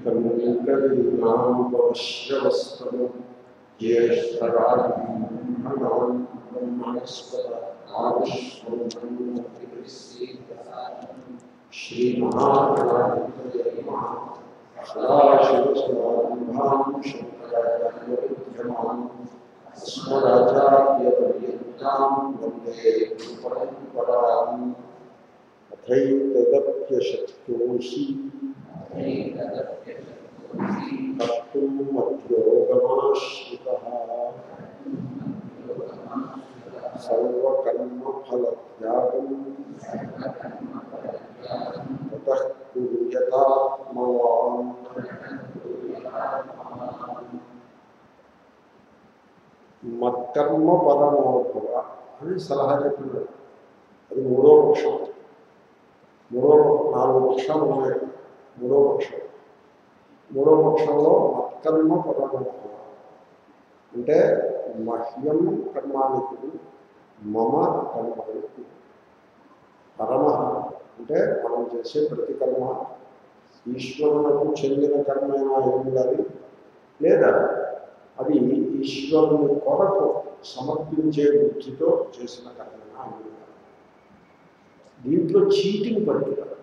కవికరీనామశ్రవస్తము జ్యేష్ఠరాజం బ్రహ్మణస్పత శ్రీమహాశివసమారంభాం శంకరాచార్యమాన్ అస్మదాచార్యపర్యంతాం వందే పరంపరాం అథైతదప్యశక్యోషి కర్తుం మధ్యోగమాశ్రిత సర్వకర్మఫలత్యాగం తతః కుర్యతాత్మవాన్ మత్కర్మ పరమోభవ అని సలహా చెప్తున్నాడు అది మూడో పక్షం మూడో నాలుగు పక్షాలు ఉన్నాయి మూడో పక్షం మూడో పక్షంలో మత్కర్మ పరమోభవ అంటే మహ్యం కర్మానికుడు మమ కర్మానికుడు పరమ అంటే మనం చేసే ప్రతి కర్మ ఈశ్వరులకు చెందిన కర్మైనా అయి ఉండాలి లేదా అది ఈశ్వరుని కొరకు సమర్పించే బుద్ధితో చేసిన కర్మైనా అయి ఉండాలి దీంట్లో చీటింగ్ పడుతున్నారు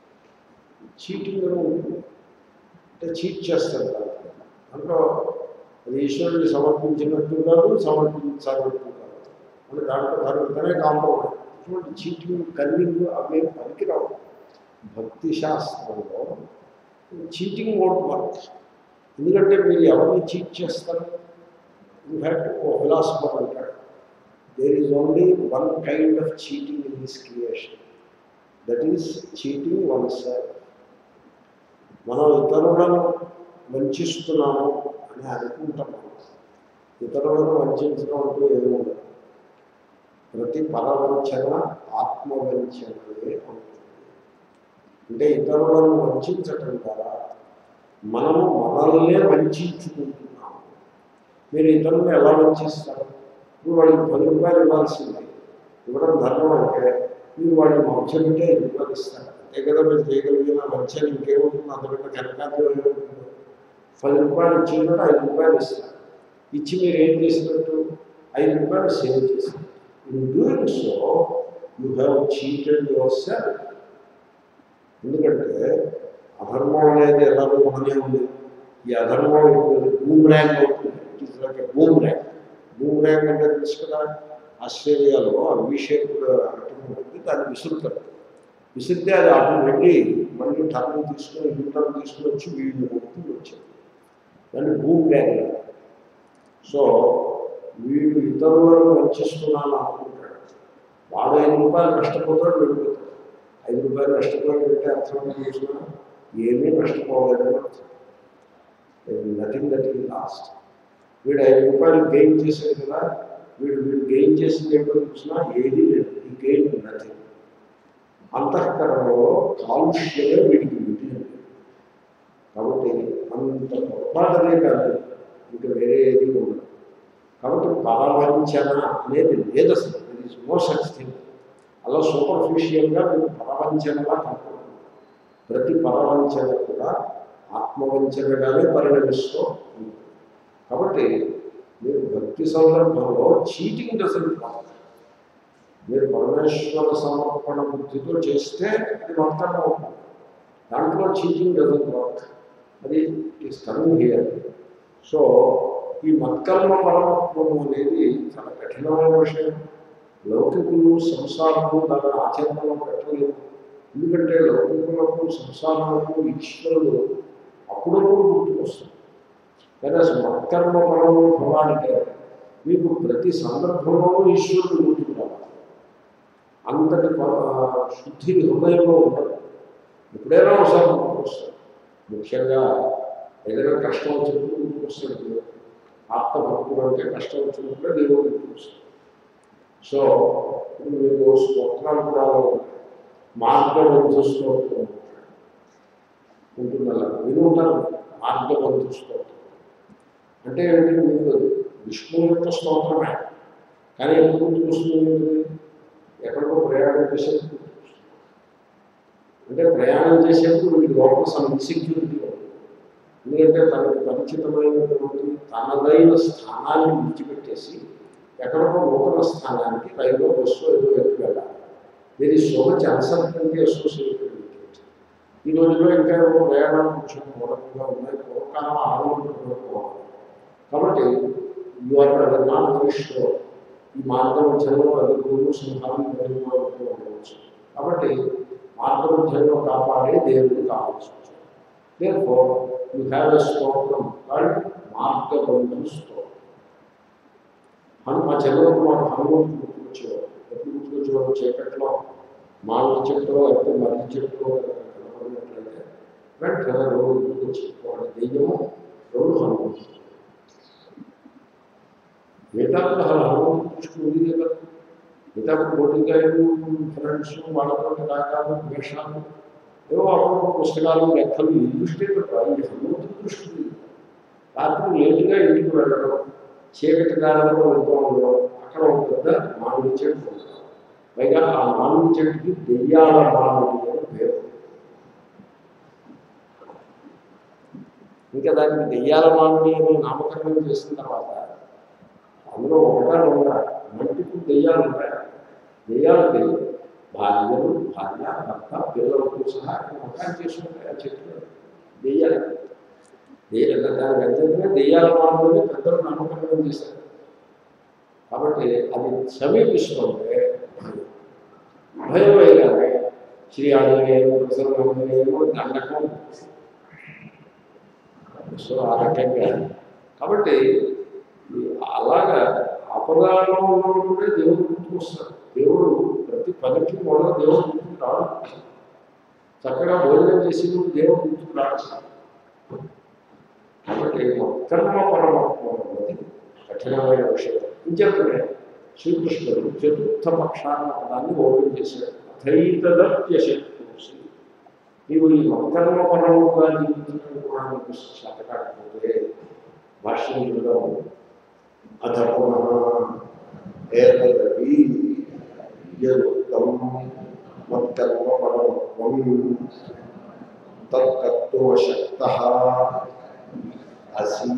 చీటింగ్ అని ఉంటుంది అంటే చీట్ చేస్తారు దాంట్లో దాంట్లో అది ఈశ్వరుని సమర్పించినట్టు కాదు సమర్పించాలన్నట్టు కాదు అంటే దాంట్లో దానితోనే కాంపౌండ్ ఇటువంటి చీటింగ్ కన్నింగ్ అవే పనికిరావు భక్తి శాస్త్రంలో చీటింగ్ ఓట్ వర్క్ ఎందుకంటే మీరు ఎవరిని చీట్ చేస్తారు ఇన్ఫ్యాక్ట్ ఓ ఫిలాసఫర్ అంటాడు there is only one kind of cheating in this creation that is cheating one self మనం ఇతరులను వంచిస్తున్నాము అని అనుకుంటాం ఇతరులను వంచడం అంటూ ఏమి ఉండదు ప్రతి పరవంచన ఆత్మవంచనలే ఉంటుంది అంటే ఇతరులను వంచటం ద్వారా మనము మనల్నే వంచుకుంటున్నాము మీరు ఇతరులను ఎలా వంచిస్తారు ఇప్పుడు వాడికి పది రూపాయలు ఇవ్వాల్సింది ఇవ్వడం ధర్మం అంటే మీరు వాడిని వంచమంటే ఐదు రూపాయలు ఇస్తారు అంతే కదా మీరు చేయగలిగిన వంచని ఇంకేముంటుంది అంతకంటే కనకార్యం ఏముంటుంది పది రూపాయలు ఇచ్చినప్పుడు ఐదు రూపాయలు ఇస్తారు ఇచ్చి మీరు ఏం చేసినట్టు ఐదు రూపాయలు సేవ్ చేసినట్టు in doing so you have cheated your self ఎందుకంటే అధర్మం అనేది ఎలాగో మనమే ఉంది ఈ అధర్మం బూమ్ ర్యాంక్ అవుతుంది it is like boomerang boomerang అంటే తెలుసు కదా ఆస్ట్రేలియాలో అభిషేకుడు ఉంటుంది దాన్ని విసురుతారు విసిరితే అది అటు వెళ్ళి మళ్ళీ టర్న్ తీసుకొని యూ టర్న్ తీసుకొని వచ్చి వీళ్ళు కొట్టుకుని వచ్చారు దాన్ని భూమి ర్యాంక్ సో వీడు ఇతరులను వంచిస్తున్నాను అనుకుంటాడు వాడు ఐదు రూపాయలు నష్టపోతాడు వెళ్ళిపోతాడు ఐదు రూపాయలు నష్టపోయి పెట్టే అర్థం చేసిన ఏమీ నష్టపోలేదని అర్థం నథింగ్ దట్ ఈ లాస్ట్ వీడు ఐదు రూపాయలు గెయిన్ చేశాడు కదా వీడు వీడు గెయిన్ చేసింది ఏంటో చూసినా ఏదీ లేదు ఈ గెయిన్ నథింగ్ అంతఃకరణలో కాలుష్యమే వీడికి మిగిలింది కాబట్టి అంత పొరపాటునే కాదు ఇంకా వేరే ఏది ఉండదు కాబట్టి పరవంచన అనేది లేదు అసలు ఇట్ నో సచ్ థింగ్ అలా సూపర్ఫిషియల్గా మీరు పరవంచనలా కనుక్కుంటున్నారు ప్రతి పరవంచన కూడా ఆత్మవంచనగానే పరిణమిస్తూ ఉంది కాబట్టి మీరు భక్తి సందర్భంలో చీటింగ్ డజన్ మీరు పరమేశ్వర సమర్పణ బుద్ధితో చేస్తే అది వర్తన అవుతుంది దాంట్లో చీటింగ్ డజన్ వర్క్ అది ఈస్ కమింగ్ హియర్ సో ఈ మత్కర్మ పరమత్వము అనేది చాలా కఠినమైన విషయం లౌకికులు సంసారము దాని ఆచరణలో పెట్టలేదు ఎందుకంటే లౌకికులకు సంసారాలకు ఈశ్వరుడు అప్పుడప్పుడు గుర్తుకొస్తుంది కానీ అసలు మత్కర్మ పరము భవాలంటే మీకు ప్రతి సందర్భంలోనూ ఈశ్వరుడు గుర్తుకురావాలి అంతటి ప- శుద్ధి హృదయంలో ఉండదు ఎప్పుడైనా ఒకసారి గుర్తుకొస్తాడు ముఖ్యంగా ఏదైనా కష్టం వచ్చినప్పుడు గుర్తుకొస్తాడు ఆత్మభక్తులు అంటే కష్టం వచ్చినప్పుడే దేవుడు గుర్తుకొస్తాడు సో ఇప్పుడు మీకు స్తోత్రాలు కూడా అలా ఉంటాయి. మార్గబంధు స్తోత్రం ఉంటుంది అలా విని ఉంటారు మార్గబంధు స్తోత్రం అంటే ఏంటి మీకు అది విష్ణువు యొక్క స్తోత్రమే కానీ ఎప్పుడు గుర్తుకొస్తుంది మీకు ఎక్కడికో ప్రయాణం చేసేప్పుడు గుర్తుకొస్తుంది అంటే ప్రయాణం చేసేప్పుడు వీడికి లోపల సమ్ ఇన్సెక్యూరిటీ ఉంటుంది ఎందుకంటే తనకి పరిచితమైనటువంటి తనదైన స్థానాన్ని విడిచిపెట్టేసి ఎక్కడికో నూతన స్థానానికి రైల్లో బస్సు ఏదో ఎక్కి వెళ్ళాలి దీని so much uncertainty associated with ఈ రోజుల్లో ఇంకా ఏవో ప్రయాణాలు కొంచెం మూలంగా ఉన్నాయి పూర్వకాలం ఆనందపడుకోవాలి కాబట్టి యు ఆర్ నాట్ దృష్టిలో ఈ మార్గం మధ్యలో అది గురువు సింహాలు ఇవన్నీ కూడా ఉంటూ ఉండవచ్చు కాబట్టి మార్గం మధ్యలో కాపాడే దేవుడు కావాల్సి వచ్చింది దేనిఫోర్ యూ హ్యావ్ ఎ స్తోత్రం కాల్డ్ మార్గబంధు స్తోత్రం హను మా చెల్లెలకు మాకు హనుమంతుడు గుర్తుకొచ్చేవారు ఎప్పుడు గుర్తుకొచ్చేవారు చీకట్లో మామిడి చెట్టులో లేకపోతే మర్రి చెట్టులో కనపడినట్లయితే వెంటనే రెండు గుర్తుకొచ్చి ఒకటి దెయ్యము రెండు హనుమంతుడు మిగతాప్పుడు అసలు హనుమంతుడు దృష్టి ఉంది కదా మిగతాప్పుడు పోటీకాయలు ఫ్రెండ్స్ వాళ్ళతో రాగాలు వేషాలు ఏవో అప్పుడు పుస్తకాలు లెక్కలు ఈ దృష్టి తప్ప ఈ హనుమంతుడి దృష్టి ఉంది. రాత్రి లేటుగా ఇంటికి వెళ్ళడం చీకటి కాలంలో వెళ్తూ ఉండడం అక్కడ ఒక పెద్ద మామిడి చెట్టు ఉండడం పైగా ఆ మామిడి చెట్టుకి దెయ్యాల మామిడి అని పేరు ఇంకా దానికి దెయ్యాల మామిడి అని నామకరణం చేసిన తర్వాత అందులో ఒకటా రెండా మల్టిపుల్ దెయ్యాలు ఉంటాయి దెయ్యాలకి భార్యలు భార్య భర్త పిల్లలతో సహా మొత్తం చేసుకుంటాయి ఆ చెట్లు దెయ్యాలు దెయ్యాలు దానికి అంతేగానే దెయ్యాల మామిడి పెద్దలు నామకరణం చేశారు కాబట్టి అది సమీపిస్తుంటే భయం వేయగానే శ్రీ ఆంజనేయం ప్రసన్న ఆంజనేయము దండకం సో ఆ రకంగా కాబట్టి ఈ అలాగా ఆపదాలో ఉన్నప్పుడే దేవుడు గుర్తుకొస్తాడు దేవుడు ప్రతి పనికి కూడా దేవుడు గుర్తుకు రాడు చక్కగా భోజనం చేసేందుకు దేవుడు గుర్తుకు రాడు కాబట్టి కర్మ పరమాత్మ అన్నది కఠినమైన విషయం ఇంకేతనే శ్రీకృష్ణుడు చతుర్థ పక్షాన్న పదాన్ని ఓపెన్ చేశాడు అథైతదప్యశక్తి నీవు ఈ మకర్మ పరముగా జీవించడం కూడా నీకు శాత కాకపోతే భాష్యం చూద్దాం అథ పునః ఏతదపి యదుక్తం మత్కర్మ పరమత్వం తత్కర్తుమశక్త అసి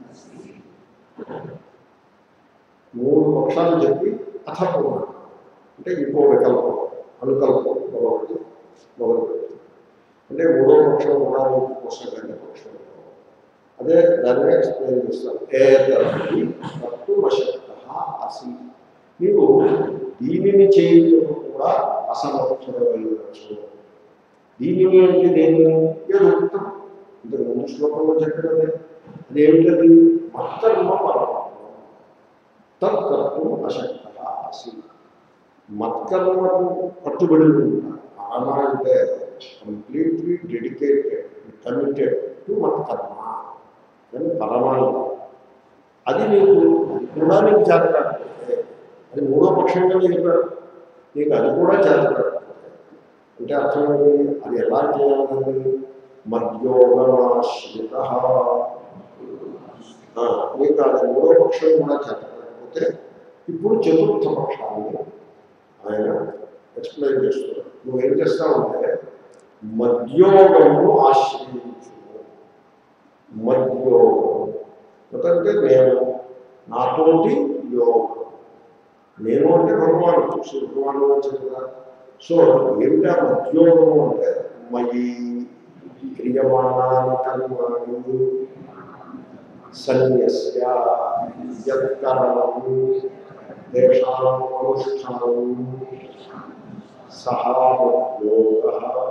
మూడు పక్షాలు చెప్పి అథ పునః అంటే ఇంకో వికల్పం అనుకల్పం ఒకటి ఒకటి అంటే మూడో పక్షం కూడా నీకు కోసం కానీ పక్షం అదే దాన్ని ఎక్స్ప్లెయిన్ చేస్తాను ఏదీ తత్తు వశక్త అసి నీవు దీనిని చేయటం కూడా అసమర్థుడవచ్చు దీనిని అంటే దేనిని ఏదొక్తం ఇంతకు ముందు శ్లోకంలో చెప్పినదే అదేమిటది మత్తర్మ పరమాత్మ తత్తత్వం అశక్త అసి మత్కర్మకు కట్టుబడి ఉంటా పరమ అంటే కంప్లీట్లీ డెడికేటెడ్ కమిటెడ్ టు మత్కర్మ అని పరమాణు అది నీకు అది కూడా నీకు చేత కాకపోతే అది మూడో పక్షంగా చెప్పాడు నీకు అది కూడా చేత కాకపోతే అంటే అర్థం ఏంటి అది ఎలా చేయాలని మద్యోగమాశ్రిత నీకు అది మూడో పక్షం కూడా చేత కాకపోతే ఇప్పుడు చతుర్థ పక్షాన్ని ఆయన ఎక్స్ప్లెయిన్ చేస్తున్నాడు నువ్వేం చేస్తావంటే మద్యోగమును ఆశ్రయించు మద్యోగం ఎందుకంటే నేను నాతోటి యోగం నేను అంటే భగవాను శ్రీ భగవాను వచ్చింది కదా సో ఏమిటా మద్యోగము అంటే మయి క్రియమాణాన్ని కర్మాణి సన్యస్య యత్కరణము తేషాం అనుష్ఠానం సహా మద్యోగ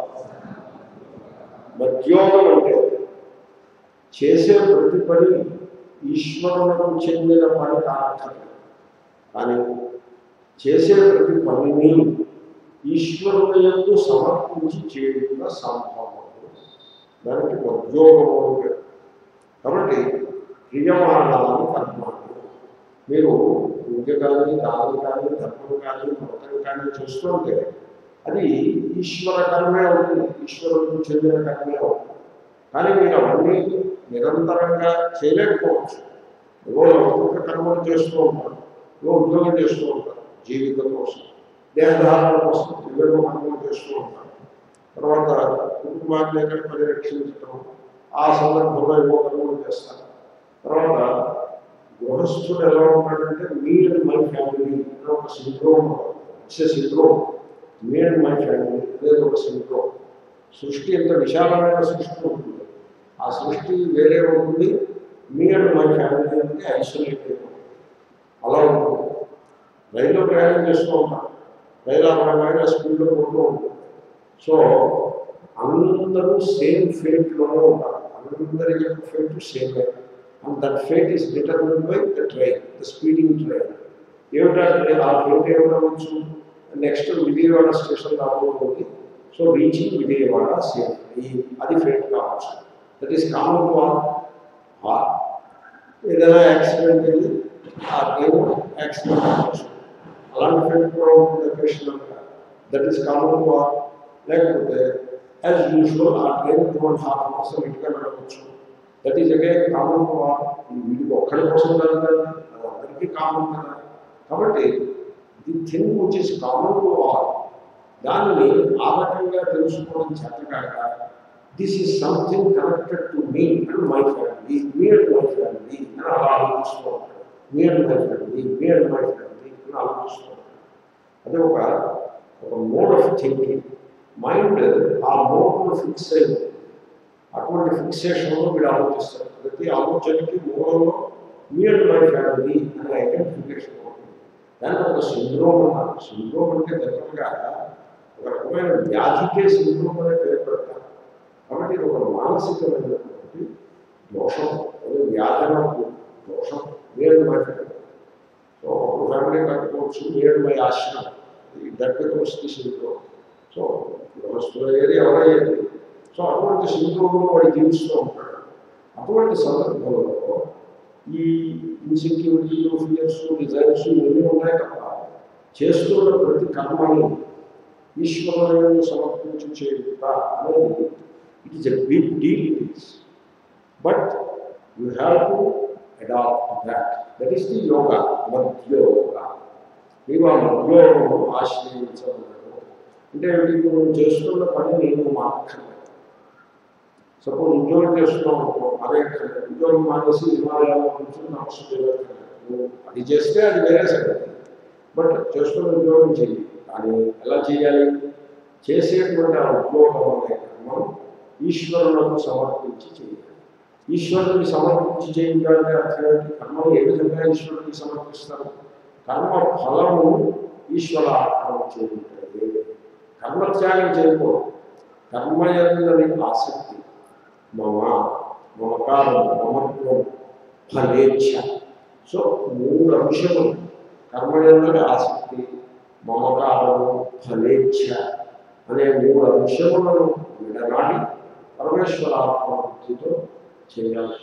మద్యోగం అంటే చేసే ప్రతి పని ఈశ్వరులకు చెందిన పని కానక్కర్లేదు కానీ చేసే ప్రతి పనిని ఈశ్వరుని ఎందు సమర్పించి చేయడం సంభవం దానికి ఉద్యోగము అంటే కాబట్టి క్రియమాణాలను కర్మాలు మీరు పూజ కానీ దానం కానీ ధర్మం కానీ వ్రతం కానీ చూస్తుంటే అది ఈశ్వర కర్మే అవుతుంది ఈశ్వరుడికి చెందిన కర్మే అవుతుంది కానీ మీరు అవన్నీ నిరంతరంగా చేయలేకపోవచ్చు ఏవో లౌకిక కర్మలు చేస్తూ ఉంటారు ఏవో ఉద్యోగం చేస్తూ ఉంటారు జీవితం కోసం దేహధారణ కోసం ఏవేవో కర్మలు చేస్తూ ఉంటారు తర్వాత కుటుంబాన్ని ఎక్కడ పరిరక్షించడం ఆ సందర్భంలో ఏవో కర్మలు చేస్తారు తర్వాత గృహస్థుడు ఎలా ఉంటాడంటే మీ అండ్ మై ఫ్యామిలీ అనే ఒక syndrome it's syndrome me and my family అనేది ఒక సిండ్రోమ్ సృష్టి ఎంత విశాలమైన సృష్టి ఉంటుంది ఆ సృష్టి వేరే ఉంటుంది మీ అండ్ మై ఫ్యామిలీ అంటే ఐసోలేటెడ్ అలా ఉంటుంది రైల్లో ప్రయాణం చేస్తూ ఉంటాం రైలు అరవై మైళ్ళ స్పీడ్లో పోతూ ఉంటుంది సో అందరూ సేమ్ ఫేట్లోనే ఉంటారు అందరి యొక్క fate same and that fate is determine by the train the speeding train ఏమిటంటే ఆ ఫేట్ ఏమిటవచ్చు నెక్స్ట్ విజయవాడ స్టేషన్ రాబోతుంది సో రీచింగ్ విజయవాడ సేమ్ అది ఫేట్ కావచ్చు that is common to all ఏదైనా యాక్సిడెంట్ అయ్యి ఆ ట్రైన్ యాక్సిడెంట్ అవ్వచ్చు అలాంటి ఫేట్ కూడా ఉంటుంది అకేషనల్గా that is common to all లేకపోతే యాజ్ యూజువల్ ఆ train two and half hours ఇంటికి వెళ్ళవచ్చు that is again common to all వీడికి ఒక్కడి కోసం కాదు కదా అది అందరికీ కామన్ కదా కాబట్టి the thing which is common to all దానిని ఆ రకంగా తెలుసుకోవడం చేతకాక this is something connected to me and my family me and my family అని అలా ఆలోచిస్తూ ఉంటాడు me and my family me and my family అని ఆలోచిస్తూ ఉంటాడు అది ఒక ఒక మోడ్ ఆఫ్ థింకింగ్ మైండ్ ఆ మోడ్ను ఫిక్స్ అయింది అటువంటి ఫిక్సేషన్లో వీడు ఆలోచిస్తారు ప్రతి ఆలోచనకి మూలంలో మీ అండ్ మై ఫ్యామిలీ అనే ఐడెంటిఫికేషన్ ఉంటుంది దాన్ని ఒక సిండ్రోమ్ అన్నారు సిండ్రోమ్ అంటే దగ్గరగా ఒక రకమైన వ్యాధికే సిండ్రోమ్ అనే పేరు పెడతారు కాబట్టి ఇది ఒక మానసికమైనటువంటి దోషం అదే వ్యాధనకు దోషం me and my family so ఒక ఫ్యామిలీ కట్టుకోవచ్చు మీ అండ్ మై ఆశ్రమం that becomes the syndrome so గృహస్థులు అయ్యేది ఎవరయ్యేది సో అటువంటి సిండ్రోమ్లో వాడు జీవిస్తూ ఉంటాడు అటువంటి సందర్భంలో ఈ ఇన్సెక్యూరిటీలు ఫియర్స్ డిజైర్స్ ఇవన్నీ ఉన్నాయి తప్ప చేస్తున్న ప్రతి కర్మని ఈశ్వరులను సమర్పించి చేయుట అనేది it is a big deal it but you have to adapt that that is the yoga మధ్యోగ నీవు ఆ మధ్యోగము ఆశ్రయించబడదు అంటే ఇప్పుడు నువ్వు చేస్తున్న పని నేను మాట్లాడలేదు సపోజ్ ఉద్యోగం చేస్తున్నావు అనుకో అదే ఉద్యోగం మానేసి హిమాలయాల్లో కూర్చొని నమస్సు చేయలేదు అది చేస్తే అది వేరే సంగతి బట్ చేస్తున్న ఉద్యోగం చెయ్యి కానీ ఎలా చేయాలి చేసేటువంటి ఆ ఉద్యోగం అనే కర్మం ఈశ్వరులకు సమర్పించి చేయాలి ఈశ్వరుడికి సమర్పించి చేయాలంటే అర్థం ఏంటి కర్మను ఏ విధంగా ఈశ్వరుడికి సమర్పిస్తారు కర్మ ఫలము ఈశ్వర అర్పణ చేయాలి కర్మత్యాగం చేయకూడదు కర్మ ఎందని ఆసక్తి మమ మమకారం మమత్వం ఫలేచ్ఛ సో మూడు అంశములు కర్మ ఎందని ఆసక్తి మమకారము ఫలేచ్ఛ అనే మూడు అంశములను విడనాడి పరమేశ్వరాత్మవృత్తితో చేయాల్సి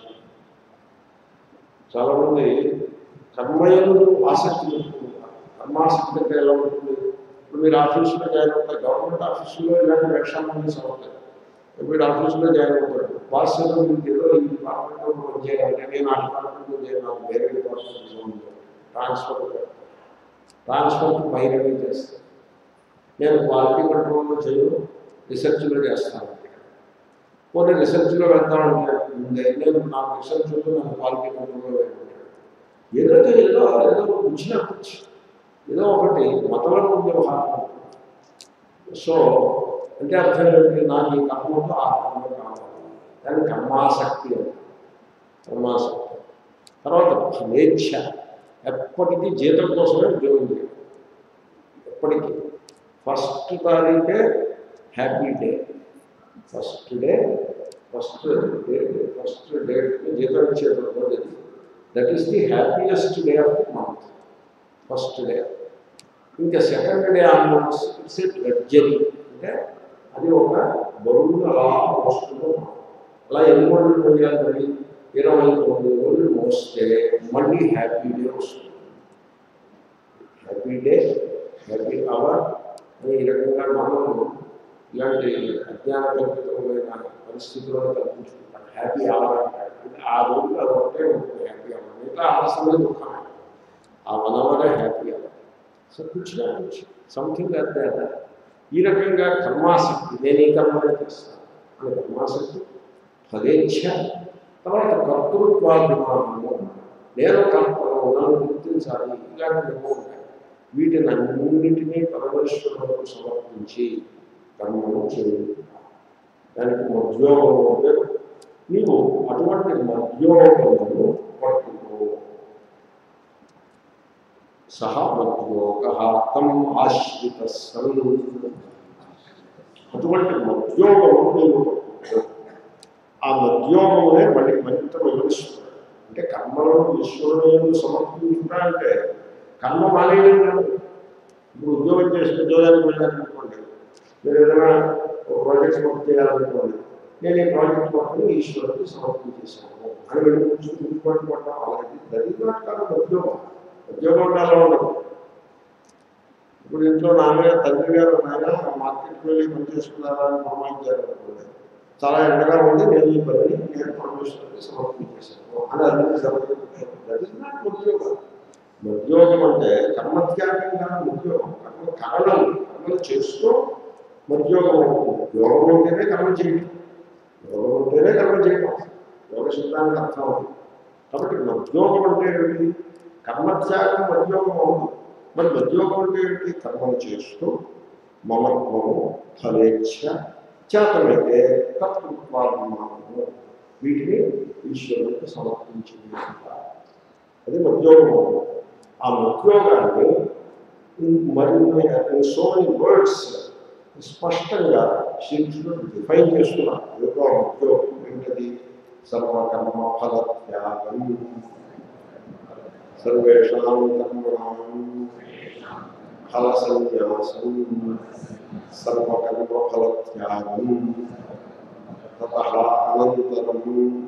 చాలామంది కర్మయందు ఆసక్తి పెట్టుకుంటారు కర్మాసక్తి అంటే ఎలా ఉంటుంది ఇప్పుడు మీరు ఆఫీసులో జాయిన్ అవుతారు గవర్నమెంట్ ఆఫీసులో ఇలాంటి వేషాలు సమర్థం మీరు ఆఫీసులో జాయిన్ అవుతారు బాస్ ఏదో మీకు ఏదో ఈ డిపార్ట్మెంట్లో పని చేయాలంటే నేను ఆ డిపార్ట్మెంట్లో చేయాలి నాకు వేరే డిపార్ట్మెంట్ సంబంధం ట్రాన్స్ఫర్ ట్రాన్స్ఫర్ పైరవీ చేస్తాను నేను క్వాలిటీ కంట్రోల్లో చేయను రీసెర్చ్లో చేస్తాను పోనీ రిసెర్చ్లో వెళ్తామంటే ముందే నేను నాకు రీసెర్చ్ ఉంటే నాకు క్వాలిటీ కంట్రోల్లో వెళ్ళిపోతాడు ఏదో ఏదో ఏదో వచ్చినప్పుడు ఏదో ఒకటి మతలను వ్యవహారం సో అంటే అర్థం ఏంటి నాకు ఈ కర్మతో ఆ కర్మ కావాలి దాని కర్మాసక్తి అని కర్మాసక్తి తర్వాత ఫలేచ్ఛ ఎప్పటికీ జీతం కోసమే ఉద్యోగం చేయాలి ఎప్పటికీ ఫస్ట్ తారీఖే happy day first day first day first date జీతం ఇచ్చేటప్పుడు రోజు that is the happiest day of the month first day ఇంకా second day onwards it's a luxury అంటే అది ఒక బరువును అలా మోస్తుందో అలా ఎన్ని రోజులు పోయాలి మరి ఇరవై తొమ్మిది రోజులు మోస్తే మళ్ళీ హ్యాపీ డే వస్తుంది హ్యాపీ డే హ్యాపీ అవర్ అని ఈ రకంగా మనం ఇలాంటి అజ్ఞాన కల్పితమైన పరిస్థితులను తప్పించుకుంటాం హ్యాపీ అవర్ అంటారు అంటే ఆ రోజులు అది ఒకటే ఉంటుంది హ్యాపీ అవర్ మిగతా అవసరమే దుఃఖమే ఆ వన్ అవరే హ్యాపీ అవర్ సో కూర్చున్నా సంథింగ్ అంటే ఈ రకంగా కర్మాసక్తి నేను ఈ కర్మనే చేస్తాను అని కర్మాసక్తి ఫలేచ్ఛ తర్వాత కర్తృత్వాభిమానము నేను కర్తను నన్ను గుర్తించాలి ఇలాంటివి ఉంటాయి వీటిని అన్నింటినీ పరమేశ్వరులకు సమర్పించి కర్మను చేయాలి దానికి మధ్యోగము అంటే నీవు అటువంటి మధ్యోగమును పట్టుకో సహ మధ్యోగ తం ఆశ్రిత సన్ అటువంటి మధ్యోగము నీవు పట్టుకో ఆ మధ్యోగమునే మళ్ళీ మరింత వివరిస్తున్నాడు అంటే కర్మలను ఈశ్వరుడు ఎందుకు సమర్పించుతా అంటే కర్మ మానేయడం కాదు ఇప్పుడు ఉద్యోగం చేసి ఉద్యోగానికి వెళ్ళాలనుకోండి మీరు ఏదైనా ఒక ప్రాజెక్ట్ వర్క్ చేయాలనుకోండి నేను ఈ ప్రాజెక్ట్ వర్క్ని ఈశ్వరుడికి సమర్పించేశాను అని వెళ్ళి కూర్చొని గుర్తుపట్టుకుంటాం అలాంటి దరిద్రం కాదు ఉద్యోగం ఉద్యోగం ఉండాలో ఉండదు ఇప్పుడు ఇంట్లో నాన్నగారు తండ్రి గారు నాయన మార్కెట్కి వెళ్ళి పని చేసుకున్నారా అని ప్రమాణించారు అనుకోండి చాలా ఎండగా ఉంది నేను ఈ పనిని నేను పరమేశ్వరుడికి సమర్పించేశాను అని అన్ని సమర్పించాను దట్ ఇస్ నాట్ ఉద్యోగం ఉద్యోగం అంటే కర్మత్యాగం కాదు ఉద్యోగం కర్మ కారణం కర్మలు చేస్తూ మధ్యోగం అవుతుంది యోగం ఉంటేనే కర్మ చేయడం యోగం ఉంటేనే కర్మ చేయడం యోగ శబ్దానికి అర్థం అవుతుంది కాబట్టి మధ్యోగం అంటే ఏమిటి కర్మత్యాగం మధ్యోగం అవుతుంది మరి మధ్యోగం అంటే ఏమిటి కర్మలు చేస్తూ మమత్వము ఫలేచ్ఛ చేతనైతే కర్తృత్వాభిమానము వీటిని ఈశ్వరునికి సమర్పించింది అది మధ్యోగము ఆ మధ్యోగాన్ని మరి సో మెనీ వర్డ్స్ స్పష్టంగా శ్రీకృష్ణుడు డిఫైన్ చేస్తున్నారు ఏదో మధ్యోగం ఏంటది సర్వకర్మ ఫలత్యాగం సర్వేషాం కర్మణాం ఫల సన్యాసం సర్వకర్మ ఫలత్యాగం తత అనంతరం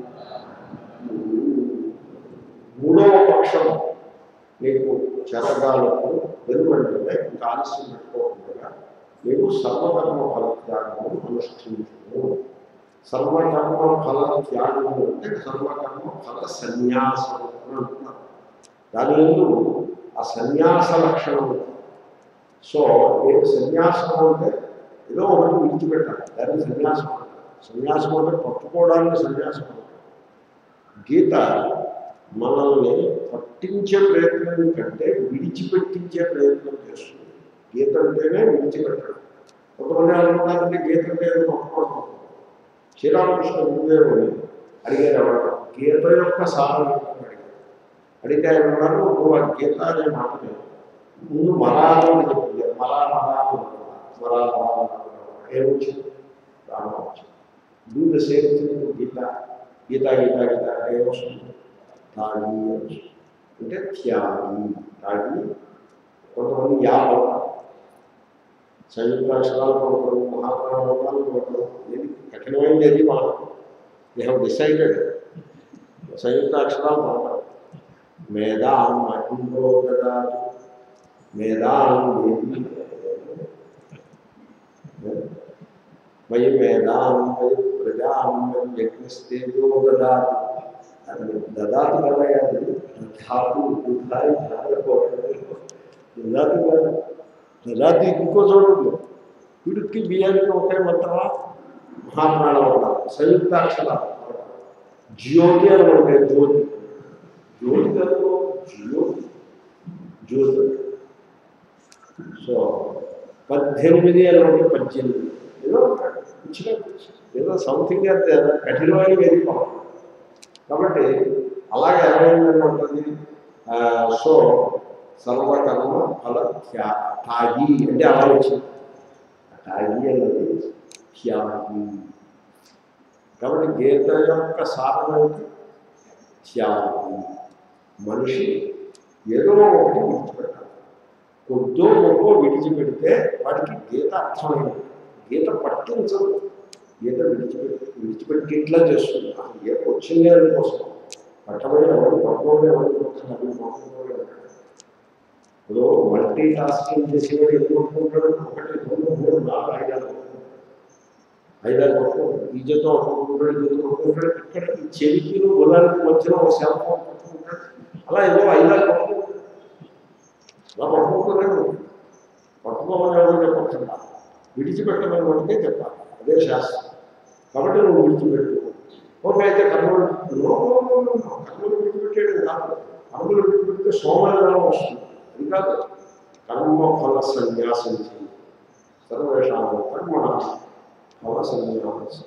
మూడవ పక్షం నీకు చెరగాలకు వెలువంటనే ఇంకా ఆలస్యం పెట్టుకోకుండా నీకు సర్వకర్మ ఫల త్యాగము అనుష్ఠించును సర్వకర్మ ఫల త్యాగము అంటే సర్వకర్మ ఫల సన్యాసం అని అంటున్నారు దాని ఎందు ఆ సన్యాస లక్షణం ఉంది. సో ఏ సన్యాసం అంటే ఏదో ఒకటి విడిచిపెట్టాలి దాన్ని సన్యాసం అంటారు సన్యాసం అంటే పట్టుకోవడానికి సన్యాసం అంటారు గీత మనల్ని పట్టించే ప్రయత్నం కంటే విడిచిపెట్టించే ప్రయత్నం చేస్తుంది గీత అంటేనే విడిచిపెట్టడం కొంతమంది అనుకున్నారంటే గీత అంటే ఏదో పట్టుకోవడం శ్రీరామకృష్ణ గురుదేవుని అడిగారు ఎవరు గీత యొక్క సారం ఏంటని అడిగారు అడిగితే ఆయన ఉన్నారు నువ్వు ఆ గీత అనే మాట లేదు ముందు మరాలు అని చెప్పింది మరా మరాలు మరా మరాలు ఏమొచ్చింది రామ వచ్చింది do the same thing Gita Gita Gita Gita అంటే ఏమొస్తుంది తాగి అని వస్తుంది. అంటే త్యాగి తాగి కొంతమంది యాభై సంయుక్త అక్షరాలు కొడతారు మహాప్రాణాలు కొడతారు ఏది కఠినమైనది ఏది మనం దే హ్యావ్ డిసైడెడ్ సంయుక్త అక్షరాలు కొడతారు మేధాం మహిందో దదాతు మేధాం దేవి మయి మేధాం మయి ప్రజాం మయి యజ్ఞస్తేజో దదాతు అది దదాతు కదా అది ధాతు దుధాయి దదాతు కాదు దదాతు ఇంకో చూడండి వీడికి బియ్యానికి ఒకే మంత్రమా మహాప్రాణం అంటారు సంయుక్తాక్షరాలు జ్యోతి అని ఉంటాయి జ్యోతి జ్యోతి కాదు జ్యోతి జ్యోతి సో పద్దెనిమిది అని ఉంటే పద్దెనిమిది ఏదో ఇచ్చిన ఏదో సంథింగ్ అయితే కఠినమైన వేది కాబట్టి అలాగే ఏమైందని ఉంటుంది ఆ, సో సర్వకర్మ ఫల త్యా త్యాగి అంటే అలా వచ్చింది త్యాగి అన్నది త్యాగి కాబట్టి గీత యొక్క సారం ఏంటి త్యాగి మనిషి ఏదో ఒకటి విడిచిపెట్టాలి కొద్దో గొప్ప విడిచిపెడితే వాడికి గీత అర్థమైంది గీత పట్టించదు గీత విడిచిపెట్టి విడిచిపెట్టి ఇట్లా చేస్తుంది ఆ గీత వచ్చిందే కోసం పట్టమైన ఎవరు పట్టుకోవడం ఎవరు కోసం అది పట్టుకోవడం ఇప్పుడు మల్టీ టాస్కింగ్ చేసేవాడు ఎందుకు పట్టుకుంటాడు ఒకటి రెండు మూడు నాలుగు ఐదారు పట్టుకుంటాడు. ఐదారు పట్టుకుంటాడు ఈ జతో పట్టుకుంటాడు ఈ జతో పట్టుకుంటాడు ఇక్కడ ఈ చెవికి గులానికి మధ్యన ఒక సెల్ ఫోన్ పట్టుకుంటాడు అలా ఏదో ఐదారు పట్టుకుంటాడు అలా పట్టుకుంటున్నాడు పట్టుకోమని ఎవరు చెప్పకుండా విడిచిపెట్టమని వాటికే చెప్పాలి అదే శాస్త్రం కాబట్టి నువ్వు విడిచిపెట్టు ఓకే అయితే కర్మలు no, no, no, no, no. కర్మలు విడిచిపెట్టేది కాదు కర్మలు విడిచిపెడితే సోమరిధనం వస్తుంది అది కాదు కర్మ ఫల సన్యాసం చేయి సర్వేషాం కర్మణ ఫల సన్యాసం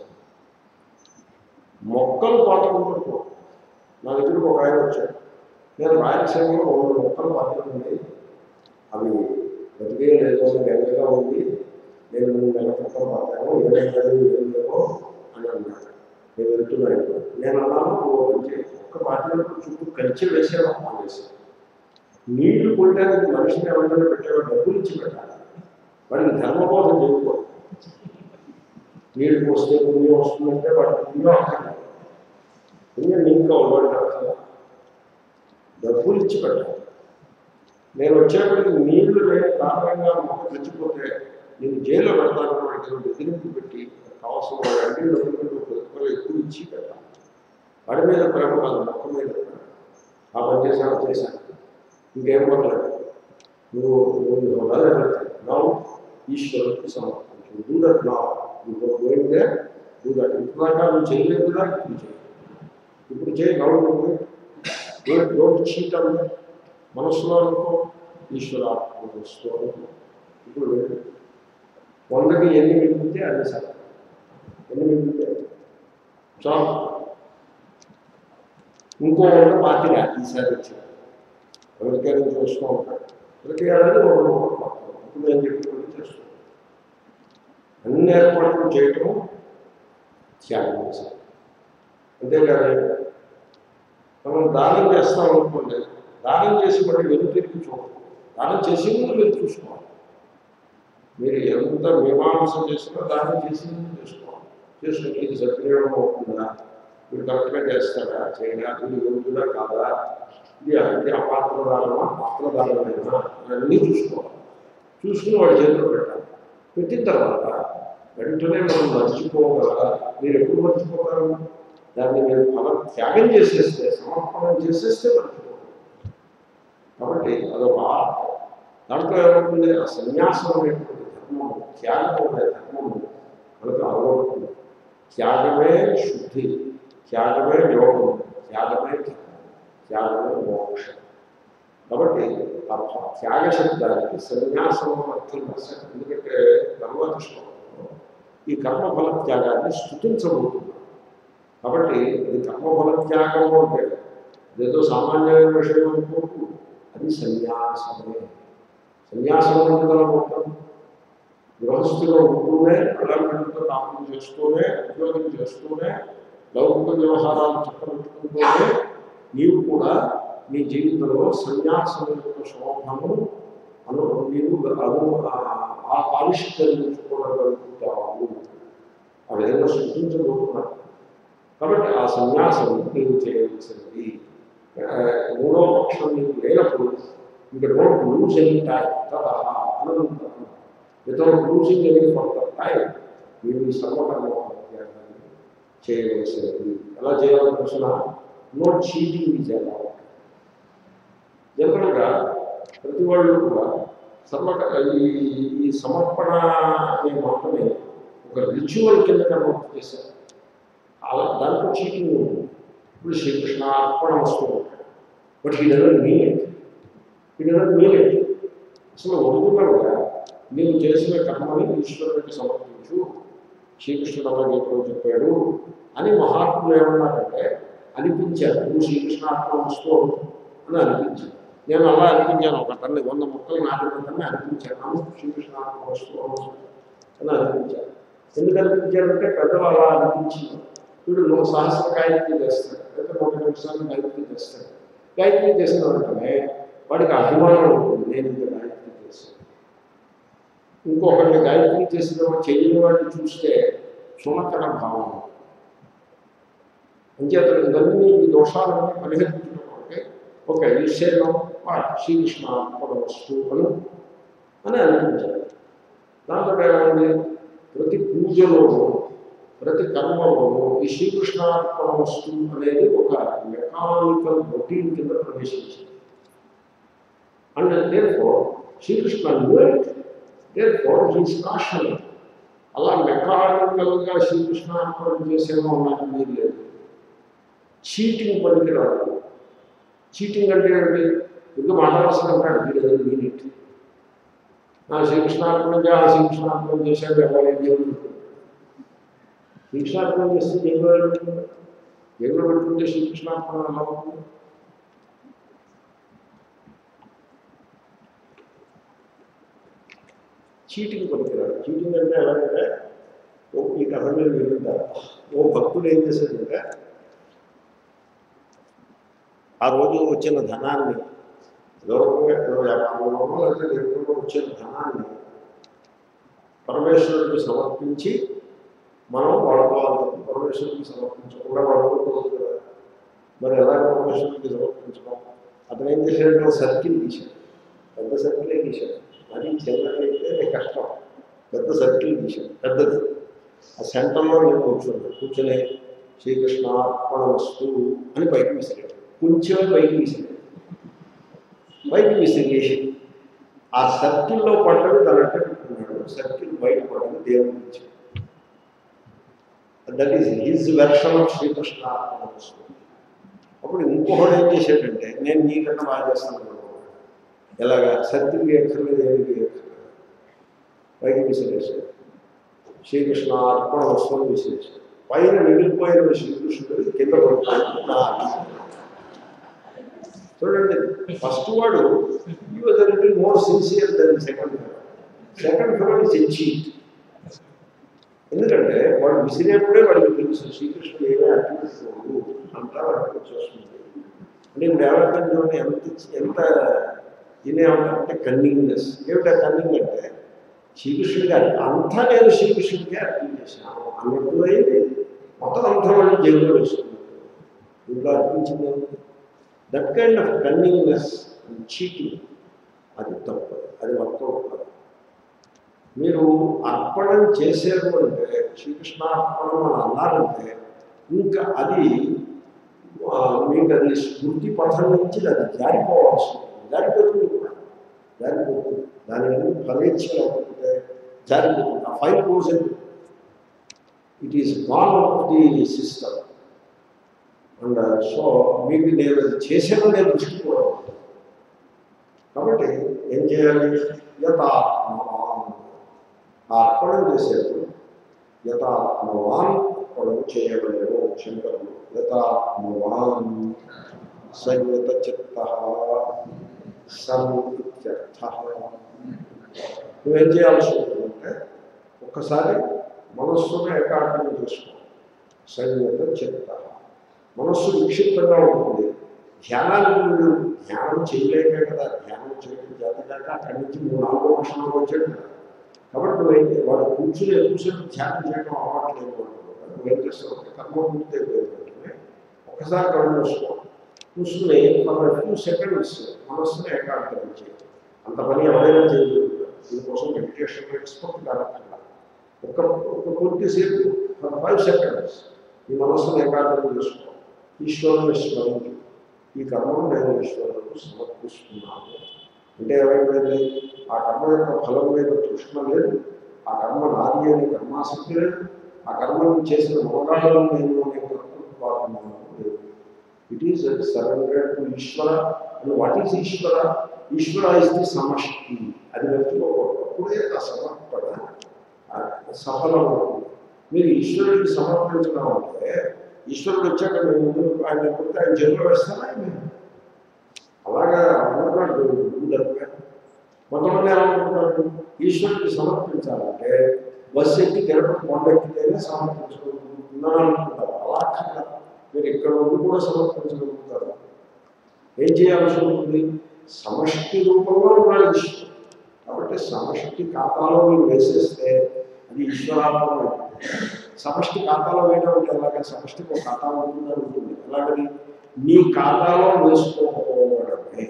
మొక్కలు పాతుకుంటూ నా దగ్గరకు ఒక ఆయన వచ్చాడు నేను రాయలసీమలో రెండు మొక్కలు పాతుకున్నాయి అవి బతికే లేదో గంగగా ఉంది నేను మూడు నెలల క్రితం పాతాను ఏమైనా ఏం లేవో అని అన్నాడు నేను వెళ్తున్నాను ఇప్పుడు నేను అన్నాను ఓ మంచి ఒక్క పాత్రలకు చుట్టూ కంచె వేసేవా వేసి నీళ్లు కొట్టడానికి మనిషిని ఎవరైనా పెట్టేవాడు డబ్బులు ఇచ్చి పెట్టాలి వాడికి ధర్మబోధం చేయకూడదు నీళ్లు పోస్తే పుణ్యం వస్తుందంటే వాడి పుణ్యం అక్కడ పుణ్యం ఇంకా వాడు అక్కడ డబ్బులు ఇచ్చి పెట్టాలి నేను వచ్చేప్పటికి నీళ్లు లేని కారణంగా మొక్క చచ్చిపోతే నేను జైల్లో పెడతాను వాడికి బెదిరింపు పెట్టి కావాల్సిన వాడు అన్ని డబ్బులు కొద్దిగా ఎక్కువ ఇచ్చి పెట్టాలి వాడి మీద ప్రేమ కాదు మొక్క మీద ప్రేమ. ఆ పని చేశాను చేశాను ఇంకేం పర్లేదు నువ్వు నువ్వు మొదలెడతాయి నవ్వు ఈశ్వరుడికి సమర్పించు డూ దట్ నా నువ్వు పోయిందే డూ దట్ ఇంతదాకా నువ్వు చేయలేదు కదా ఇప్పుడు చేయి ఇప్పుడు చేయి నవ్వు డోంట్ డోంట్ చీట్ అన్న మనస్సులో అనుకో ఈశ్వర వస్తూ అనుకో ఇప్పుడు వెళ్ళు. వందకి ఎన్ని మిగిలితే అన్ని సార్ ఎన్ని మిగిలితే చాలు ఇంకో వంద పాతిరా ఈసారి వచ్చారు ఎవరికైనా చూస్తూ ఉంటాడు ఎవరికైనా ఒక ఇప్పుడు నేను చెప్పి చేస్తాను అన్ని ఏర్పాట్లు చేయటం త్యాగం చేశారు అంతేకాదు మనం దానం చేస్తాం అనుకోండి దానం చేసి మళ్ళీ వెను తిరిగి చూడదు దానం చేసి ముందు మీరు చూసుకోవాలి మీరు ఎంత మీమాంస చేసినా దానం చేసి ముందు చేసుకోవాలి చేసుకుని ఇది సద్వినియోగం అవుతుందా మీరు కరెక్ట్గా చేస్తారా చేయడా ఇది వెలుగుదా కాదా ఇది ఇది అపాత్రదానమా పాత్రదానమేనా అన్నీ చూసుకోవాలి చూసుకుని వాడి చేతిలో పెట్టాలి పెట్టిన తర్వాత వెంటనే మనం మర్చిపోగల మీరు ఎప్పుడు మర్చిపోతారు దాన్ని మీరు ఫలం త్యాగం చేసేస్తే సమర్పణం చేసేస్తే మర్చిపోతారు కాబట్టి అదొక ఆర్ట్ దాంట్లో ఏమవుతుంది ఆ సన్యాసం అనేటువంటి ధర్మము త్యాగం అనే ధర్మము మనకు అలవడుతుంది త్యాగమే శుద్ధి త్యాగమే యోగం త్యాగమే ధర్మం త్యాగమే మోక్షం కాబట్టి ఆ భ- త్యాగ శబ్దానికి సన్యాసం అర్థం రాశారు ఎందుకంటే తర్వాత శ్లోకంలో ఈ కర్మఫల త్యాగాన్ని స్థుతించబోతున్నారు కాబట్టి ఇది కర్మఫల త్యాగము అంటే ఏదో సామాన్యమైన విషయం అనుకోకు అది సన్యాసమే సన్యాసం అంటే తల మొత్తం గృహస్థిలో ఉంటూనే పిల్లలతో కాపులు చేస్తూనే ఉద్యోగం చేస్తూనే లౌకిక వ్యవహారాలు చక్కబెట్టుకుంటూనే నీవు కూడా నీ జీవితంలో సన్యాసం యొక్క శోభను అను నీవు అను ఆ ఆవిష్కరించుకోగలుగుతావు ఆ విధంగా సృష్టించబోతున్నాడు కాబట్టి ఆ సన్యాసం నీవు చేయవలసినది ఆ, మూడో పక్షం నీకు లేనప్పుడు ఇంకా డోంట్ లూజ్ ఎనీ టైం తదా అనంతరం without losing any further time మీరు ఈ సర్వకర్మ త్యాగాన్ని చేయవలసినది ఎలా చేయాలో తెలిసిన నో చీటింగ్ ఈజ్ ఎలా జనరల్గా ప్రతి వాళ్ళు కూడా సర్వ ఈ ఈ సమర్పణ అనే మాటని ఒక రిచువల్ కింద కన్వర్ట్ చేశారు అలా దాంట్లో చీటింగ్ ఉంది ఇప్పుడు శ్రీకృష్ణ అర్పణ వస్తూ ఉంటాడు బట్ ఈ డజన్ మీన్ ఇట్ ఈ డజన్ మీన్ ఇట్ అసలు ఒరిజినల్గా నీవు చేసిన కర్మని ఈశ్వరుడికి సమర్పించు శ్రీకృష్ణుడు అలా గీతలో చెప్పాడు అని మహాత్ములు ఏమన్నారంటే అనిపించారు నువ్వు శ్రీకృష్ణ అర్పణ వస్తూ అని అనిపించారు నేను అలా అనిపించాను ఒక తల్లి వంద మొక్కలు నాటిన అనిపించాను అవును, శ్రీకృష్ణ అర్పణ వస్తూ అని అనిపించారు ఎందుకు అనిపించారంటే పెద్దలు అలా అనిపించింది వీడు నువ్వు సహస్ర గాయత్రి చేస్తాడు లేదా నూట నిమిషాలు గాయత్రి చేస్తాడు గాయత్రి చేసిన వెంటనే వాడికి అభిమానం ఉంటుంది నేను ఇంత గాయత్రి చేశాను ఇంకొకరిని గాయత్రి చేసిన వాడు చెయ్యని వాడిని చూస్తే సుమకర భావం అంచేత ఇవన్నీ ఈ దోషాలన్నీ పరిహరించడం అంటే ఓకే ఈశ్వరం వాడు శ్రీకృష్ణ అర్పణ వస్తువు అని అని అనిపించారు దాంతో ఏమైంది ప్రతి పూజలోనూ ప్రతి కర్మలోనూ ఈ శ్రీకృష్ణార్పణ వస్తువు అనేది ఒక మెకానికల్ రొటీన్ కింద ప్రవేశించింది and therefore Shri Krishna therefore his caution అలా మెకానికల్గా శ్రీకృష్ణార్పణ చేసేమో నాకు మీరు లేదు చీటింగ్ పనికిరాదు చీటింగ్ అంటే ఏంటి ఎందుకు మాట్లాడాల్సిన అంటాడు వీడు ఏదో మీనిట్ ఆ శ్రీకృష్ణార్పణం చే- ఆ శ్రీకృష్ణార్పణం చేశాడు ఎవరైనా దేవుడు శ్రీకృష్ణార్పణం చేస్తే జైలు పెట్టుకుంటే జైలు పెట్టుకుంటే శ్రీకృష్ణార్పణం ఎలా అవుతుంది చీటింగ్ పనికిరాదు చీటింగ్ అంటే ఎలాగంటే ఓ ఈ కథ మీద వింటారు ఓ భక్తుడు ఏం చేశాడంటే ఆ రోజు వచ్చిన ధనాన్ని గౌరవంగా ఏదో వ్యాపారంలోనో లేకపోతే దేనిలోనో వచ్చిన ధనాన్ని పరమేశ్వరుడికి సమర్పించి మనం వాడుకోవాలి తప్ప పరమేశ్వరుడికి సమర్పించకుండా వాడుకోకూడదు కదా మరి ఎలా పరమేశ్వరుడికి సమర్పించడం అతను ఏం చేశాడంటే సర్కిల్ తీశాడు పెద్ద సర్కిలే తీశాడు మరి చిన్నదైతే కష్టం పెద్ద సర్కిల్ తీశాడు పెద్దది ఆ సెంటర్లో నేను కూర్చున్నాను కూర్చొని శ్రీకృష్ణ అర్పణ వస్తు అని పైకి విసిరాడు కొంచెం పైకి విసిరాడు పైకి విసిరేసి ఆ సర్కిల్లో పడ్డది తనంటే పెట్టుకున్నాడు సర్కిల్ బయట పడ్డది దేవుడు ఇచ్చాడు that is his version of Shri Krishna అర్పణ వస్తు అప్పుడు ఇంకొకడు ఏం చేశాడంటే నేను నీకన్నా బాగా చేస్తాను అనుకున్నాడు. ఎలాగా సర్కిల్ ఎక్కర్లేదు ఏమిటి ఎక్కర్లేదు పైకి విసిరేసాడు శ్రీకృష్ణ అర్పణ వస్తువులు విశేషం పైన మిగిలిపోయిన శ్రీకృష్ణుడు కింద పడుతున్నాడు నా చూడండి ఫస్ట్ వాడు little more sincere then second second fellow is cheat ఎందుకంటే వాడు విసిరేప్పుడే వాడికి తెలుసు శ్రీకృష్ణుడు ఏమీ అర్థించకూడదు అంతా వాడికి వచ్చేస్తుంది అంటే ఇప్పుడు ఏమంటే ఎంత ఎంత ఇదేమంటారంటే కన్నింగ్నెస్ ఏమిటా కన్నింగ్ అంటే శ్రీకృష్ణుడికి అర్ప- అంతా నేను శ్రీకృష్ణుడికి అర్పణ చేశాను అన్నట్టు అయింది మొత్తం అంతా వాళ్ళు జైల్లో వేసుకున్నారు ఇంట్లో అర్పించింది that kind of cunningness and cheating అది తప్పు అది వర్కౌట్ కాదు మీరు అర్పణం చేసేది అంటే శ్రీకృష్ణ అర్పణం అని అన్నారంటే ఇంకా అది ఆ, మీకు అది స్మృతి పథం నుంచి అది జారిపోవాల్సి ఉంటుంది జారిపోతుంది కూడా జారిపోతుంది దాని మీద ఫలేచ్ఛ లేకపోతే జారిపోతుంది ఆ five percent it is gone off the system and so మీకు నేను అది చేసేదో నేను దృష్టి కూడా ఉంటుంది. కాబట్టి ఏం చేయాలి యథాత్మవాన్ ఆ అర్పణం చేసేప్పుడు యథాత్మవాన్ అర్పణం చేయగలరు శంకరులు యథాత్మవాన్ సంయత చిత్త సన్ ఇత్యర్థ నువ్వేం చేయాల్సి ఉంటుందంటే ఒక్కసారి మనస్సును ఏకాగ్రం చేసుకో సంయత చిత్త మనస్సు విక్షిప్తంగా ఉంటుంది ధ్యానానికి వీడు ధ్యానం చేయలేక కదా ధ్యానం చేయడం చేత కాక అక్కడి నుంచి మూడు నాలుగో వర్షంలో వచ్చాడు కదా కాబట్టి నువ్వైతే వాడు కూర్చుని ఎక్కువసేపు ధ్యానం చేయడం అలవాటు లేదు వాడు. నువ్వు ఏం చేస్తావు అంటే కర్మ పూర్తి అయిపోయిందంటే ఒకసారి కళ్ళు మూసుకో కూర్చుని ఒక ఫ్యూ సెకండ్స్ మనస్సును ఏకాగ్రం చేయి అంత పని ఎవరైనా చేయగలుగుతారు దీనికోసం మెడిటేషన్ ఎక్స్పర్ట్ కాదక్కర్లా ఒక ఒక కొద్దిసేపు ఒక ఫైవ్ సెకండ్స్ ఈ మనస్సును ఏకాగ్రం చేసుకో ఈశ్వరుని స్మరించి ఈ కర్మను నేను ఈశ్వరులకు సమర్పిస్తున్నాను అంటే ఏమైపోయింది ఆ కర్మ యొక్క ఫలం మీద తృష్ణ లేదు ఆ కర్మ నాది అనే కర్మాసక్తి లేదు ఆ కర్మను చేసిన మోగాలను నేను అనే కర్తృత్వాభిమానం లేదు ఇట్ ఈస్ సరెండర్ టు ఈశ్వర అండ్ వాట్ ఈస్ ఈశ్వర ఈశ్వర ఇస్ ది సమష్టి అది మర్చిపోకూడదు అప్పుడే ఆ సమర్పణ ఆ సఫలం అవుతుంది మీరు ఈశ్వరుడికి సమర్పించడం అంటే ఈశ్వరుడు వచ్చాక మేము ముందు ఆయన కొడితే ఆయన జన్మ వేస్తారా ఆయన అలాగా అనుకున్నాడు గురువు కొంతమంది ఏమనుకుంటారు ఈశ్వరుడికి సమర్పించాలంటే బస్సు ఎక్కి తిరుపతి కొండ ఎక్కితేనే సమర్పించుకుంటున్నాను అనుకుంటారు అలా అక్కర్లేదు మీరు ఇక్కడ ఉండి కూడా సమర్పించగలుగుతారు ఏం చేయాల్సి ఉంటుంది సమష్టి రూపంలో ఉన్నాడు ఈశ్వరుడు కాబట్టి సమష్టి ఖాతాలో మీరు వేసేస్తే అది ఈశ్వరాత్మకం అయిపోతుంది సమష్టి ఖాతాలో వేయడం అంటే ఎలాగ సమష్టికి ఒక ఖాతా ఉంటుందని ఉంటుంది ఎలాగని నీ ఖాతాలో వేసుకోకపోవడమే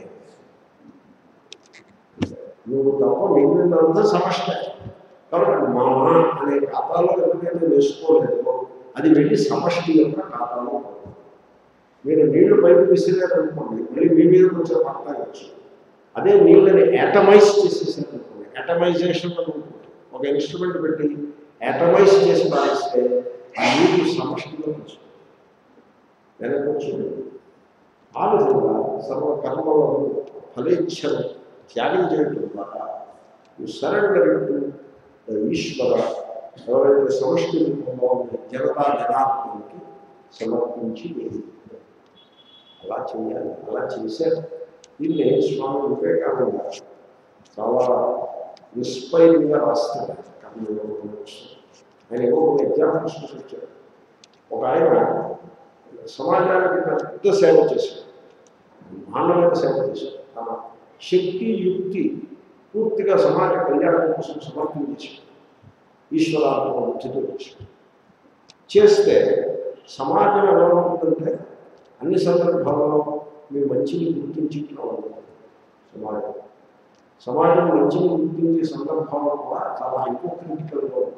నువ్వు తప్ప మిగిలినంతా సమష్టి కాబట్టి మామ అనే ఖాతాలో ఎప్పుడైతే వేసుకోలేదో అది వెళ్ళి సమష్టి యొక్క ఖాతాలో పడుతుంది. మీరు నీళ్లు బయట విసిరేదనుకోండి మళ్ళీ మీ మీద కొంచెం పడతాయచ్చు అదే నీళ్ళని యాటమైజ్ చేసేసారనుకోండి యాటమైజేషన్ అనుకోండి ఒక ఇన్స్ట్రుమెంట్ పెట్టి యాటమైజ్ చేసి పాలిస్తే ఆ నీరు సమష్టిలో వస్తుంది వెనక్కి వచ్చింది ఆ విధంగా సర్వ కర్మలను ఫలేచ్ఛను త్యాగం చేయడం ద్వారా ఈ సరెండర్ టు ఈశ్వర ఎవరైతే సమష్టి రూపంలో ఉన్న జనతా జనార్దనికి సమర్పించి వేదిక అలా చేయాలి అలా చేశారు దీన్ని స్వామి వివేకానంద చాలా ఇన్స్పైరింగ్గా రాస్తారు కర్మయోగం ఆయన ఏవో కొన్ని ఎగ్జాంపుల్స్ వచ్చారు ఒక ఆయన సమాజానికి పెద్ద సేవ చేశాడు మానవమైన సేవ చేశాడు తన శక్తి యుక్తి పూర్తిగా సమాజ కళ్యాణం కోసం సమర్పించాడు ఈశ్వరాత్మక బుద్ధితో చేశాడు చేస్తే సమాజం ఎలా ఉంటుందంటే అన్ని సందర్భాల్లో మీ మంచిని గుర్తించడం ఉంటుంది సమాజం సమాజం మంచిని గుర్తించే సందర్భాల్లో కూడా చాలా హైపోక్రిటికల్గా ఉంటుంది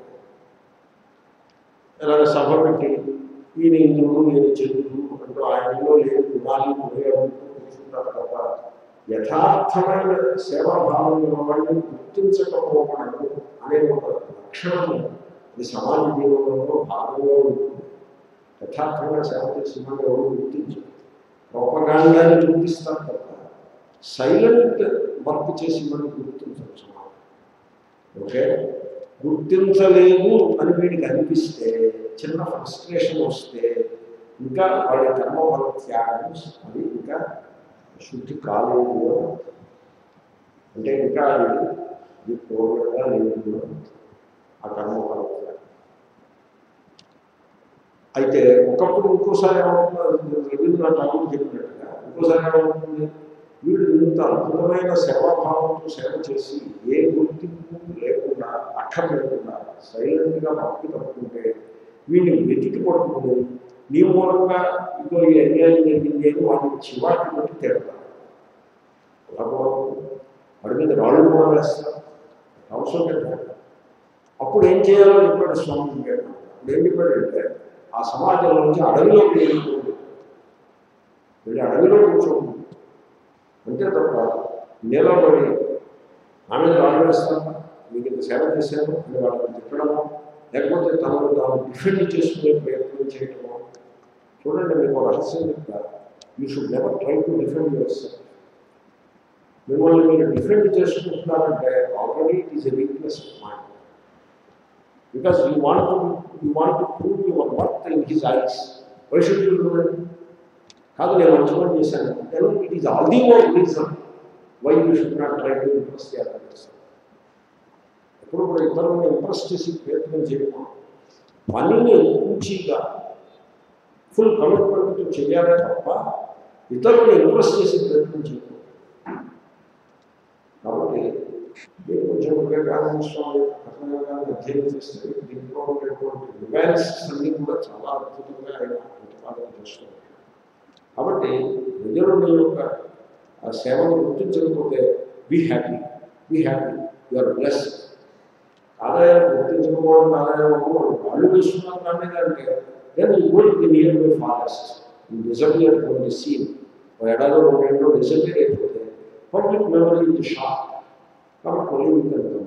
ఇలాగ సభ పెట్టి ఈయన ఇంద్రుడు ఈయన చంద్రుడు అంటూ ఆయనలో లేని గుణాలు కొనేయాలంటూ కూర్చుంటారు తప్ప యథార్థమైన సేవాభావం వాళ్ళని గుర్తించకపోవడం అనే ఒక లక్షణము ఇది సమాజ జీవనంలో భాగంగా ఉంటుంది యథార్థంగా సేవ చేసిన వాళ్ళు ఎవరు గుర్తించరు ప్రొపగాండాన్ని గుర్తిస్తారు తప్ప సైలెంట్ వర్క్ చేసి మనం గుర్తించరు సమాజం ఓకే గుర్తించలేదు అని వీడికి అనిపిస్తే చిన్న ఫ్రస్ట్రేషన్ వస్తే ఇంకా వాడి కర్మఫల త్యాగం అది ఇంకా శుద్ధి కాలేదు అని అర్థం. అంటే ఇంకా అది ఇది పూర్ణంగా లేదు అని ఆ కర్మఫల త్యాగం అయితే ఒకప్పుడు ఇంకోసారి ఏమవుతుందో రవీంద్రనాథ్ ఠాగూర్ చెప్పినట్టుగా ఇంకోసారి ఏమవుతుంది వీడు ఇంత అద్భుతమైన సేవాభావంతో సేవ చేసి ఏ గుర్తింపు లేకుండా అక్కం లేకుండా సైలెంట్గా భక్తి పట్టుకుంటే వీడిని వెతికి పట్టుకుని నీ మూలంగా ఇదో ఈ అన్యాయం జరిగింది అని వాడిని చివాటి పెట్టి తిడతారు అలా కూడా వాడి మీద రాళ్ళు కూడా వేస్తారు అవసరం లేదు అప్పుడు ఏం చేయాలో చెప్పాడు స్వామి వివేకానంద. అప్పుడు ఏం చెప్పాడంటే ఆ సమాజంలో నుంచి అడవిలోకి వెళ్ళిపోయింది వెళ్ళి అడవిలో కూర్చోండి అంతే తప్ప నిలబడి ఆమె రాళ్ళు వేస్తాను మీకు ఇంత సేవ చేశాను అని వాళ్ళని తిట్టడము లేకపోతే తనను తాను డిఫెండ్ చేసుకునే ప్రయత్నం చేయడము చూడండి మీకు ఒక రహస్యం చెప్తా you should never try to defend your self మిమ్మల్ని మీరు డిఫెండ్ చేసుకుంటున్నారంటే already it is a weakness of mind because you want to you want to prove your worth in his eyes why should you do it కాదు నేను మంచి పని చేశాను then it is all the more reason why you should not try to impress the others ఎప్పుడు కూడా ఇతరులను impress చేసి ప్రయత్నం చేయకూడదు పనిని పూచీగా ఫుల్ కమిట్మెంట్తో చేయాలి తప్ప ఇతరులను ఇంప్రెస్ చేసి ప్రయత్నం చేయకూడదు కాబట్టి మీరు కొంచెం వివేకానంద స్వామి కర్మయోగాన్ని అధ్యయనం చేస్తే దీంట్లో ఉండేటువంటి రివాన్సెస్ అన్నీ కూడా చాలా అద్భుతంగా ఆయన ప్రతిపాదన చేస్తున్నారు కాబట్టి ప్రజలు మీ యొక్క ఆ సేవను గుర్తించకపోతే be happy be happy you are bless ఆదాయం గుర్తించకపోవడం ఆదాయం వాళ్ళు వేసుకున్నారు నా మీద అంటే then you go the near by forest you disappear from the scene ఓ ఏడాదో రెండేళ్ళు డిసపియర్ అయిపోతే పబ్లిక్ మెమరీ ఇది షాక్ కాబట్టి మళ్ళీ మీకు వెళ్తాం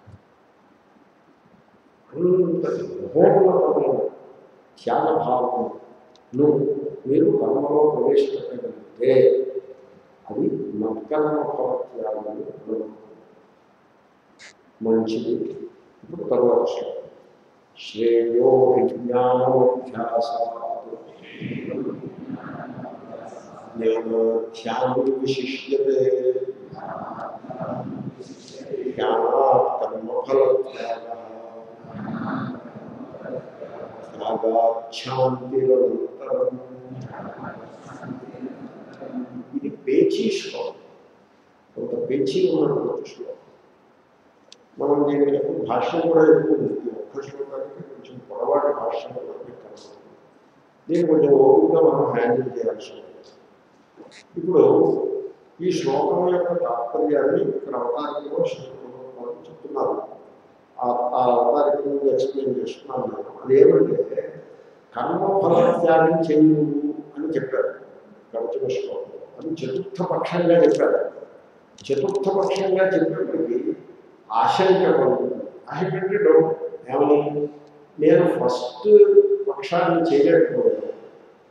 అంత మహోన్నతమైన త్యాగభావము మీరు కర్మలో ప్రవేశపెట్టగలిగితే అది మత్కర్మ ఫలత్యాగము మంచిది ఇప్పుడు తర్వాత శ్లోకం. శ్రేయో విజ్ఞానోధ్యాస జ్ఞానాధ్యానం విశిష్యతే జ్ఞానాత్ కర్మఫలత్యాగ త్యాగాఛాంతిరనంతరం ఇది పేచీ శ్లోకం కొంత పేచీ ఉన్నటువంటి శ్లోకం మనం దీనికి ఎక్కువ భాష్యం కూడా ఎక్కువ ఉంది ఈ ఒక్క శ్లోకానికి కొంచెం పొడవాటి భాష్యం కూడా మీకు కనబడుతుంది దీన్ని కొంచెం ఓపికగా మనం హ్యాండిల్ చేయాల్సి ఉంటుంది ఇప్పుడు ఈ శ్లోకం యొక్క తాత్పర్యాన్ని ఇక్కడ అవతారికలో శ్లోకంలో చెప్తున్నారు ఆ ఆ అవతారికను ఎక్స్ప్లెయిన్ చేస్తున్నాను నేను అదేమంటే కర్మఫల త్యాగం చేయు అని చెప్పారు గడిచిన శ్లోకంలో అది చతుర్థ పక్షంగా చెప్పారు చతుర్థ పక్షంగా చెప్పేప్పటికీ ఆశంక కలుగుతుంది ఆశంక అంటే డౌట్ ఏమని నేను ఫస్ట్ పక్షాన్ని చేయలేకపోయాను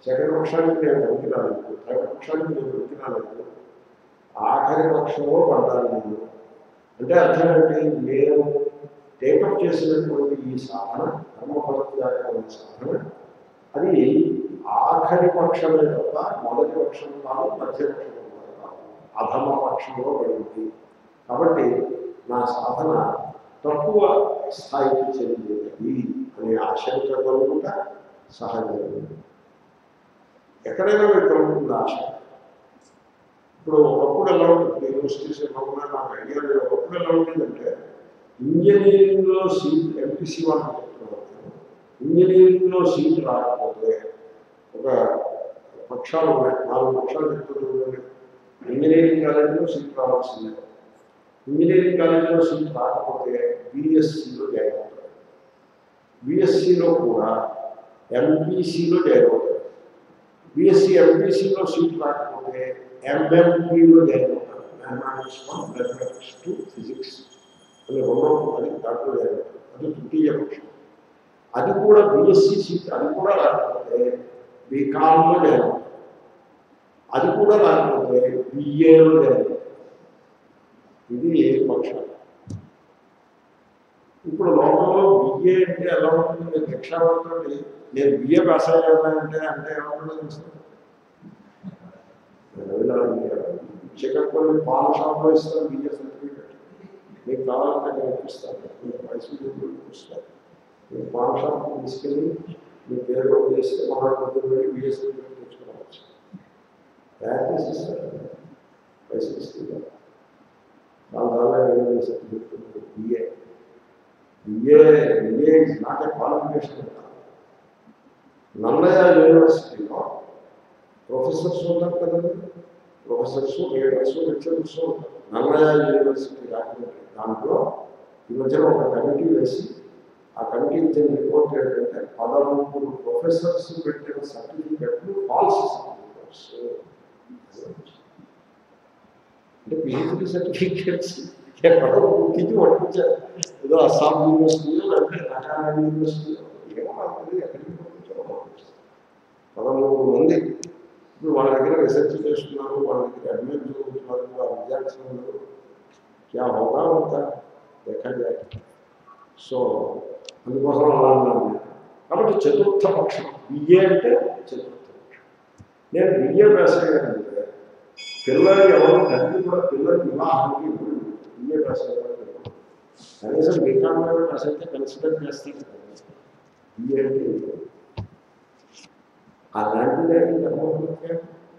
సెకండ్ పక్షానికి నేను పనికి రాలేదు థర్డ్ పక్షానికి నేను పనికి రాలేదు ఆఖరి పక్షంలో పడ్డాను నేను అంటే అర్థం ఏంటి నేను టేకప్ చేసినటువంటి ఈ సాధన కర్మఫలత్యాగం సాధన అది ఆఖరి పక్షమే తప్ప మొదటి పక్షం కాదు మధ్య పక్షం కాదు అధమ పక్షంలో పడింది కాబట్టి నా సాధన తక్కువ స్థాయికి చెందినది అనే ఆశంక కలుగుట సహజమే ఎక్కడైనా మీకు కలుగుతుంది ఆశ ఇప్పుడు ఒకప్పుడు ఎలా ఉంటుంది యూనివర్సిటీస్ ఎక్కడున్నా నాకు ఐడియా లేదు ఒకప్పుడు ఎలా ఉంటుందంటే ఇంజనీరింగ్లో సీట్ ఎంపీసీ వాళ్ళు చెప్తున్నారు ఇంజనీరింగ్లో సీట్ రాకపోతే ఒక పక్షాలు ఉన్నాయి నాలుగు పక్షాలు చెప్తున్నారు ఇంజనీరింగ్ కాలేజీలో సీట్ రావాల్సిందే ఇంజనీరింగ్ కాలేజీలో సీట్ రాకపోతే బీఎస్సీలో జాయిన్ అవుతారు బీఎస్సీలో కూడా ఎంపీసీలో జాయిన్ అవుతారు బీఎస్సీ ఎంపీసీలో సీట్ రాకపోతే ఎంఎంపీలో జాయిన్ అవుతారు mathematics one mathematics two physics అని రెండో అది దాంట్లో జాయిన్ అవుతారు అది తృతీయ పక్షం అది కూడా బీఎస్సీ సీట్ అది కూడా రాకపోతే బీకామ్లో జాయిన్ అవుతారు అది కూడా రాకపోతే బిఏలో జాయిన్ అవుతారు ఇది ఏ పక్షాలు ఇప్పుడు లోకంలో బిఏ అంటే ఎలా ఉంటుంది నేను భిక్షావర్తండి నేను బిఏ పాస్ అయ్యాను అంటే అంటే ఏమంటుందో తెలుసు చికెన్ పాల షాప్లో ఇస్తాను బిఏ సర్టిఫికెట్ మీకు కావాలంటే నేను ఇప్పిస్తాను మీకు మైసూర్ ఇప్పిస్తాను మీరు పాల షాప్ తీసుకెళ్ళి మీ పేరు చేస్తే మన పొద్దున్న వెళ్ళి బిఏ సర్టిఫికెట్ తెచ్చుకోవచ్చు ప్రాక్టీస్ ఇస్తారు పైసలు ఇస్తున్నారు దాని ద్వారా ఏమైనా certificate BA BA BA is not a qualification నల్లయ్య యూనివర్సిటీలో ప్రొఫెసర్స్ ఉంటారు కదండి ప్రొఫెసర్స్ లీడర్స్ లెక్చరర్స్ ఉంటారు నల్లయ్య యూనివర్సిటీ రాకపోతే దాంట్లో ఈ మధ్యన ఒక కమిటీ వేసి ఆ కమిటీ ఇచ్చిన రిపోర్ట్ ఏంటంటే పదమూడు ప్రొఫెసర్స్ పెట్టిన సర్టిఫికెట్లు ఫాల్స్ సర్టిఫికెట్స్ అంటే పిహెచ్డి సర్టిఫికెట్స్ ఎక్కడో గుర్తించి పట్టుకొచ్చారు ఏదో అస్సాం యూనివర్సిటీలో లేకపోతే నాగాలాండ్ యూనివర్సిటీలో ఏమో నాకు తెలియదు ఎక్కడికి పంపించారో పదమూడు మంది ఇప్పుడు వాళ్ళ దగ్గర రీసెర్చ్ చేస్తున్నారు వాళ్ళ దగ్గర అడ్మిట్ చదువుతున్నారు వాళ్ళ విద్యార్థులు క్యా హోగా ఉంటా ఎక్కడ సో అందుకోసం అలా అన్నాను నేను. కాబట్టి చతుర్థ పక్షం బిఏ అంటే చతుర్థ పక్షం నేను బిఏ పాస్ అయ్యానంటే పిల్లలకి ఎవరు తండ్రి కూడా పిల్లల వివాహానికి ఇప్పుడు బిఏ పాస్ అయ్యారు కనీసం బీకామ్ పాస్ అయితే కన్సిడర్ చేస్తాను బిఏ అంటే ఏంటో. అలాంటిదే ధర్మోపత్యం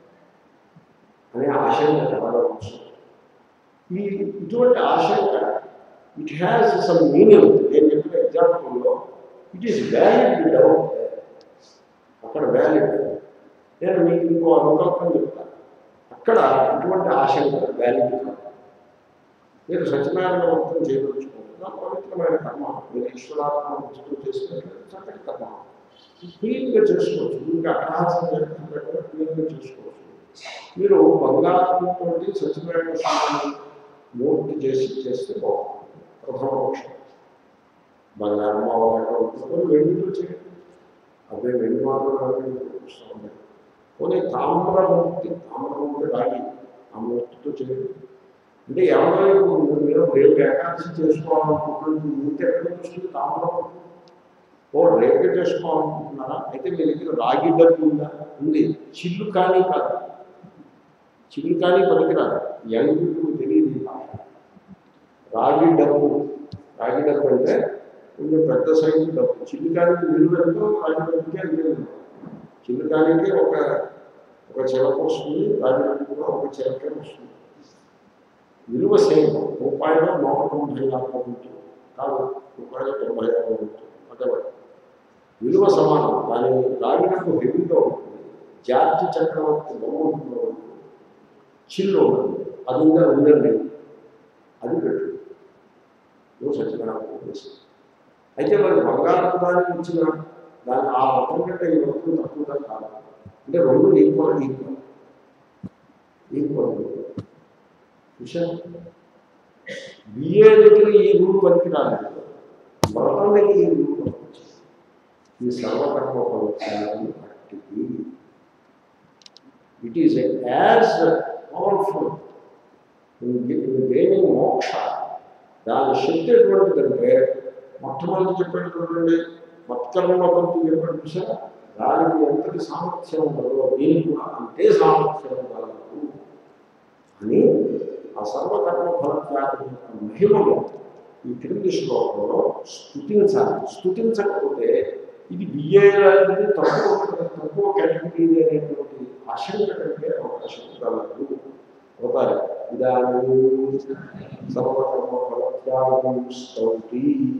అనే ఆశంక కలగవచ్చు ఈ ఇటువంటి ఆశంక ఇట్ హ్యాస్ సమ్ మీనింగ్ నేను చెప్పిన ఎగ్జాంపుల్లో ఇట్ ఈస్ వ్యాలిడ్ డౌట్ అక్కడ వ్యాలిడ్ నేను మీకు ఇంకో అనుకల్పన చెప్తాను అక్కడ ఇటువంటి ఆశంక వ్యాలిడ్ కాదు మీరు సత్యనారాయణ వర్తం చేయదలుచుకుంటున్నా పవిత్రమైన కర్మ మీరు ఈశ్వరాత్మ దృష్టితో చేసినట్లయితే చక్కటి కర్మ క్లీన్గా చేసుకోవచ్చు ఇంకా అట్టహాసం చేయకుండా క్లీన్గా చేసుకోవచ్చు మీరు బంగారంతో సత్యనారాయణ స్వామిని మూర్తి చేసి చేస్తే బాగుంటుంది ప్రథమ పక్షం బంగారం మామూలుగా ఉంటుంది వెండితో చేయండి అదే వెండి మాత్రం చూస్తుంది పోనీ తామ్రమూర్తి తామ్రమూర్తి రాగి ఆ మూర్తితో చేయండి అంటే ఎవరో ఇప్పుడు మీరు రేపు ఏకాదశి చేసుకోవాలనుకుంటున్నది మూర్తి ఎక్కడ వస్తుంది తామ్రమూర్తి ఓ రేపే చేసుకోవాలనుకుంటున్నారా అయితే మీ దగ్గర రాగి డబ్బు ఉందా ఉంది చిల్లు కానీ కాదు చిల్లు కానీ పనికిరాదు యంగ్ పీపుల్ తెలియదు ఈ భాష రాగి డబ్బు రాగి డబ్బు అంటే కొంచెం పెద్ద సైజు డబ్బు చిల్లికానికి విలువ ఎంతో రాగి డబ్బుకే లేదు చిల్లికానికి ఒక ఒక చిలక వస్తుంది రాగి డబ్బు కూడా ఒక చిలకే వస్తుంది విలువ సేమ్ రూపాయలు నూట తొంభై ఆరు ఉంటుంది కాదు రూపాయలు తొంభై ఆరు ఉంటుంది అటువంటి విలువ సమానం కానీ రాగి డబ్బు హెవీగా ఉంటుంది జార్జి చక్రవర్తి బొమ్మ ఉంటుంది చిల్లు ఉంటుంది అది ఇంకా ఉందండి అది పెట్టు నువ్వు సత్యనారాయణ చేసి అయితే మరి బంగారం దానికి వచ్చిన దాని ఆ మొత్తం కంటే ఈ మొత్తం తక్కువగా కాదు అంటే రెండు ఈక్వల్ ఈక్వల్ ఈక్వల్ విషయం బిఏ దగ్గర ఈ రూల్ పనికి రాలేదు వ్రతం దగ్గర ఈ రూల్ పనికి ఈ సర్వకర్మ ఫలితాన్ని పట్టికి it is as powerful gaining మోక్ష దాని శక్తి ఎటువంటిదంటే మొట్టమొదటి చెప్పేటటువంటి మత్కర్మకంతు చెప్పాడు చూసారా దానికి ఎంతటి సామర్థ్యం ఉన్నదో దీనికి కూడా అంతే సామర్థ్యం కలదు అని ఆ సర్వకర్మ ఫలత్యాగం యొక్క మహిమను ఈ క్రింది శ్లోకంలో స్థుతించాలి స్థుతించకపోతే ఇది బిఏ లాంటిది తక్కువ తక్కువ కేటగిరీ అనేటువంటి ఆశంక కంటే అవకాశం కలదు అవుతారు ఇదానీ సర్వకర్మ ఫలత్యాగం స్తౌతి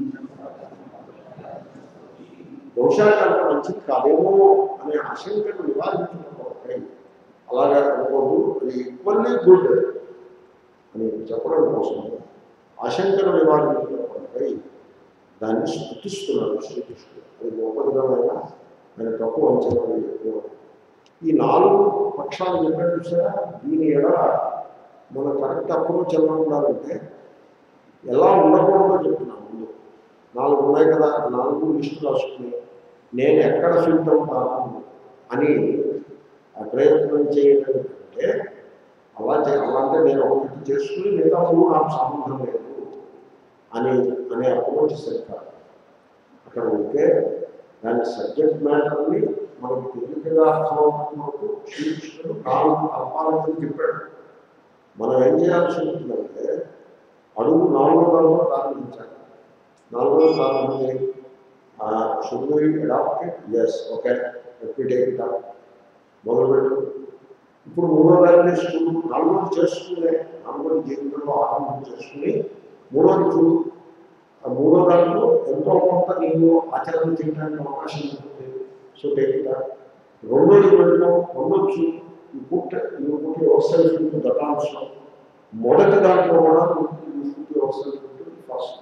బహుశా కంటే మంచిది కాదేమో అనే ఆశంకను నివారించడం కొరకై అలాగే అనుకోదు అది ఈక్వల్లీ గుడ్ అని చెప్పడం కోసం ఆశంకను నివారించడం కొరకై దాన్ని స్థుతిస్తున్నాడు శ్రీకృష్ణుడు అది గొప్పదినమైన ఆయన తక్కువ అంచనా ఎక్కువ ఈ నాలుగు పక్షాలు చెప్పాడు చూసారా దీని ఎలా మన కరెక్ట్ అప్రోచ్ ఎలా ఉండాలంటే ఎలా ఉండకూడదో చెప్తున్నాను ముందు నాలుగు ఉన్నాయి కదా నాలుగు లిస్టు రాసుకుని నేను ఎక్కడ ఫిట్ అవుతాను అని ఆ ప్రయత్నం చేయడం అంటే అలా చే అలా అంటే నేను ఒకటి చేసుకుని మిగతా మూడు నాకు సంబంధం లేదు అని అనే అప్రోచ్ సరికాదు అక్కడ ఉంటే దాని సబ్జెక్ట్ మ్యాటర్ని మనకు తేలికగా అర్థమవుతున్నట్టు శ్రీకృష్ణుడు నాలుగు కల్పాలని చెప్పాడు మనం ఏం చేయాల్సి ఉంటుందంటే అడుగు నాలుగో దాంట్లో ప్రారంభించాలి నాలుగో ప్రారంభించి should we adapted yes okay repeat మొదలుపెట్టు ఇప్పుడు మూడో దాన్ని చూడు నాలుగోది చేసుకునే నాలుగోది జీవితంలో ఆరంభం చేసుకుని మూడోది చూడు ఆ మూడో దాంట్లో ఎంతో కొంత నీవు ఆచరణ చేయడానికి అవకాశం ఉంటుంది సో టేక్ రెండోది వెళ్ళడం రెండోది చూడు ఈ పుట్ట నువ్వు పుట్టి వ్యవసాయం చుట్టూ దటాంశం మొదటి దాంట్లో కూడా నువ్వు పుట్టి వ్యవసాయం చుట్టూ ఫస్ట్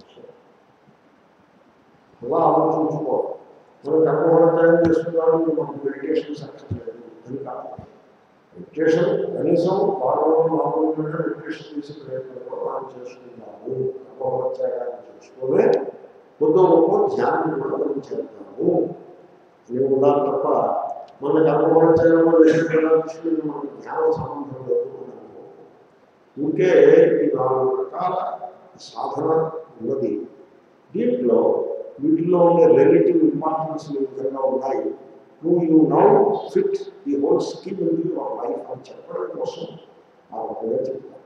అలా ఆలోచించుకోవాలి మనం కర్మఫలత్యాగం చేస్తున్నాము మనకు మెడిటేషన్ సక్సెస్ లేదు అని కాదు మెడిటేషన్ కనీసం వారంలో నాలుగు గంటల మెడిటేషన్ చేసే ప్రయత్నంలో మనం చేసుకుంటాము కర్మఫలత్యాగాన్ని చేసుకునే కొద్ది గొప్ప ధ్యానం కూడా మనం చేద్దాము అని ఉండాలి తప్ప మన కర్మఫలత్యాగంలో వేసిన మనకు ధ్యానం సంబంధం లేదు ఇంకే ఈ నాలుగు రకాల సాధన ఉన్నది దీంట్లో వీటిలో ఉండే రిలేటివ్ ఇంపార్టెన్స్ ఈ విధంగా ఉన్నాయి నువ్వు you now fit the whole scheme in your life అని చెప్పడం కోసం ఆ రకంగా చెప్తాను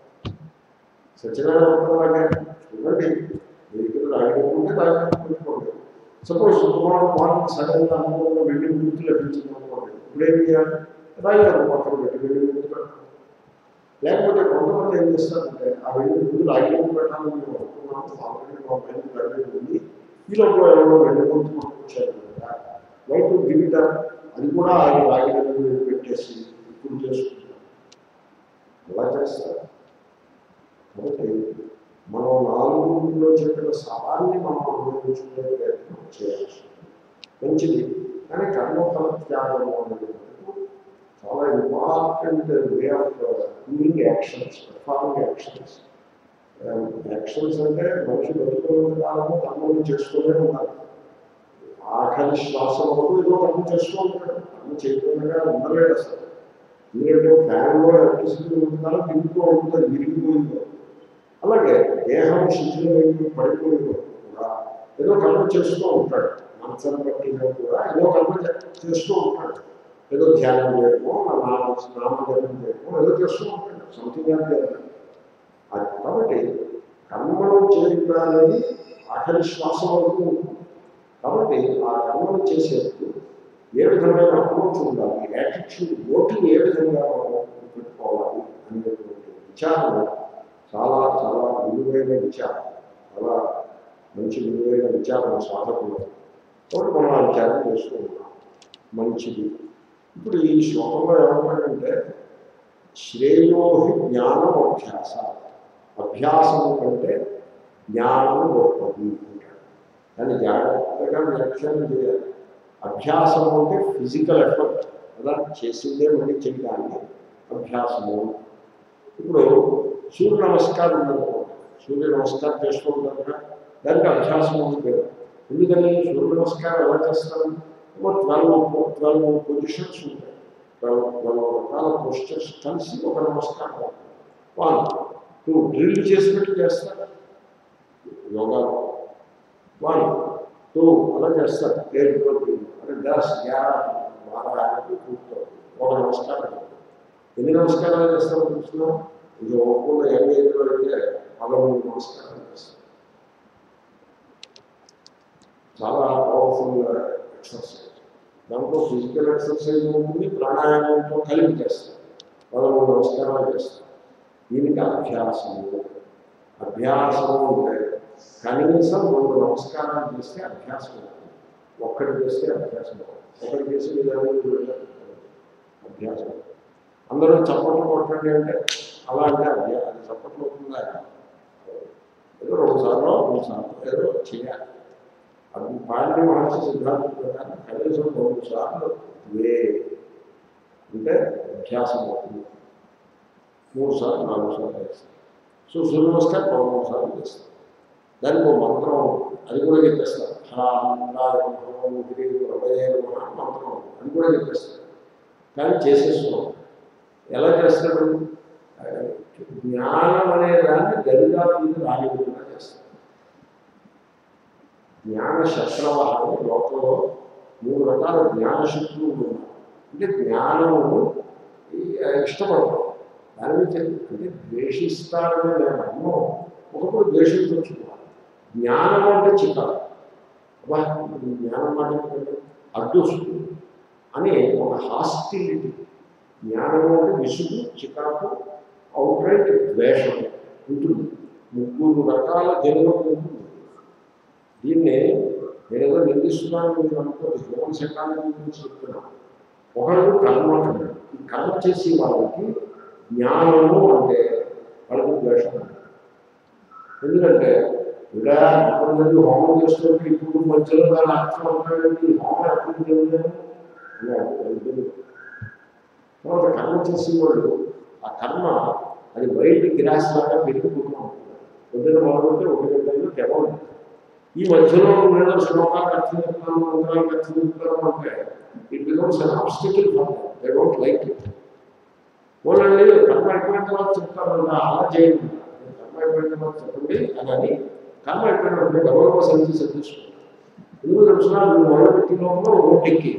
సత్యనారాయణ చూడండి మీ దగ్గర రాయకుంటే రాయకుంటే సపోజ్ టుమారో మార్నింగ్ సడన్గా అనుకోకుండా వెండి గుర్తు లభించింది అనుకోండి ఇప్పుడేం చేయాలి రాయగలరు పక్కన పెట్టి వెండి గుర్తు పెట్టాలి లేకపోతే కొంతమంది ఏం చేస్తారంటే ఆ వెండి ముందు రాయకుండా పెట్టాలని మేము అనుకున్నాము ఆల్రెడీ మా మైండ్ వెండి ఉంది ఈ లోపల ఎవరో వెండి గుర్తు వచ్చారు వైట్ గివిట అది కూడా ఆయన రాయగలను పెట్టేసి ఇప్పుడు చేసుకుంటారు అలా చేస్తారు కాబట్టి మనం నాలుగులో చెప్పిన సారాన్ని మనం అనుభవించుకునే ప్రయత్నం చేయాల్సి మంచిది కానీ కర్మఫల త్యాగం అనేది చాలా important way of doing actions performing actions actions అంటే మనిషి బతుకున్న కాలము కర్మలు చేసుకునే ఉండాలి ఆఖరి శ్వాస వరకు ఏదో కర్మ చేస్తూ ఉంటాడు కర్మ చేయకుండా ఉండలేడు అసలు ఎందుకంటే ఫ్యాన్లో ఎలక్ట్రిసిటీ ఉంటున్నారో దిగుతూ ఉంటుంది విరిగిపోయిందో అలాగే దేహం శిథిలమైంది పడిపోయిందో కూడా ఏదో కర్మ చేస్తూ ఉంటాడు మనసును బట్టిగా కూడా ఏదో కర్మ చేస్తూ ఉంటాడు ఏదో ధ్యానం చేయడమో నామ నామజపం చేయడమో ఏదో చేస్తూ ఉంటాడు సంథింగ్ అది కాబట్టి కర్మలు చేయడం అనేది ఆఖరి శ్వాస వరకు ఉంటుంది కాబట్టి ఆ కర్మలు చేసేందుకు ఏ విధమైన అప్రోచ్ ఉండాలి యాటిట్యూడ్ ఓటింగ్ ఏ విధంగా మనం పెట్టుకోవాలి అనేటువంటి విచారణ చాలా చాలా విలువైన విచారం చాలా మంచి విలువైన విచారణ సాధకులు కాబట్టి మనం ఆ విచారం చేస్తూ ఉన్నాం మంచిది ఇప్పుడు ఈ శ్లోకంలో ఏమంటాడంటే శ్రేయోహి జ్ఞానం అభ్యాస అభ్యాసము కంటే జ్ఞానము గొప్పది అంటాడు దాన్ని జాగ్రత్తగా వ్యాఖ్యానం చేయాలి అభ్యాసము అంటే ఫిజికల్ ఎఫర్ట్ అలా చేసిందే మళ్ళీ చేయడానికి అభ్యాసము ఇప్పుడు సూర్య నమస్కారం ఉందనుకోండి సూర్య నమస్కారం చేస్తూ ఉంటారు కదా దానికి అభ్యాసం అని పేరు ఎందుకని సూర్య నమస్కారం ఎలా చేస్తారు ట్వెల్వ్ ట్వెల్వ్ పొజిషన్స్ ఉంటాయి రెండు రకాల పోస్టర్స్ కలిసి ఒక నమస్కారం వన్ టూ డ్రిల్ చేసినట్టు చేస్తారు యోగా వన్ టూ అలా చేస్తారు ఏడుతో అంటే దస్ గ్యార బాగా అనేది పూర్తవుతుంది ఒక నమస్కారం ఎన్ని నమస్కారాలు చేస్తారో చూస్తున్నా ఇది ఒక్కొక్క యంగ్ ఏజ్లో అయితే పదమూడు నమస్కారాలు చేస్తారు చాలా పవర్ఫుల్ ఎక్సర్సైజ్ దాంట్లో ఫిజికల్ ఎక్సర్సైజ్ ఉంటుంది ప్రాణాయామంతో కలిపి చేస్తారు పదమూడు నమస్కారాలు చేస్తారు దీనికి అభ్యాసము అభ్యాసము అంటే కనీసం రెండు నమస్కారాలు చేస్తే అభ్యాసం అవుతుంది ఒక్కటి చేస్తే అభ్యాసం అవుతుంది ఒకటి చేసి విధానం అభ్యాసం అందరూ చప్పట్లు కొట్టండి అంటే అలా అంటే అభ్యాసం అది చప్పట్లు అవుతుందా ఏదో రెండు సార్లు మూడు సార్లు ఏదో చేయాలి అది పాండ్య మహర్షి సిద్ధాంతం ప్రకారం కనీసం రెండు సార్లు వే అంటే అభ్యాసం అవుతుంది మూడు సార్లు నాలుగు సార్లు చేస్తాం సో సూర్య నమస్కారం పదమూడు సార్లు చేస్తాం దానికి ఒక మంత్రం అది కూడా చెప్పేస్తారు మంత్రం అది కూడా చెప్పేస్తారు కానీ చేసేస్తున్నాం ఎలా చేస్తాడు జ్ఞానం అనే దాన్ని దరిదాపులకు రానివ్వకుండా చేస్తాడు జ్ఞాన శస్త్రవ అనే లోకంలో మూడు రకాల జ్ఞాన శక్తులు ఉన్నాయి అంటే జ్ఞానము ఇష్టపడతాం దాని మీద అంటే ద్వేషిస్తారని నేను అన్నో ఒకప్పుడు ద్వేషించుకోవాలి జ్ఞానం అంటే చికాకు అబ్బా ఈ జ్ఞానం మాట అడ్డు వస్తుంది అని ఒక హాస్టిలిటీ జ్ఞానము అంటే విసుగు చికాకు అవుట్రైట్ ద్వేషం ఉంటుంది ముగ్గురు రకాల జన్మం ఉంటుంది దీన్ని నేను ఏదో నిందిస్తున్నాను మీరు అనుకోండి హ్యూమన్ సైకాలజీ గురించి చెప్తున్నాను ఒకరు కర్మ అంటున్నాడు ఈ కర్మ చేసి వాళ్ళకి జ్ఞానము అంటే వాళ్ళకి ద్వేషం ఎందుకంటే ఇలా కొంతమంది హోమం చేస్తుంటే ఇప్పుడు మధ్యలో దాని అర్థం ఉంటాడండి హోమం ఎప్పుడు తెలియదు తర్వాత కర్మ చేసి వాళ్ళు ఆ కర్మ అది వైట్ గ్రాస్ లాగా పెరిగిపోతూ ఉంటుంది పొద్దున మొదలుపెట్టి ఒక గంటలో కేవలం ఈ మధ్యలో నేను శ్లోకాలు అర్థం చెప్తాను మంత్రాలు అర్థం చెప్తాను అంటే it becomes an obstacle for they don't like it పోలండి కర్మ అయిపోయిన తర్వాత చెప్తాను అలా చేయండి కర్మ అయిపోయిన తర్వాత చెప్పండి అని అని కర్మ అయిపోయిన వెంటనే డబ్బుల సంచి సర్దించుకుంటాను ఎందుకు తెలుసునా మీరు మొదలుపెట్టి లోపల రోడ్ ఎక్కి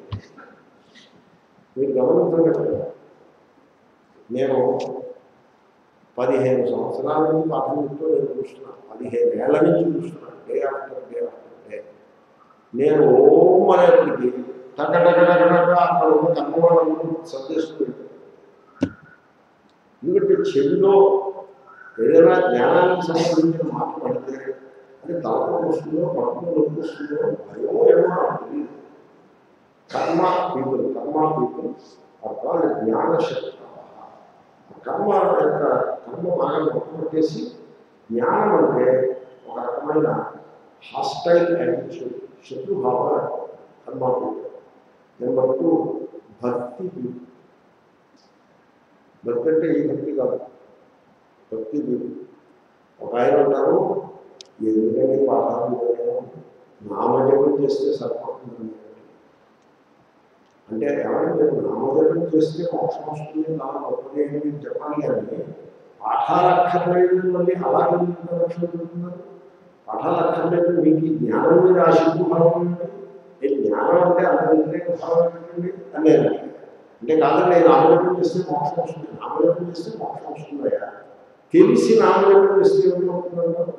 మీరు గమనించండి కదా నేను పదిహేను సంవత్సరాల నుంచి పాఠం చెప్తూ నేను చూస్తున్నాను పదిహేను ఏళ్ళ నుంచి చూస్తున్నాను day after day after day నేను ఓం అనేప్పటికీ టక టక టక టక అక్కడ ఉన్న కర్మవాళ్ళందరూ సందేశం ఎందుకంటే చెవిలో ఏదైనా జ్ఞానానికి సంబంధించిన మాట పడితే అది తలపం వస్తుందో పట్టుకుని వస్తుందో భయం ఏమో నాకు తెలియదు కర్మ పీపుల్ కర్మ పీపుల్ అర్థాలు జ్ఞాన శక్తి కర్మ యొక్క కర్మ బాగా మొట్టమొట్టేసి జ్ఞానం అంటే ఒక రకమైన హాస్టైల్ యాటిట్యూడ్ శత్రుభావ కర్మ నెంబర్ టూ భక్తి భక్తి అంటే ఈ భక్తి కాదు భక్తి ఒక ఆయన అంటారు ఎందుకంటే పాఠాలు నామజపం చేస్తే సరిపోతుంది అంటే ఏమంటే నామజపం చేస్తే మోక్షం వస్తుంది చాలా గొప్పది అని చెప్పాలి కానీ పాఠాలు అక్కర్లేదు మళ్ళీ అలా ఎందుకు రక్షణ పెడుతున్నారు పాఠాలు అక్కర్లేదు మీకు ఈ జ్ఞానం మీద ఆశింపు భావం ఏంటి జ్ఞానం అంటే అంత వ్యతిరేక భావం ఏంటండి అని అంటే కాదండి నామజపం చేస్తే మోక్షం వస్తుంది నామజపం చేస్తే మోక్షం వస్తుందయ్యా తెలిసి నామజపం చేస్తే ఏమవుతుందంటారు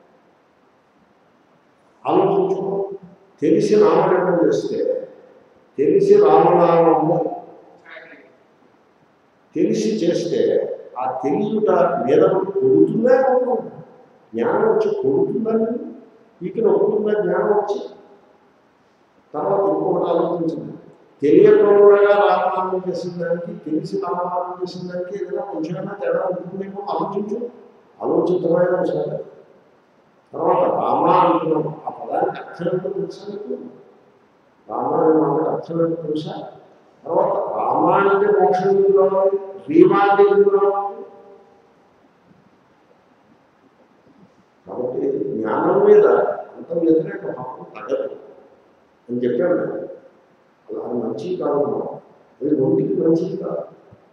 ఆలోచించుకో తెలిసి నామజపం చేస్తే తెలిసి రామనామము తెలిసి చేస్తే ఆ తెలియట మీద కొడుతుందా జ్ఞానం వచ్చి కొడుతుందని వీటిని ఒప్పుతుందా జ్ఞానం వచ్చి తర్వాత ఇంకొకటి ఆలోచించింది తెలియకుండా రామనామం చేసిన దానికి తెలిసి రామనామం చేసిన దానికి ఏదైనా కొంచెమైనా తేడా ఉంటుందేమో ఆలోచించు ఆలోచించమైన సరే తర్వాత రామ అంటున్నాం ఆ పదానికి అర్థం ఏంటో తెలుసా నీకు రామ అనే మాటకి అర్థం ఏంటో తెలుసా తర్వాత రామ అంటే మోక్షం ఎందుకు రావాలి రీమా అంటే ఎందుకు రావాలి కాబట్టి జ్ఞానం మీద అంత వ్యతిరేక భావం తగ్గదు అని చెప్పాను నేను అలా మంచి కాలంలో అది ఒంటికి మంచిది కాదు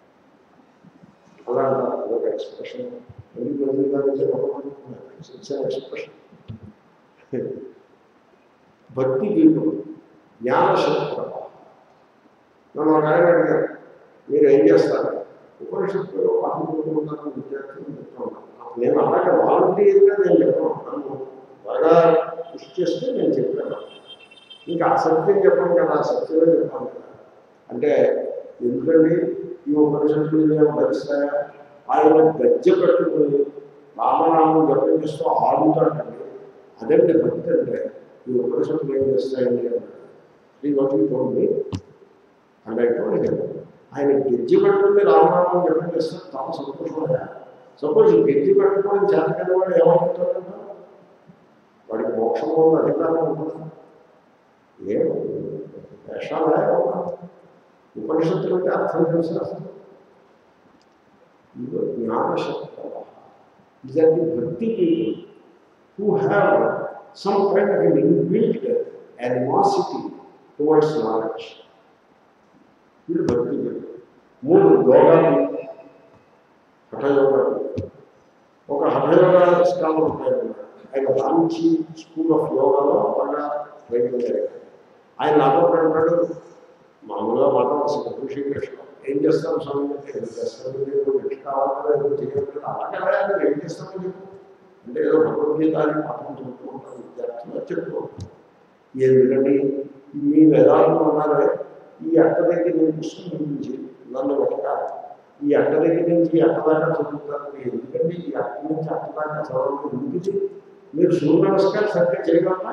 అలా అంటారు అదొక ఎక్స్ప్రెషన్ ఒంటికి మంచిది కాదు ఎక్స్ప్రెషన్ భక్తి దీపం జ్ఞానశక్తి నన్ను ఒక ఆయన అడిగారు మీరు ఏం చేస్తారు ఉపనిషత్తు పాఠించుకుంటున్నాను విద్యార్థులు చెప్తా ఉన్నాను నేను అలాగే వాలంటీర్గా నేను చెప్పను నన్ను బాగా కృషి చేస్తే నేను చెప్పాను ఇంకా అసత్యం చెప్పను కదా సత్యమే చెప్పాను కదా అంటే ఎందుకండి ఈ ఉపనిషత్తులు మేము భరిస్తాయా ఆయన గజ్జె కట్టుకుని రామనామం జపం చేస్తూ ఆడుతాడండి అదండి భక్తి అంటే ఈ ఉపనిషత్తులు ఏం చేస్తాయండి అన్నాడు ఈ వాటికి చూడండి అంటే చూడండి ఆయన గెజ్జి పట్టుకుని రామనామం జపం చేస్తే చాలా సంతోషమయ్యా సపోజ్ గెజ్జి పట్టుకోవడం చేతకని వాడు ఏమవుతాడంట వాడికి మోక్షం ఉన్న అధికారం ఉంటుందా ఏం వేషాలే ఉపనిషత్తులు అంటే అర్థం తెలుసు అసలు ఇదో జ్ఞానశక్తి ఇదంటే భక్తి people who have some kind of inbuilt animosity towards knowledge వీళ్ళు భక్తి పీపుల్ మూడు యోగా హఠయోగా ఒక హఠయోగా స్కాలర్ ఉంటాయి ఆయన రాంచి స్కూల్ ఆఫ్ యోగాలో బాగా ట్రైన్ అయ్యారు ఆయన నాతో అంటాడు మామూలుగా మాట్లాడాల్సిన ఋషికృష్ణ ఏం చేస్తాం స్వామి అంటే ఏం చేస్తాం మీరు ఎట్లా కావాలని ఏదో చేయాలి అలాగే మీరు ఏం చేస్తామని చెప్పు అంటే ఏదో భగవద్గీత అని పాఠం చెప్తూ ఉంటారు విద్యార్థులు చెప్తూ ఉంటారు ఎందుకంటే మీ వేదాంతం ఉన్నారే ఈ అక్క దగ్గర నుంచి నుంచి నన్ను వెతకాలి ఈ అక్క దగ్గర నుంచి ఈ అక్క దాకా చదువుతారు ఎందుకంటే ఈ అక్క నుంచి అక్క దాకా చదవడం ఎందుకు మీరు సూర్య నమస్కారం సరిగ్గా చేయగలరా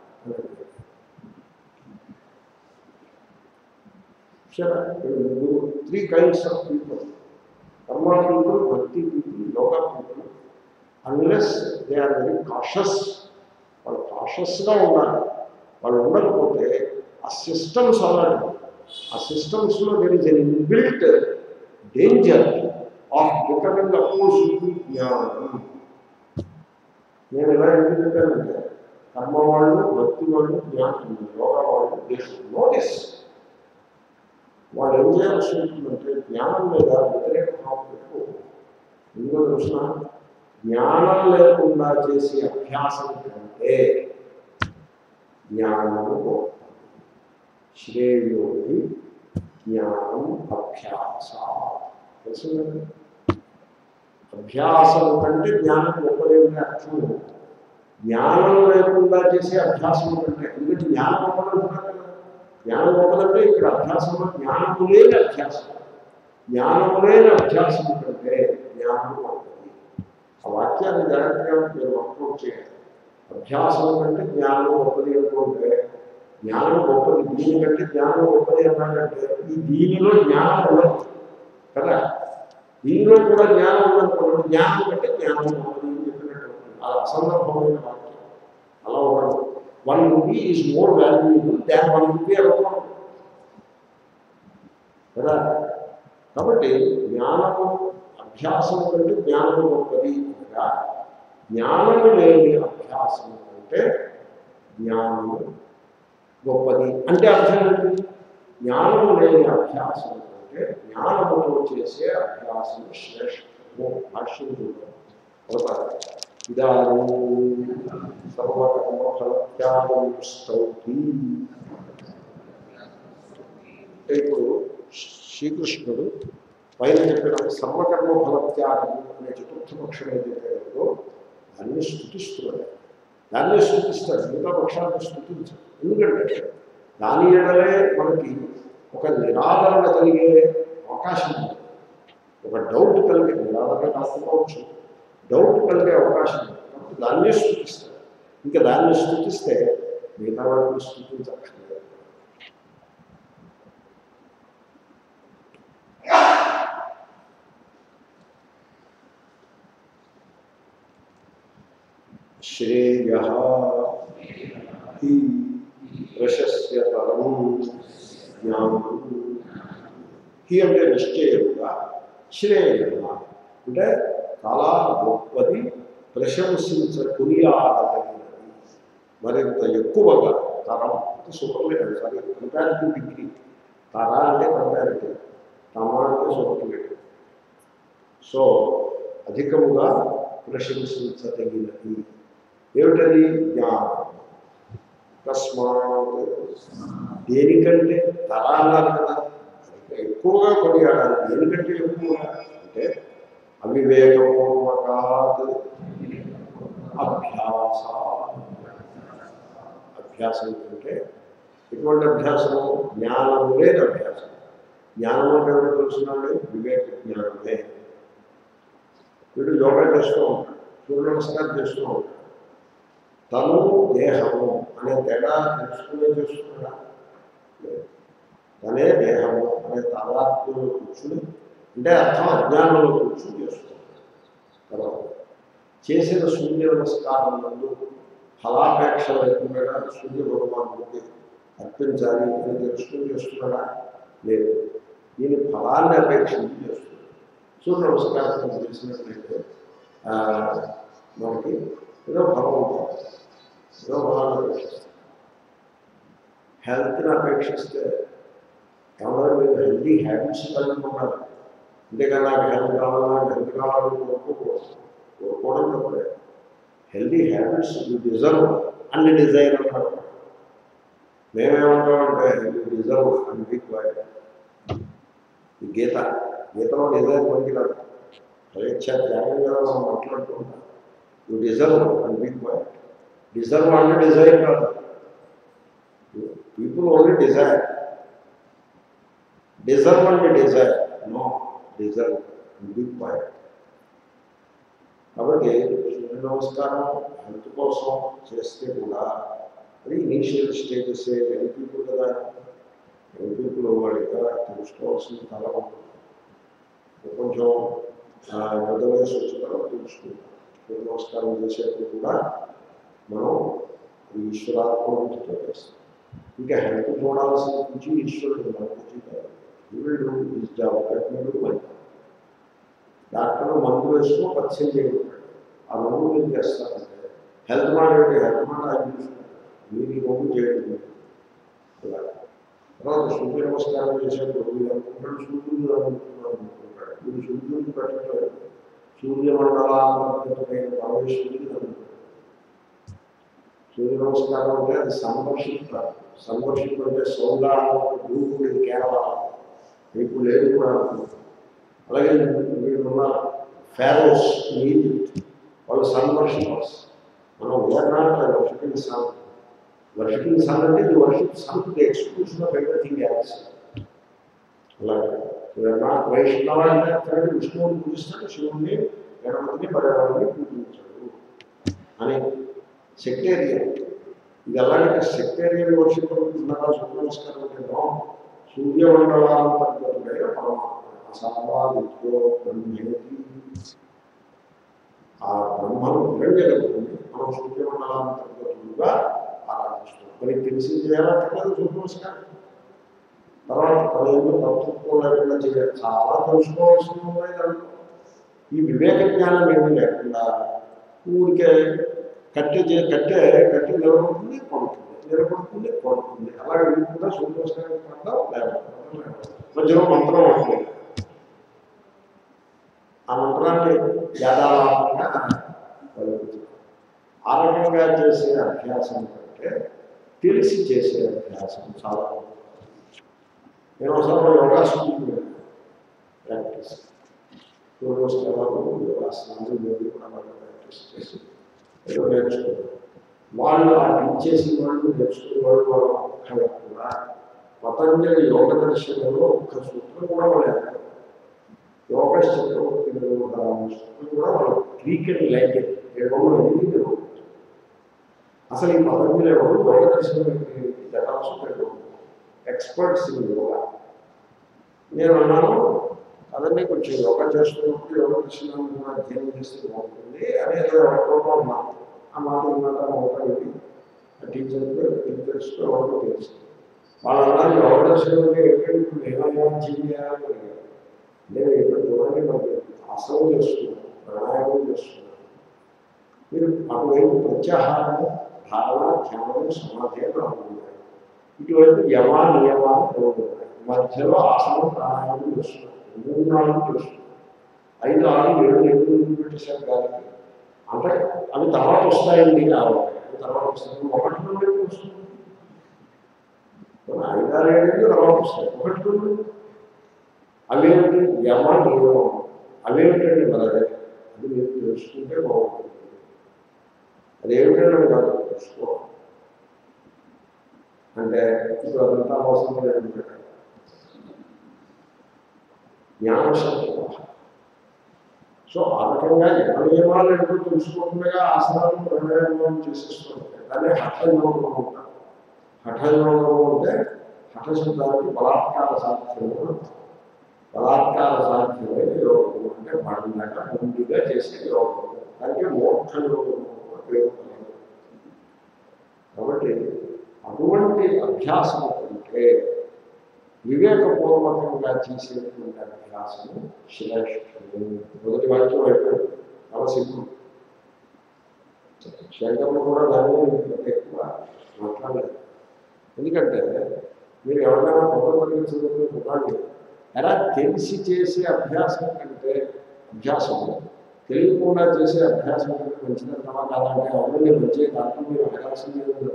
three kinds of people karma people bhakti people yoga people unless they are very cautious వాళ్ళు కాషస్గా ఉండాలి వాళ్ళు ఉండకపోతే ఆ సిస్టమ్స్ అలాంటి ఆ సిస్టమ్స్లో there is an inbuilt danger of becoming oppose జ్ఞానం నేను ఎలా ఎందుకు చెప్పానంటే కర్మ వాళ్ళు భక్తి వాళ్ళు జ్ఞానం యోగా వాళ్ళు దేశం నోటీస్ వాళ్ళు ఏం చేయాల్సి ఉంటుందంటే జ్ఞానం మీద వ్యతిరేక భావం పెట్టు ఎందుకో తెలిసిన జ్ఞానం లేకుండా చేసే అభ్యాసం కంటే జ్ఞానము గొప్ప శ్రేయోగి జ్ఞానం అభ్యాస తెలిసిందండి అభ్యాసం కంటే జ్ఞానం గొప్పదేమి అర్థం జ్ఞానం లేకుండా చేసే అభ్యాసం కంటే ఎందుకంటే జ్ఞానం గొప్పదంటున్నారు కదా జ్ఞానం గొప్పదంటే ఇక్కడ అభ్యాసంలో జ్ఞానము లేని అభ్యాసం జ్ఞానము లేని అభ్యాసం కంటే జ్ఞానం గొప్పది ఆ వాక్యాన్ని జాగ్రత్తగా మీరు అప్రోచ్ చేయాలి అభ్యాసం కంటే జ్ఞానం గొప్పది అనుకుంటే జ్ఞానం గొప్పది దీనికంటే జ్ఞానం గొప్పది అన్నాడంటే ఈ దీనిలో జ్ఞానం ఉండదు కదా దీనిలో కూడా జ్ఞానం ఉండదు జ్ఞానం కంటే జ్ఞానం గొప్పది అని చెప్పినట్టు అది అసందర్భమైన వాక్యం అలా ఉండదు one rupee is more valuable than one rupee అనుకోవడం కదా కాబట్టి జ్ఞానము అభ్యాసం కంటే జ్ఞానము గొప్పది అనగా జ్ఞానము లేని అభ్యాసం కంటే జ్ఞానము గొప్పది అంటే అర్థం ఏంటి జ్ఞానము లేని అభ్యాసం కంటే జ్ఞానముతో చేసే అభ్యాసం శ్రేష్టము భాష్యం అవుతారు ఇదానీ సర్వకర్మ ఫలత్యాగం స్తౌతి అంటే ఇప్పుడు శ్రీకృష్ణుడు పైన చెప్పిన సర్వకర్మ ఫలత్యాగం అనే చతుర్థ పక్షం ఏదైతే ఉందో దాన్ని స్థుతిస్తున్నాడు దాన్నే స్థుతిస్తాడు మిగతా పక్షాన్ని స్థుతించాడు ఎందుకంటే దాని ఎడలే మనకి ఒక నిరాదరణ కలిగే అవకాశం ఉంది ఒక డౌట్ కలిగే నిరాదరణ కాకపోవచ్చు డౌట్ కలిగే అవకాశం ఉంది కాబట్టి దాన్నే స్థుతిస్తాడు ఇంకా దాన్ని స్థుతిస్తే మిగతా వాటిని స్థుతించక్కర్లేదు శ్రేయ హి ప్రశస్యతరం జ్ఞానం హి అంటే నిశ్చయముగా శ్రేయ అంటే చాలా గొప్పది ప్రశంసించ కొనియాడదగినది మరింత ఎక్కువగా తరం సూపర్లేదు సారీ కంపారిటివ్ డిగ్రీ తర అంటే కంపారిటీ తమ అంటే సోర్టివేట్ సో అధికముగా ప్రశంసించదగినది ఏమిటది జ్ఞానం తస్మాత్ దేనికంటే తర అన్నారు కదా ఎక్కువగా కొనియాడాలి దేనికంటే ఎక్కువగా అంటే అవివేకపూర్వకాత్ అభ్యాస అభ్యాసం కంటే ఎటువంటి అభ్యాసము జ్ఞానము లేదు అభ్యాసం జ్ఞానం అంటే ఎవరు తెలుసున్నాడు వివేక జ్ఞానమే వీడు యోగా చేస్తూ ఉంటాడు సూర్య నమస్కారం చేస్తూ ఉంటాడు తను దేహము అనే తేడా తెలుసుకునే చేస్తున్నాడా లేదు. తనే దేహము అనే తాదాత్మ్యంలో కూర్చుని అంటే అర్థం అజ్ఞానంలో కూర్చుని చేస్తున్నాడు తర్వాత చేసిన సూర్య నమస్కారం నందు ఫలాపేక్ష లేకుండా సూర్య భగవానుడికి అర్పించాలి అని తెలుసుకుని చేస్తున్నాడా లేదు దీని ఫలాన్ని అపేక్షించి చేస్తున్నాడు సూర్య నమస్కారం చేసినట్లయితే ఆ, మనకి ఏదో ఫలం ఉంటుంది ఏదో ఫలాన్ని అపేక్షిస్తాం హెల్త్ని అపేక్షిస్తే ఎవరైనా మీరు హెల్దీ హ్యాబిట్స్ కలిగి ఉండాలి అంతేకాని నాకు హెల్త్ కావాలి నాకు హెల్త్ కావాలని కోరుకోకూడదు కోరుకోవడం తప్పలే హెల్దీ హ్యాబిట్స్ యూ డిజర్వ్ అన్ని డిజైర్ అన్నారు మేమేమంటామంటే యూ డిజర్వ్ అని రిక్వైర్డ్ ఈ గీత గీతలో డిజైర్ పనికిరాదు పరీక్ష త్యాగం కదా మనం మాట్లాడుతూ ఉంటాం యూ డిజర్వ్ అని రిక్వైర్డ్ డిజర్వ్ అంటే డిజైర్ కాదు పీపుల్ ఓన్లీ డిజైర్ డిజర్వ్ అంటే డిజైర్ నో డిజర్వ్ రిక్వైర్డ్ కాబట్టి సూర్య నమస్కారం హెల్త్ కోసం చేస్తే కూడా అది ఇనీషియల్ స్టేజెస్ యంగ్ పీపుల్ కదా యంగ్ పీపుల్ వాడిగా తెలుసుకోవాల్సిన చాలా ఉంటుంది కొంచెం ఆ, పెద్ద వయసు వచ్చిన తర్వాత తెలుసుకుంటాం సూర్య నమస్కారం చేసేప్పుడు కూడా మనం అది ఈశ్వరాత్మతో చేస్తాం ఇంకా హెల్త్ చూడాల్సిన నుంచి ఈశ్వరుడు మనకు వీళ్ళు ఈ జాబ్ కట్టినప్పుడు మంచి డాక్టర్ మందు వేసుకో పథ్యం చేయమంటాడు ఆ మందు మీరు చేస్తారంటే హెల్త్ మాట ఏంటి హెల్త్ మాట ఆయన చూసుకుంటాడు మీరు ఈ మందు చేయడం అలా తర్వాత సూర్య నమస్కారం చేసేప్పుడు వీళ్ళు అనుకుంటాడు సూర్యుడు అనుకుంటున్నాడు అనుకుంటాడు వీడు సూర్యుడిని పెట్టట్లేదు సూర్యమండలాంతర్గతమైన పరమేశ్వరుడిని అనుకుంటాడు సూర్య నమస్కారం అంటే అది సంవర్షిత సంవర్షిత అంటే సౌందా భూముడి కేవలం ఇప్పుడు లేదు కూడా అనుకుంటాం అలాగే వీళ్ళున్న ఫారోస్ ఈజిప్ట్ వాళ్ళు సన్ వర్షిపర్స్ మనం we're not worshipping sun worshipping sun అంటే ఇది worship sun the exclusion of everything else అలాగే వేర్నాట్ వైష్ణవ అంటే అక్కడ విష్ణువుని పూజిస్తాడు శివుణ్ణి గణపతిని పర్యావరణని పూజించాడు అని సెక్టేరియన్ ఇది ఎలాగంటే సెక్టేరియన్ వర్షిప్ అనుకుంటున్నారా సూర్య నమస్కారం అంటే నో సూర్యమండలాంతర్గతుడైన పరమాత్మ అసావాదిత్యో బ్రహ్మేతి ఆ బ్రహ్మను హిరణ్యగర్భుని మనం సూర్యమండలాంతర్గతులుగా ఆరాధిస్తున్నాం మరి తెలిసి చేయాలంటే సూర్య నమస్కారం తర్వాత తన ఎందుకు కర్తృత్వం లేకుండా చేయాలి చాలా తెలుసుకోవాల్సి ఉన్నాయి దాంట్లో ఈ వివేక జ్ఞానం ఏమీ లేకుండా ఊరికే కట్టె చే కట్టె కట్టె నిలబడుతుంది కొడుతుంది నిలబడుతుంది కొడుతుంది అలాగే వీళ్ళు కూడా సూర్య నమస్కారం పడ్డా లేకపోతే మధ్యలో మంత్రం ఉంటుంది ఆ మంత్రాన్ని యాదాలాపంగా పలుకుతుంది ఆ రకంగా చేసే అభ్యాసం కంటే తెలిసి చేసే అభ్యాసం చాలా గొప్పది. నేను ఒకసారి యోగాసనం ప్రాక్టీస్ పూర్వస్కరాలు యోగాసనాలు ఇవన్నీ కూడా వాళ్ళు ప్రాక్టీస్ చేసి ఏదో నేర్చుకున్నారు వాళ్ళు ఆ టీచేసి వాళ్ళు నేర్చుకునే వాళ్ళు వాళ్ళు ఒక్కడే కూడా పతంజలి యోగ దర్శనంలో ఒక్క సూత్రం కూడా వాళ్ళు ఎక్కరు. యోగ చక్రవర్తి సూత్రం కూడా వాళ్ళు గ్రీక్ అండ్ లాంగ్వేజ్ ఏమో ఎనిమిది అసలు ఈ పతంజలి ఎవరు యోగ దర్శనం జటాసు పెట్టు ఎక్స్పర్ట్స్ ఇన్ యోగా నేను అన్నాను అదన్నీ కొంచెం యోగా చేస్తున్నప్పుడు యోగ దర్శనం కూడా అధ్యయనం చేస్తే బాగుంటుంది అని ఏదో ఎవరితో ఉన్నాను ఆ మాట ఈ మాట ఆ మాట ఏంటి ఆ టీచర్ టీచర్స్ ఎవరికో తెలుసు వాళ్ళు అన్నారు యోగ దర్శనం అంటే ఏంటంటే ఇప్పుడు ఏమైనా చేయాలని అడిగారు నేను ఇక్కడ చూడండి మరి ఆసనం చేస్తున్నాను ప్రాణాయామం చేస్తున్నాను మీరు అటువైపు ప్రత్యాహారము ధారణ ధ్యానము సమాధి అని నాలుగు ఉన్నాయి ఇటువైపు యమ నియమాలు మూడు ఉన్నాయి మధ్యలో ఆసనం ప్రాణాయామం చేస్తున్నాం మూడు నాలుగు చేస్తున్నాం ఐదు ఆరు ఏడు ఎనిమిది పెట్టేశారు గాలికి అంటే అవి తర్వాత వస్తాయండి కావాలి అవి తర్వాత వస్తాయి ఒకటి నుండి ఎందుకు వస్తుంది కొన్ని ఐదారు ఏడు తర్వాత వస్తాయి ఒకటి నుండి అవేమిటి యమ నియమం అవేమిటండి మరి అదే అది మీరు తెలుసుకుంటే బాగుంటుంది అదేమిటంటే కాదు తెలుసుకోవాలి అంటే ఇప్పుడు అదంతా అవసరం లేదు జ్ఞానశక్తి సో ఆ రకంగా ఎన్న నియమాలు ఎప్పుడు తెలుసుకోకుండా ఆసనాలు ప్రాణాయామం చేసేస్తుంటాయి దాన్ని హఠయోగం ఉంటారు హఠయోగం అంటే హఠ శబ్దానికి బలాత్కార సాధ్యము బలాత్కార సాధ్యమైన యోగం అంటే పండగ ముందుగా చేసే యోగం దానికి మోక్ష యోగం పేరు కలదు. కాబట్టి అటువంటి అభ్యాసం కంటే వివేకపూర్వకంగా చేసేటువంటి అభ్యాసము శ్రేష్టము మొదటి వాక్యం అయిపోయింది చాలా సింపుల్ శంకర్లు కూడా దాన్ని ఇంత ఎక్కువ మాట్లాడలేదు ఎందుకంటే మీరు ఎవరైనా కొత్త తరగతి చదువుకుని కుమారుడు ఎలా తెలిసి చేసే అభ్యాసం కంటే అభ్యాసము తెలియకుండా చేసే అభ్యాసం కంటే మంచిదంటావా కాదంటే ఎవరిని మంచి దాంట్లో మీరు అడగాల్సింది ఉంది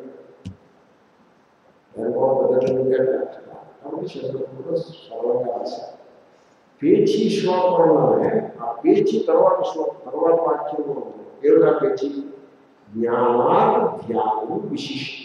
దానికో పెద్ద కాబట్టి శంకరులు కూడా సరళంగా రాశారు పేచీ శ్లోకంలోనే ఆ పేచీ తర్వాత శ్లోకం తర్వాత వాక్యంలో ఉంది ఏమిటా పేచీ జ్ఞానా ధ్యానం విశిష్ట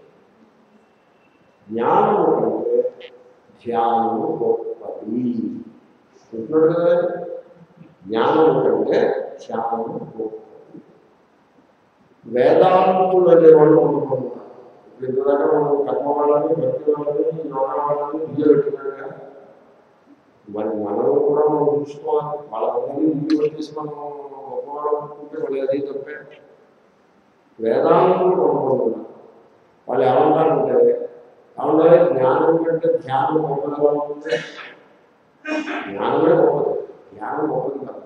జ్ఞానము కంటే ధ్యానము గొప్పది చెప్తున్నాడు కదా జ్ఞానము కంటే ధ్యానము గొప్పది వేదాంతులు అనేవాళ్ళు అనుకుంటున్నారు ఇప్పుడు ఇంతదాకా మనం కర్మ వాళ్ళని భక్తి వాళ్ళని యోగ వాళ్ళని బియ్య పెట్టినాక మరి మనం కూడా మనం చూసుకోవాలి వాళ్ళందరినీ బియ్య పెట్టేసి మనం గొప్పవాళ్ళు అనుకుంటే మళ్ళీ అది తప్పే వేదాంతులు అనుకుంటున్నారు వాళ్ళు ఏమంటారంటే ఏమన్నా జ్ఞానం కంటే ధ్యానం గొప్పదిగా ఉంటుంది జ్ఞానమే గొప్పది ధ్యానం గొప్పది కాదు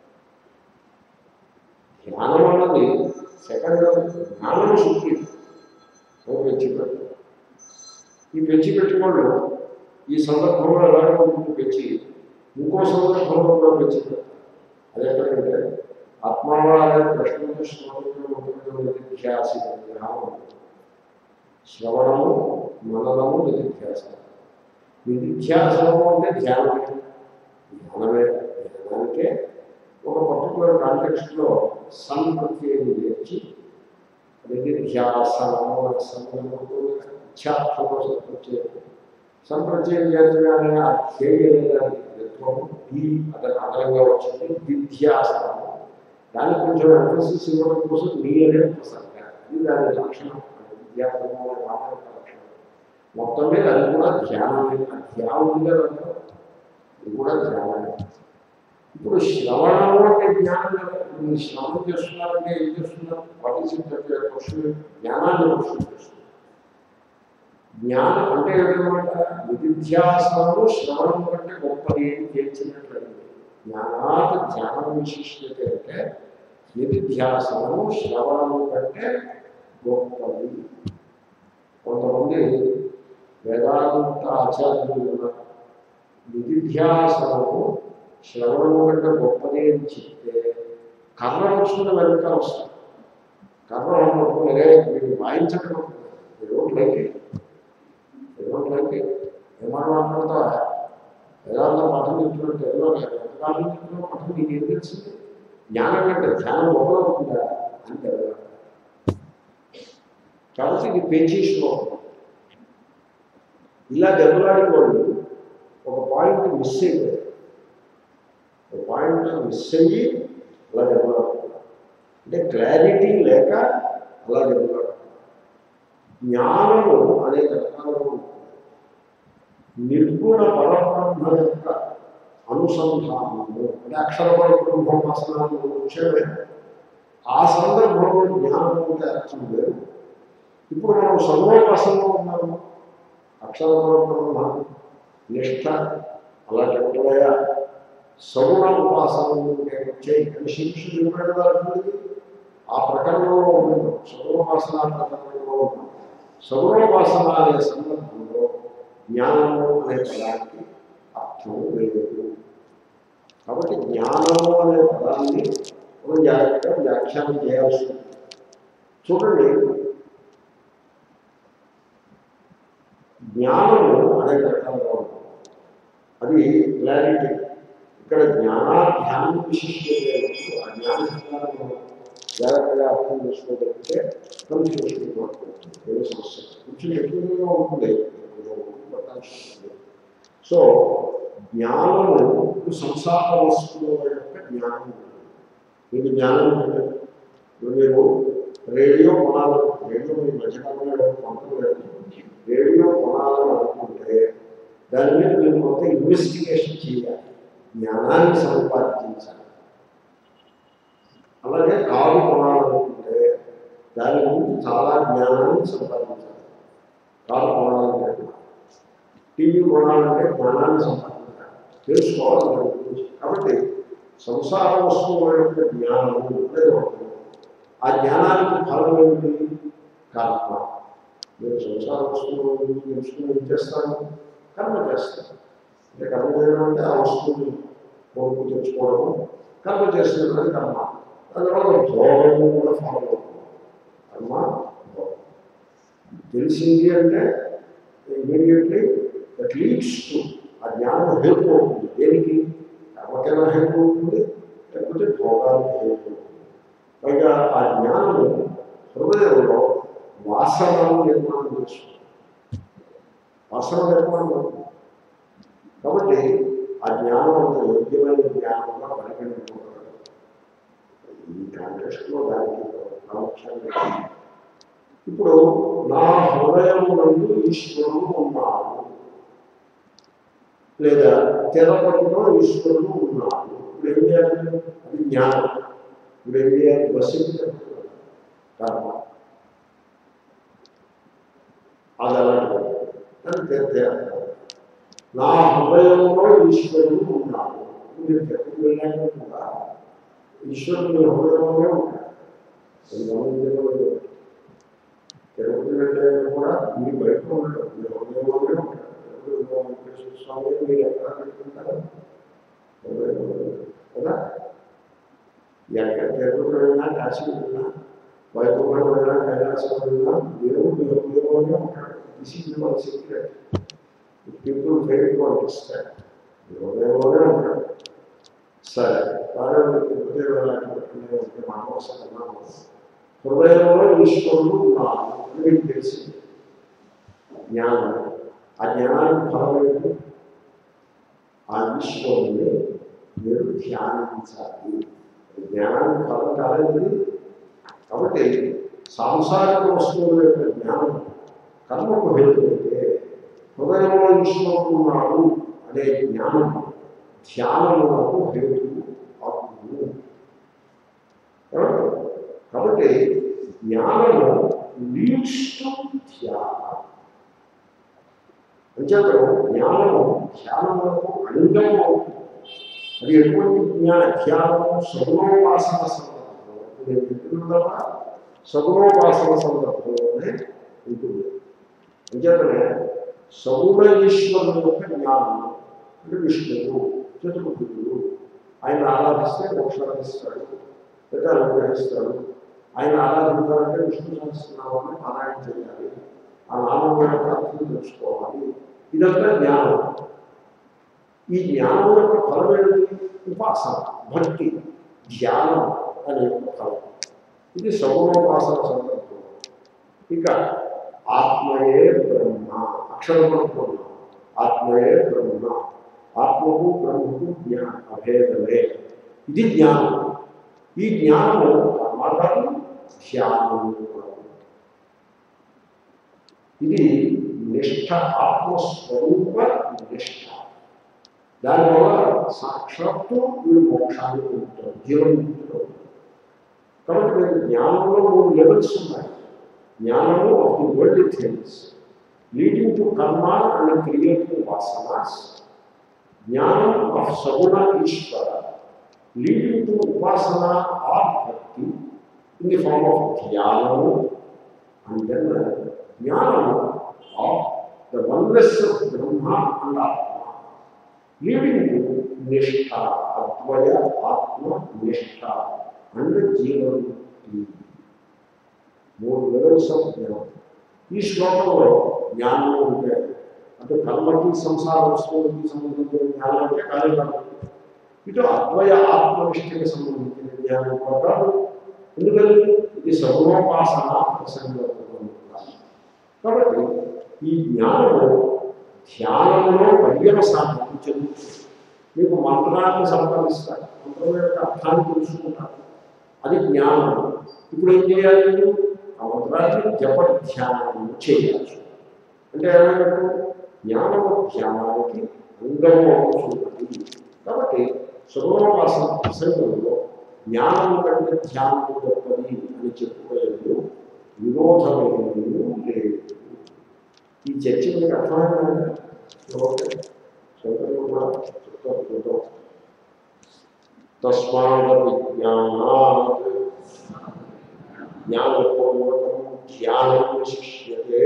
ధ్యానం అన్నది సెకండ్ జ్ఞానం శుద్ధి ఓ పెంచిపెట్టు ఈ పెంచిపెట్టి వాళ్ళు ఈ సందర్భంలో ఎలాగ ఉంటుంది పెంచి ఇంకో సందర్భంలో కూడా పెంచిపెట్టారు అది ఎక్కడంటే ఆత్మవాద ప్రశ్న శ్లోకంలో ఉంటుంది ధ్యాసి ధ్యానం శ్రవణము మననము నిధిధ్యాసనం నిధిధ్యాసనము అంటే ధ్యానమే ధ్యానమే ధ్యానానికే ఒక పర్టికులర్ కాంటెక్స్ట్లో సన్ ప్రత్యయం చేర్చి నిధిధ్యాసనము ఇచ్ఛాత్మక ప్రత్యయం సంప్రచయం చేతగానే ఆ ధ్యేయ దానికి తత్వము ఈ అతని అదనంగా వచ్చింది విద్యాసనము దానికి కొంచెం ఎంఫోసిస్ ఇవ్వడం కోసం నీ అనే ప్రసంగ ఇది దాని లక్షణం విద్యాసనము అనే మాట యొక్క లక్షణం మొత్తం మీద అది కూడా ధ్యానమే ఆ ధ్యానం ఉంది కదా ఇది కూడా ధ్యానమే ఇప్పుడు శ్రవణము అంటే జ్ఞానం కదా మీరు శ్రవణం చేస్తున్నారంటే ఏం చేస్తున్నారు పాటించేటట్టు క్వశ్చన్ జ్ఞానాన్ని క్వశ్చన్ చేస్తున్నారు జ్ఞానం అంటే ఏంటన్నమాట నిధిధ్యాసనము శ్రవణం కంటే గొప్పది అని తేల్చినట్లయింది జ్ఞానాత్ ధ్యానం విశిష్టత అంటే నిధిధ్యాసనము శ్రవణము కంటే గొప్పది కొంతమంది వేదాంత ఆచార్యులు ఉన్నారు నిధిధ్యాసనము శ్రవణము కంటే గొప్పది అని చెప్తే కర్ణ వచ్చిన వెనుక వస్తారు కర్ణ అనుకుంటున్నారే మీరు వాయించడం don't like it don't like it ఏమన్నా మాట్లాడతా వేదాంత పాఠం చెప్తున్నట్టు ఏదో ఎంతకాలం చెప్తున్న పాఠం నీకు ఏం తెలిసింది జ్ఞానం కంటే ధ్యానం గొప్పదవుతుందా అని తెలియదు కాబట్టి ఇది పెంచి శ్లోకం ఇలా దెబ్బలాడే వాళ్ళు ఒక పాయింట్ మిస్ అయిపోయారు ఒక పాయింట్ మిస్ అయ్యి అలా దెబ్బలాడుతున్నారు అంటే క్లారిటీ లేక అలా దెబ్బలాడుతున్నారు జ్ఞానము అనేక రకాలుగా ఉంటుంది నిర్గుణ పరబ్రహ్మ యొక్క అనుసంధానము అంటే అక్షర పరబ్రహ్మోపాసనాలు వచ్చేవే ఆ సందర్భంలో జ్ఞానం అంటే అర్థం లేదు ఇప్పుడు మనం సర్వోపాసనలో ఉన్నాము అక్షర పరబ్రహ్మ నిష్ఠ అలాంటి ఉంటుందయా సగుణ ఉపాసన వచ్చాయి అని శిష్యుడు చెప్పాడు కాబట్టి ఆ ప్రకరణంలో ఉన్నాం సగుణోపాసన ప్రకరణంలో ఉన్నాం సగుణోపాసన అనే సందర్భంలో జ్ఞానము అనే పదానికి అర్థం లేదు కాబట్టి జ్ఞానము అనే పదాన్ని మనం జాగ్రత్తగా వ్యాఖ్యానం చేయాల్సి ఉంది చూడండి జ్ఞానము అనేక రకాలుగా ఉంటుంది అది క్లారిటీ ఇక్కడ జ్ఞానాధ్యానం విశిష్టం ఆ జ్ఞాన శబ్దాలను జాగ్రత్తగా అర్థం చేసుకోగలిగితే కన్ఫ్యూషన్ ఏ సమస్య కొంచెం ఎక్కువగా ఉంటుంది సో జ్ఞానము ఇప్పుడు సంసార వస్తువుల యొక్క జ్ఞానం మీకు జ్ఞానం ఉంటుంది ఇప్పుడు మీరు రేడియో కొనాలి రేడియో మీ మధ్యకాలంలో కొనలేదు రేడియో కొనాలని అనుకుంటే దాని మీద మీరు కొంత ఇన్వెస్టిగేషన్ చేయాలి జ్ఞానాన్ని సంపాదించాలి అలాగే కారు కొనాలనుకుంటే దాని గురించి చాలా జ్ఞానాన్ని సంపాదించాలి కారు కొనాలంటే టీవీ కొనాలంటే జ్ఞానాన్ని సంపాదించాలి తెలుసుకోవాలి దాని గురించి కాబట్టి సంసార వస్తువుల యొక్క జ్ఞానము అనేది ఒకటి. ఆ జ్ఞానానికి ఫలం ఏమిటి కర్మ మీరు సంసార వస్తువుల గురించి తెలుసుకుని ఏం చేస్తాను కర్మ చేస్తాను అంటే కర్మ చేయడం అంటే ఆ వస్తువుని కొనుక్కు తెచ్చుకోవడం కర్మ చేస్తున్నది కర్మ దాని తర్వాత భోగము కూడా ఫాలో అవుతుంది కర్మ భోగం తెలిసింది అంటే ఇమీడియట్లీ దట్ లీడ్స్ టు ఆ జ్ఞానం హేతు అవుతుంది దేనికి కర్మకైనా హేతు అవుతుంది లేకపోతే భోగానికి హేతు అవుతుంది పైగా ఆ జ్ఞానము హృదయంలో వాసనను నిర్మాణం చేస్తుంది వాసన నిర్మాణం అవుతుంది కాబట్టి ఆ జ్ఞానం అంత యోగ్యమైన జ్ఞానంగా పరిగణించబడదు ఈ కాంటెస్ట్లో దానికి ప్రాముఖ్యంగా ఇప్పుడు నా హృదయమునందు ఈశ్వరుడు ఉన్నాడు లేదా తిరుపతిలో ఈశ్వరుడు ఉన్నాడు ఇప్పుడు ఏం చేయాలి అది జ్ఞానం ఇప్పుడు ఏం చేయాలి బస్సు కర్మ అది అలాంటి అని తీర్థయాత్ర నా హృదయంలో ఈశ్వరుడు ఉన్నాడు మీరు తిరుపతి వెళ్ళాక కూడా ఈశ్వరుడు హృదయంలోనే ఉంటాడు అది గమనించలేదు తిరుపతి వెళ్ళాక కూడా మీ బయట ఉండడం మీ హృదయంలోనే ఉంటాడు తిరుపతి వెంకటేశ్వర స్వామి మీరు ఎక్కడ పెట్టుకుంటారు హృదయంలో ఉంటాడు. కదా ఎక్కడ తిరుపతి వెళ్ళినా కాశీ వెళ్ళినా వైకుంఠం వెళ్ళినా కైలాసం వెళ్ళినా దేవుడు మీ హృదయంలోనే ఉంటాడు this is your secret people fail to understand హృదయంలోనే ఉంటాడు సరే బాగా తిరుపతి వెళ్ళాలంటే ఉంటే మా కోసం అన్నాము హృదయంలో ఈశ్వరుడు ఉన్నాడు అని మీకు తెలిసింది జ్ఞానం ఆ జ్ఞానానికి ఫలం ఏంటి ఆ ఈశ్వరుని మీరు ధ్యానించాలి జ్ఞానానికి ఫలం కాలేదు కాబట్టి సాంసారిక వస్తువుల యొక్క జ్ఞానం కర్మకు హేతువైతే హృదయంలో ఈశ్వరుడు ఉన్నాడు అనే జ్ఞానం ధ్యానములకు హేతు అవుతుంది ఏమంటారు? కాబట్టి జ్ఞానము లీడ్స్ టు ధ్యానం అంచేత జ్ఞానము ధ్యానములకు అంగం అవుతుంది అది ఎటువంటి జ్ఞాన ధ్యానము సగుణోపాసన సందర్భంలో ఇప్పుడు నేను చెప్తున్నదా సగుణోపాసన సందర్భంలోనే ఉంటుంది అంచేతనే సగుణ ఈశ్వరుని యొక్క జ్ఞానం అంటే విష్ణువు చతుర్భుజుడు ఆయన ఆరాధిస్తే మోక్షాన్ని ఇస్తాడు లేదా అనుగ్రహిస్తాడు ఆయన ఆరాధించాలంటే విష్ణు సహస్రనామాన్ని పారాయణ చేయాలి ఆ నామం యొక్క అర్థం తెలుసుకోవాలి ఇదంతా జ్ఞానం ఈ జ్ఞానం యొక్క ఫలం ఏంటి ఉపాసన భక్తి ధ్యానం అనే యొక్క ఫలం ఇది సగుణోపాసన సందర్భం ఇక ఆత్మయే బ్రహ్మ అక్షరం అనుకున్నాం ఆత్మయే బ్రహ్మ ఆత్మకు బ్రహ్మకు జ్ఞాన అభేదమే ఇది జ్ఞానం ఈ జ్ఞానము కర్మకాలు ధ్యానము కాదు. ఇది నిష్ఠ ఆత్మస్వరూప నిష్ఠ దానివల్ల సాక్షాత్తు వీడు మోక్షాన్ని పొందుతారు జీవన్ముక్తులు కాబట్టి మీరు జ్ఞానంలో మూడు లెవెల్స్ ఉన్నాయి జ్ఞానము of the world things leading to karma and creating vasanas జ్ఞానం of saguna Ishwara leading to upasana or bhakti in the form of ధ్యానము అండ్ దెన్ జ్ఞానము of the oneness Brahma and Atma leading to nishtha advaya ఆత్మ నిష్ఠ అండ్ జీవన్ముక్తి మూడు లెవెల్స్ ఆఫ్ జ్ఞానం ఈ శ్లోకంలో జ్ఞానం ఉంటే అంటే కర్మకి సంసార వస్తువులకి సంబంధించిన జ్ఞానం అంటే కాదు కాదు ఇటు అద్వయ ఆత్మనిష్ఠకి సంబంధించిన జ్ఞానం కూడా కాదు ఎందుకని ఇది సగుణోపాసన ప్రసంగం కాబట్టి ఈ జ్ఞానము ధ్యానంలో పర్యవసానం చెందుతుంది మీకు మంత్రాన్ని సంపాదిస్తారు మంత్రం యొక్క అర్థాన్ని తెలుసుకుంటారు అది జ్ఞానం ఇప్పుడు ఏం చేయాలి మీరు ఆ మంత్రాన్ని జప ధ్యానం చేయాలి అంటే ఏమైనట్టు జ్ఞానము ధ్యానానికి అంగము అవుతుంది కాబట్టి సుగమోపాసన ప్రసంగంలో జ్ఞానం కంటే ధ్యానం గొప్పది అని చెప్పుకోలేదు విరోధమైనది లేదు ఈ చర్చ మీకు అర్థమైందండి ఓకే శంకరులు కూడా చెప్తారు చూద్దాం తస్మాదపి జ్ఞానాత్ జ్ఞానపూర్వకం ధ్యానం శిష్యతే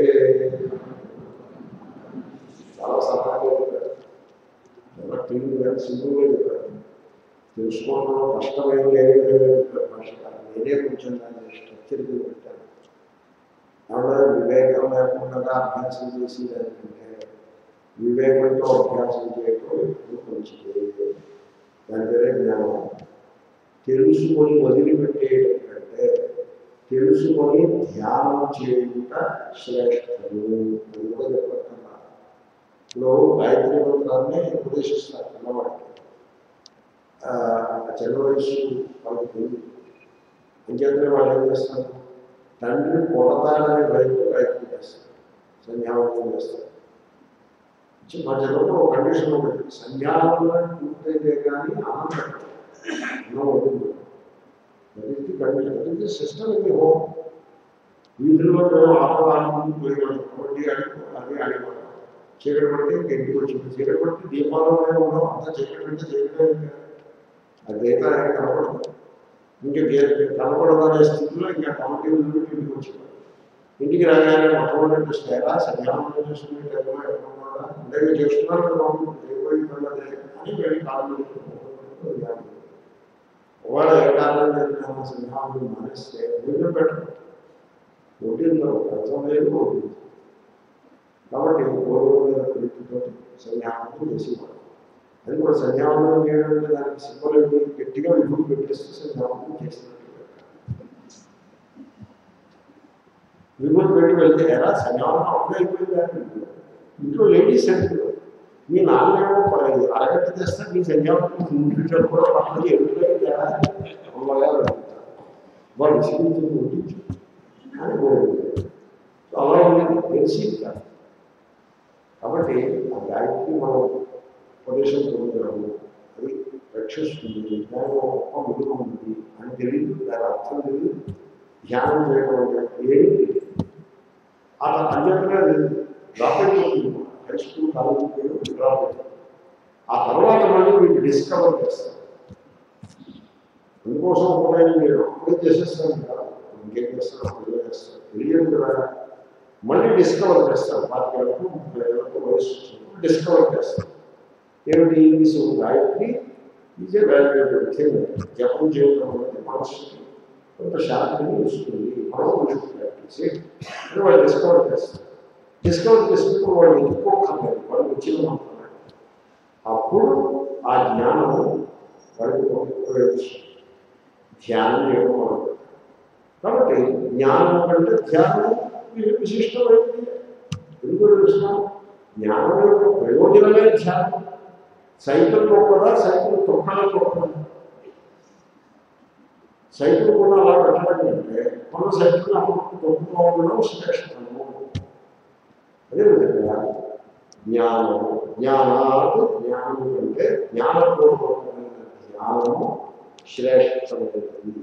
చాలా సరళంగా చెప్పారు చాలా క్లీన్గా సింపుల్గా చెప్పారు తెలుసుకోవడంలో కష్టమైన చెప్పారు భాషకారు నేనే కొంచెం దాన్ని స్ట్రక్చర్కి పెట్టాను ఆవిడ వివేకం లేకుండా అభ్యాసం చేసి దానికంటే వివేకంతో అభ్యాసం చేయటం ఎప్పుడు మంచిది దాని పేరే జ్ఞానం తెలుసుకొని వదిలిపెట్టేయడం కంటే తెలుసుకొని ధ్యానం చేయుట శ్రేష్టము అని కూడా చెప్పకుండా ఇప్పుడు గాయత్రి మంత్రాన్ని ఉపదేశిస్తారు పిల్లవాడికి ఆ చిన్న వయసు వాళ్ళకి తెలియదు అంచేతనే వాళ్ళు ఏం చేస్తారు తండ్రి కొడతాడనే భయంతో గాయత్రి చేస్తారు సంధ్యావంతం చేస్తారు చి- మా చిన్నప్పుడు ఒక కండిషన్ ఉంటుంది సంధ్యావంతం పూర్తయితే కానీ అన్నం పెట్టదు అన్నం వద్దు that is the condition that is the system in the home వీధిలో మేము ఆటలాడుకుంటూ పోయేవాళ్ళం కబడ్డీ ఆడుకో అది ఆడేవాళ్ళం చీకటి పడితే ఇంక ఇంటికి వచ్చింది చీకటి పడితే దీపాలు మీద ఉన్నాం అంతా చీకటి పెడితే చీకటి అది గీత కనపడదు ఇంకా గే- కనపడదనే స్థితిలో ఇంకా కమిటీ వదిలిపెట్టి ఇంటికి వచ్చేవాడు ఇంటికి రాగానే మొట్టమొదటి స్టేరా సంధ్యావంతం చేసుకునే టైంలో ఎక్కడ ఉన్నాడా అంటే మీరు చేస్తున్నారు కదా బాబు ఏమైపోయిందన్నదే అని వెళ్ళి కాళ్ళు పెట్టుకుంటున్నాడు వాడు ఏ కారణం చేసిన సంధ్యావంతం మానేస్తే వీళ్ళు పెట్టరు ఒడ్డిందరు అర్థం లేదు ఒడ్డింది కాబట్టి గౌరవ మీద ప్రీతితో సంధ్యావంతం చేసేవాడు అది కూడా సంధ్యావందనం చేయడం అంటే దానికి సింబల్ ఏంటి గట్టిగా విభూతి పెట్టేస్తే సంధ్యావందనం చేసినట్టు విభూతి పెట్టి వెళ్తే ఎలా సంధ్యావందనం అప్పుడే అయిపోయిందా ఇంట్లో లేడీస్ అంటే మీ నాన్నేమో ప- అరగంట చేస్తే మీ సంధ్యావందనం ఇంట్లో కూడా పక్కన ఎప్పుడు అమ్మగా వాళ్ళు విసిగించి ముట్టించు అని కోరుకుంటారు సో అలా ఉండేది తెలిసి కాదు కాబట్టి ఆ గాయత్రి మనం ఉపదేశం పొందుతున్నాము అది రక్షిస్తుంది దాని ఒక గొప్ప విలువ ఉంది అని తెలియదు దాని అర్థం తెలియదు ధ్యానం చేయడం అంటే ఏమి తెలియదు ఆ అన్యంగా డ్రాప్ అయిపోతుంది హై స్కూల్ కాలేజీ డ్రాప్ అయిపోతుంది ఆ తర్వాత మళ్ళీ మీరు డిస్కవర్ చేస్తారు అందుకోసం ఉపయోగం మీరు అప్పుడే చేసేస్తాను కదా ఇంకేం చేస్తారు అప్పుడే చేస్తారు తెలియదు కదా మళ్ళీ డిస్కవర్ చేస్తారు పాతికేళ్ళకు ముప్పై ఏళ్ళకు వయసు వచ్చినప్పుడు డిస్కవర్ చేస్తారు ఏమిటి this Gayatri is a valuable thing జపం చేయడం అనేది మనసుకి కొంత శాంతిని ఇస్తుంది మనం ప్రాక్టీస్ అని వాళ్ళు డిస్కవర్ చేస్తారు డిస్కవర్ చేసినప్పుడు వాళ్ళు ఎత్తుకోకర్లేదు వాళ్ళు వచ్చిన మాత్రమే అప్పుడు ఆ జ్ఞానము వారికి ఉపయోగిస్తుంది ధ్యానం చేయడం మొదలుపెట్టారు కాబట్టి జ్ఞానం కంటే ధ్యానం వి- విశిష్టమైనది ఎందుకు తెలుసిన జ్ఞానం యొక్క ప్రయోజనమే ధ్యానం సైకిల్ గొప్పదా సైకిల్ తొక్కడం గొప్పదా సైకిల్ కూడా అలా పెట్టడం కంటే మన సైకిల్ అప్పుడు తొక్కుతూ ఉండడం శ్రేష్టము అదేవిధంగా జ్ఞానము జ్ఞానాలు జ్ఞానము కంటే జ్ఞానపూర్వకమైన ధ్యానము శ్రేష్టమైనది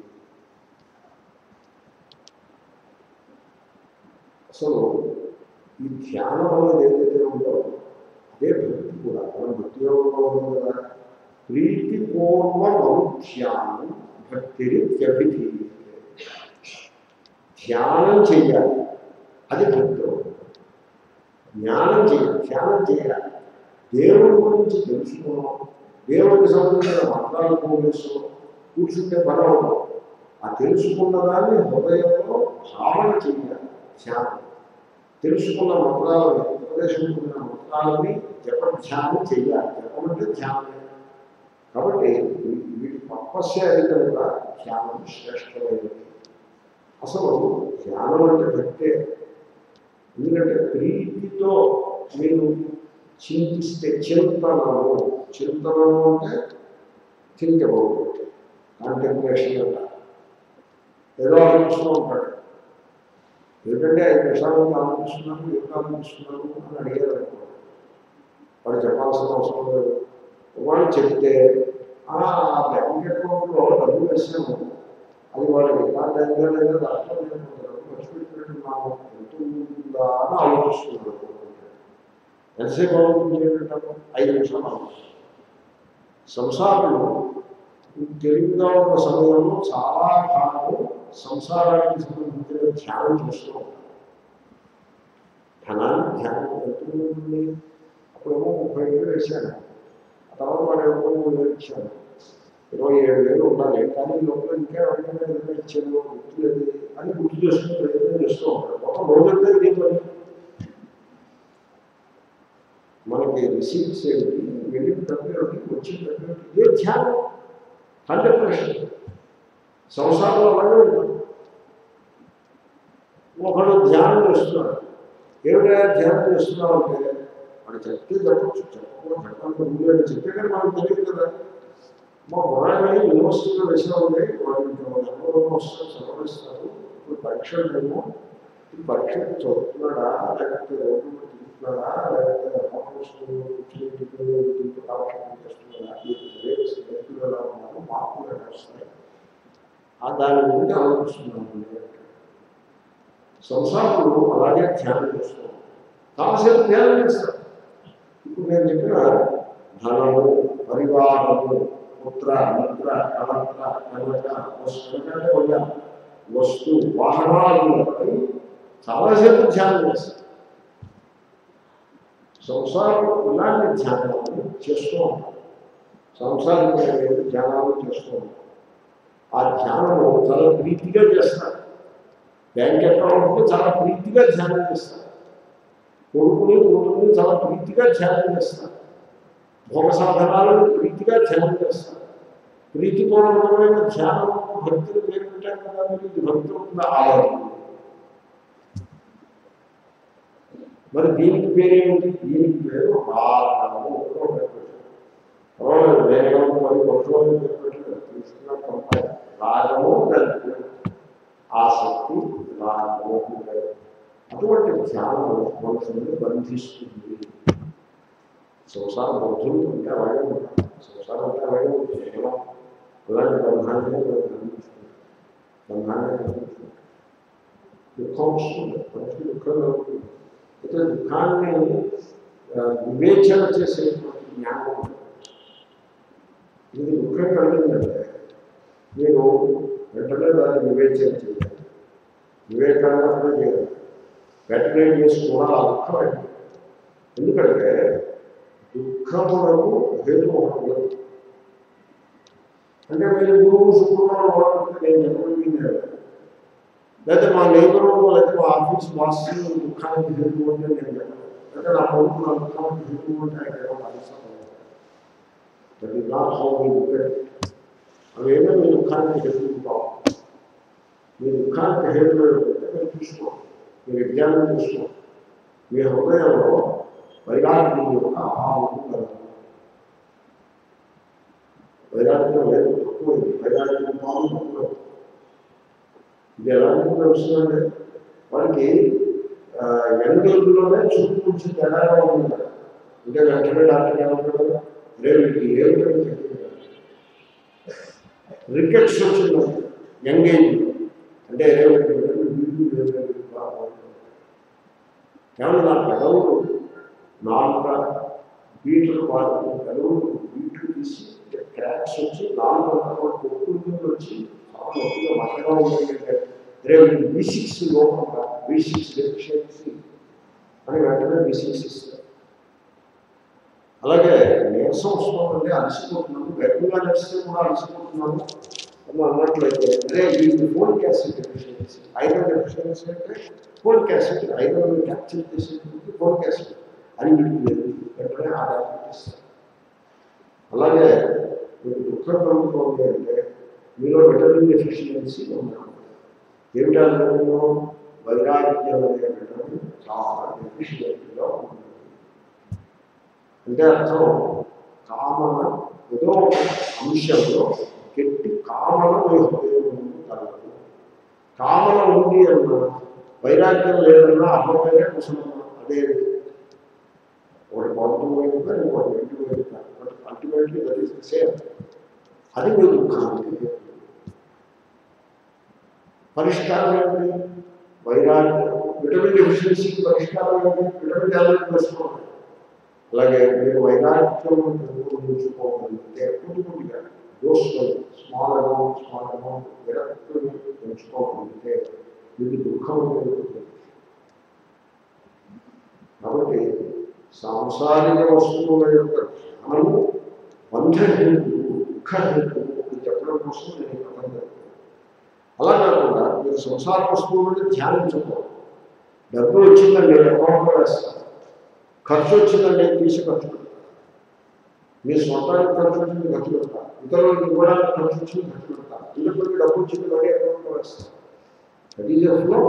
అసలు ఈ ధ్యానం అనేది ఏదైతే ఉందో అదే భక్తి కూడా మనం భక్తి యోగంలో ఉంది కదా ప్రీతిపూర్వ అనుధ్యానం భక్తిరిత్యభిధీయతే ధ్యానం చెయ్యాలి అది భక్తి జ్ఞానం చేయాలి ధ్యానం చేయాలి దేవుడి గురించి తెలుసుకోవడం దేవుడికి సంబంధించిన మంత్రాలు పోలీసు కూర్చుంటే పర్వం ఆ తెలుసుకున్న దాన్ని హృదయంలో భావన చేయాలి ధ్యానం తెలుసుకున్న మంత్రాలని ఉపదేశించుకున్న మంత్రాలని జప ధ్యానం చేయాలి జపం అంటే ధ్యానమే కాబట్టి వీ- వీటి తపస్య అది కనుక ధ్యానం శ్రేష్టమైనది అసలు ధ్యానం అంటే భక్తే ఎందుకంటే ప్రీతితో మీరు చింతిస్తే చింతనము చింతనము అంటే చింతబోతుంది కాంటెంప్లేషన్ అంట ఏదో ఆలోచిస్తూ ఉంటాడు ఎందుకంటే ఐదు నిమిషాలు ఆలోచిస్తున్నాను ఏం ఆలోచిస్తున్నాను అని అడిగారు అనుకోండి వాడు చెప్పాల్సిన అవసరం లేదు వాడు చెప్తే "ఆ, ఆ బ్యాంక్ అకౌంట్లో డబ్బులు వేసాము అది వాడు రికార్డ్ అయిందా లేదా దాంట్లో నేను కొంత డబ్బు ఖర్చు పెట్టినట్టున్నాము ఎంత ఉందా అని ఆలోచిస్తున్నాడు ఎంతసేపు ఆలోచించి ఏంటంటాము ఐదు నిమిషాలు ఆలోచిస్తాం సంసారంలో తెలివిగా ఉన్న సమయంలో చాలా భాగం సంసారానికి సంబంధించిన ధ్యానం చేస్తూ ఉంటాం ధనాన్ని ధ్యానం ఎంత ఉంటుంది అప్పుడేమో ముప్పై వేలు వేశాను ఆ తర్వాత వాడు ఏమో మూడు వేలు ఇచ్చాను ఇరవై ఏడు వేలు ఉండాలి కానీ ఈ లోపల ఇంకా ఎవరికైనా ఏదైనా ఇచ్చాను గుర్తులేదు అని గుర్తు చేసుకుని ప్రయత్నం చేస్తూ ఉంటాడు మొత్తం రోజంతా ఇదే పని మనకి రిసీప్ట్స్ ఏంటి వెళ్ళిన డబ్బు ఏమిటి వచ్చిన డబ్బు ఏమిటి ఇదే ధ్యానం కంటెంప్లేషన్ సంసారంలో అలాగే ఉంటుంది ఒకడు ధ్యానం చేస్తున్నాడు ఏమిటా ధ్యానం చేస్తున్నావు అంటే వాడు చెప్తే చెప్పచ్చు చెప్పకుండా చెప్పడానికి ముందు అని చెప్తే కానీ మనకు తెలియదు కదా మా బొరాయి యూనివర్సిటీలో వేసిన ఉంది వాడు నెంబర్ వస్తారు చదవిస్తారు ఇప్పుడు పరీక్షలు ఏమో ఈ పరీక్ష చదువుతున్నాడా లేకపోతే రోడ్డు మీద తిరుగుతున్నాడా లేకపోతే హోటల్స్ కూర్చుని కావాల్సిన చేస్తున్నాడా ఈ రేట్స్ రేట్లు ఎలా ఉన్నారు మార్పులు ఎలా వస్తాయి ఆ దాని గురించి ఆలోచిస్తున్నాను సంసారంలో అలాగే ధ్యానం చేస్తాం కాసేపు ధ్యానం చేస్తాం ఇప్పుడు నేను చెప్పిన ధనము పరివారము పుత్ర మిత్ర కలత్ర కనక వస్తు అంటే ఒక వస్తు వాహనాలపై చాలాసేపు ధ్యానం చేస్తాం సంసారం ఇలాంటి ధ్యానాలు చేస్తూ ఉంటాం సంసారం ధ్యానాలు చేస్తూ ఉంటాం ఆ ధ్యానము చాలా ప్రీతిగా చేస్తారు బ్యాంక్ అకౌంట్ని చాలా ప్రీతిగా ధ్యానం చేస్తారు కొడుకుని కూతుర్ని చాలా ప్రీతిగా ధ్యానం చేస్తారు భోగ సాధనాలను ప్రీతిగా ధ్యానం చేస్తారు ప్రీతిపూర్వకమైన ధ్యానం భక్తులు పేరు పెట్టారు కదా మీరు ఇది భక్తుల ఆధారం మరి దీనికి పేరేమిటి దీనికి పేరు రాగము పర్వాలేదు వేరే మరి పక్షులు పేరు పెట్టలేదు తీసుకున్న పంపాయి రాగము దాని పేరు ఆసక్తి రాగము అని పేరు. అటువంటి ధ్యానం మనసుని బంధిస్తుంది సంసారం బంధువులు ఉంటే అలాగే ఉంటారు సంసారం అంటే అలాగే ఉంటుంది కేవలం అలాంటి బంధాన్ని బంధించుకుంటారు బంధాన్ని బంధించుకుంటారు దుఃఖం వస్తుంది మనిషికి దుఃఖం కలుగుతుంది అయితే దుఃఖాన్ని ఆ, వివేచన చేసేటువంటి జ్ఞానం ఉంటుంది. ఇది దుఃఖం కలిగిందంటే మీరు వెంటనే దాన్ని వివేచన చేయాలి వివేకాన్ని కూడా చేయాలి వెంటనే చేసుకోవడం ఆ దుఃఖం అయింది ఎందుకంటే దుఃఖములకు హేతు ఒకటి లేదు అంటే మీరు గురువు శుక్రవారం వాడుతుంటే నేను చెప్పబడింది కదా లేకపోతే మా లేబరు లేకపోతే మా ఆఫీస్ బాస్ దుఃఖానికి హేతు అంటే నేను చెప్పను లేకపోతే నా కొడుకు నా దుఃఖానికి హేతు అంటే ఆయన దట్ ఈస్ నాట్ హౌ మీ అవేమో మీ దుఃఖానికి హేతు కావు మీ దుఃఖానికి హేతు అంటే మీరు చూసుకోండి మీ విజ్ఞానం చూసుకోండి మీ హృదయంలో వైరాగ్యం యొక్క అభావం కలదు వైరాగ్యం లేదు తక్కువ వైరాగ్యం భావం తక్కువ ఇది ఎలా ఉంటుంది వస్తుందంటే వాడికి ఎండలోనే చూపు కొంచెం తేడాగా ఉంది కదా అంటే వెంటనే డాక్టర్ ఏమంటాడు రేపు ఏమిటంటే రికెట్స్ వచ్చింది యంగ్ ఏజ్ అంటే రేపు ఏమన్నా నా పెదవులు నాలుక బీట్లు వాటి పెదవులు బీట్లు తీసి క్రాక్స్ వచ్చి నాలుగు పొక్కులు వచ్చి చాలా నొప్పిగా మట్టగా ఉంటుంది రేపు బీ సిక్స్ లోపల బీ సిక్స్ డెఫిషియన్సీ అని వెంటనే డిసీజ్ ఇస్తారు అలాగే నీరసం వస్తుందంటే అలసిపోతున్నాను గట్టిగా నడిస్తే కూడా అలసిపోతున్నాను అని అన్నట్లయితే అదే ఈ folic acid deficiency iron deficiency అంటే ఫోలిక్ యాసిడ్ ఐరన్ క్యాప్చర్ చేసేటువంటి ఫోలిక్ యాసిడ్ అది వీటికి లేదు వెంటనే ఆ టాబ్లెట్ ఇస్తారు అలాగే మీకు దుఃఖం కలుగుతుంది అంటే మీలో విటమిన్ డెఫిషియన్సీ ఉన్నాను ఏమిటా విటమిన్ వైరాగ్యం అనే విటమిన్ చాలా డెఫిషియెంట్గా ఉంటుంది అంటే అర్థం కామన ఏదో ఒక అంశంలో గట్టి కామన మీ హృదయం కలదు కామన ఉంది అన్నా వైరాగ్యం లేదన్నా అర్థమైతే కుసలన్నా అదే ఒకటి పాజిటివ్ వైపుగా ఇంకోటి నెగిటివ్ వైపుగా but ultimately that is the same అది మీ దుఃఖానికి హేతు. పరిష్కారం ఏంటి వైరాగ్యం విటమిన్ డెఫిషియన్సీకి పరిష్కారం ఏంటి విటమిన్ టాబ్లెట్ వేసుకోవాలి అలాగే మీరు వైరాగ్యం పెంచుకోగలిగితే కొద్ది కొద్దిగా దోషులు స్మాల్ అమౌంట్ స్మాల్ అమౌంట్ విరక్తులు పెంచుకోగలిగితే మీకు దుఃఖం కలుగుతుంది కాబట్టి సాంసారిక వస్తువుల యొక్క జ్ఞానము బంధహేతు దుఃఖహేతు అని చెప్పడం కోసం నేను ఈ కథం చెప్తాను అలా కాకుండా మీరు సంసార వస్తువులను ధ్యానించకూడదు డబ్బు వచ్చిందండి అకౌంట్లో వేస్తారు ఖర్చు వచ్చిందండి తీసి ఖర్చు పెడతారు మీ సొంతానికి ఖర్చు వచ్చింది ఖర్చు పెడతారు ఇతరులకు ఇవ్వడానికి ఖర్చు వచ్చింది ఖర్చు పెడతారు ఇతరులకి డబ్బు వచ్చింది మళ్ళీ అకౌంట్లో వేస్తారు దట్ ఈజ్ ఫ్లో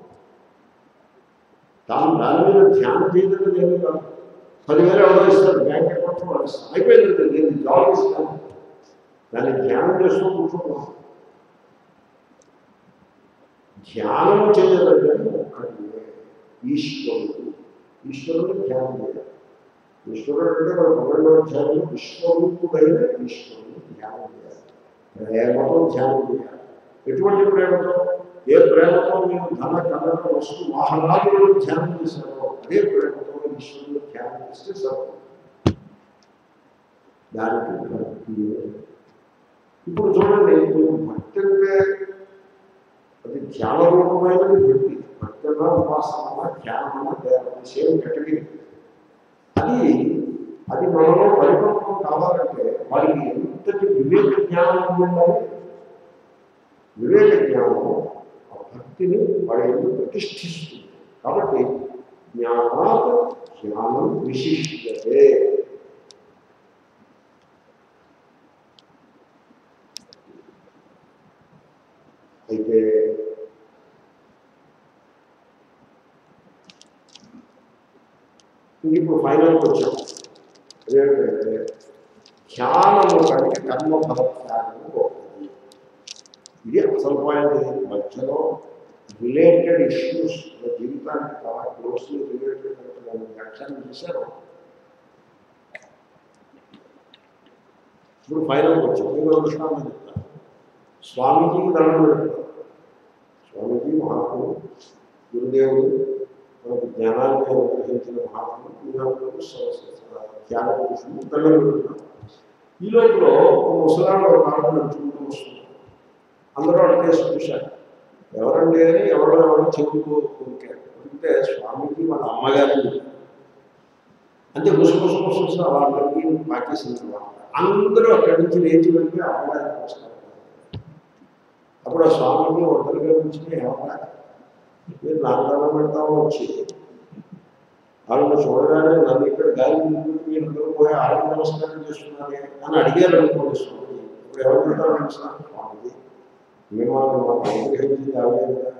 తాను దాని మీద ధ్యానం చేయడం ఏమీ కాదు పదివేలు ఎవరో ఇస్తారు బ్యాంక్ అకౌంట్ వాళ్ళు ఇస్తారు అయిపోయింది నేను జాబ్ ఇస్తాను దాన్ని ధ్యానం చేస్తూ కూర్చోకూడదు ధ్యానం చేయదగ్గది ఒక్కటి ఈశ్వరుడు ఈశ్వరుడు ధ్యానం చేయాలి ఈశ్వరుడు అంటే మన పన్నెండవ అధ్యాయంలో విశ్వరూపుడైన ఈశ్వరుడు ధ్యానం చేయాలి ప్రేమతో ధ్యానం చేయాలి ఎటువంటి ప్రేమతో ఏ ప్రేమతో మీరు ధన కథన వస్తు వాహనాలను ధ్యానం చేశారో అదే ప్రేమతో ఈశ్వరుడు ధ్యానం చేస్తే సర్వం దానికి భక్తి ఇప్పుడు చూడండి మీరు భక్తి అంటే అది ధ్యాన రూపమైనది భక్తి భక్తి అన్న ఉపాసన ధ్యానం దేవత సేమ్ కేటగిరీ అది అది మనలో పరిపక్వం కావాలంటే వారికి ఎంతటి వివేక జ్ఞానం ఉండాలి వివేక జ్ఞానము ఆ భక్తిని వాడి ఎందుకు ప్రతిష్ఠిస్తుంది కాబట్టి జ్ఞానాత్ జ్ఞానం విశిష్యతే అయితే ఇంక ఇప్పుడు ఫైనల్కి వచ్చాం అదేంటంటే ధ్యానము కంటే కర్మ ఫలత్యాగము గొప్పది ఇది అసలు పాయింట్ మధ్యలో రిలేటెడ్ ఇష్యూస్ మన జీవితానికి చాలా క్లోజ్లీ రిలేటెడ్ మనం వ్యాఖ్యానం చేశారు ఇప్పుడు ఫైనల్కి వచ్చాం ఇంకో దృష్టాంతం చెప్తాను స్వామీజీకి దండం పెడతారు స్వామీజీ మహాత్ముడు గురుదేవుడు మనకు జ్ఞానాన్ని అనుగ్రహించిన మహాత్ముడు పుణ్యాత్ముడు త్యాగ పురుషుడు దండం పెడుతున్నారు ఈ లోపల ఒక ముసలాడు ఒక కాలం నడుచుకుంటూ వస్తున్నారు అందరూ అడిగేసి చూశారు ఎవరండి అని ఎవరో ఎవరో చెప్పుకో కొరికారు అంటే స్వామీజీ వాళ్ళ అమ్మగారిని అంటే గుసగుస గుసగుస వాళ్ళకి పాకేసిన అందరూ అక్కడి నుంచి లేచి వెళ్ళి అమ్మగారికి నమస్కారం అప్పుడు ఆ స్వామికి ఒంటరిగా నుంచి ఏమన్నా మీరు నాకు దండం పెడతామో వచ్చి వాళ్ళని చూడగానే నన్ను ఇక్కడ గాలి మీరు అందరూ పోయి ఆవిడ నమస్కారం చేస్తున్నారే అని అడిగారు అనుకోండి స్వామి ఇప్పుడు ఎవరు పెడతారు తెలుసా స్వామిది మిమ్మల్ని మాకు అనుగ్రహించింది ఆవిడే కదా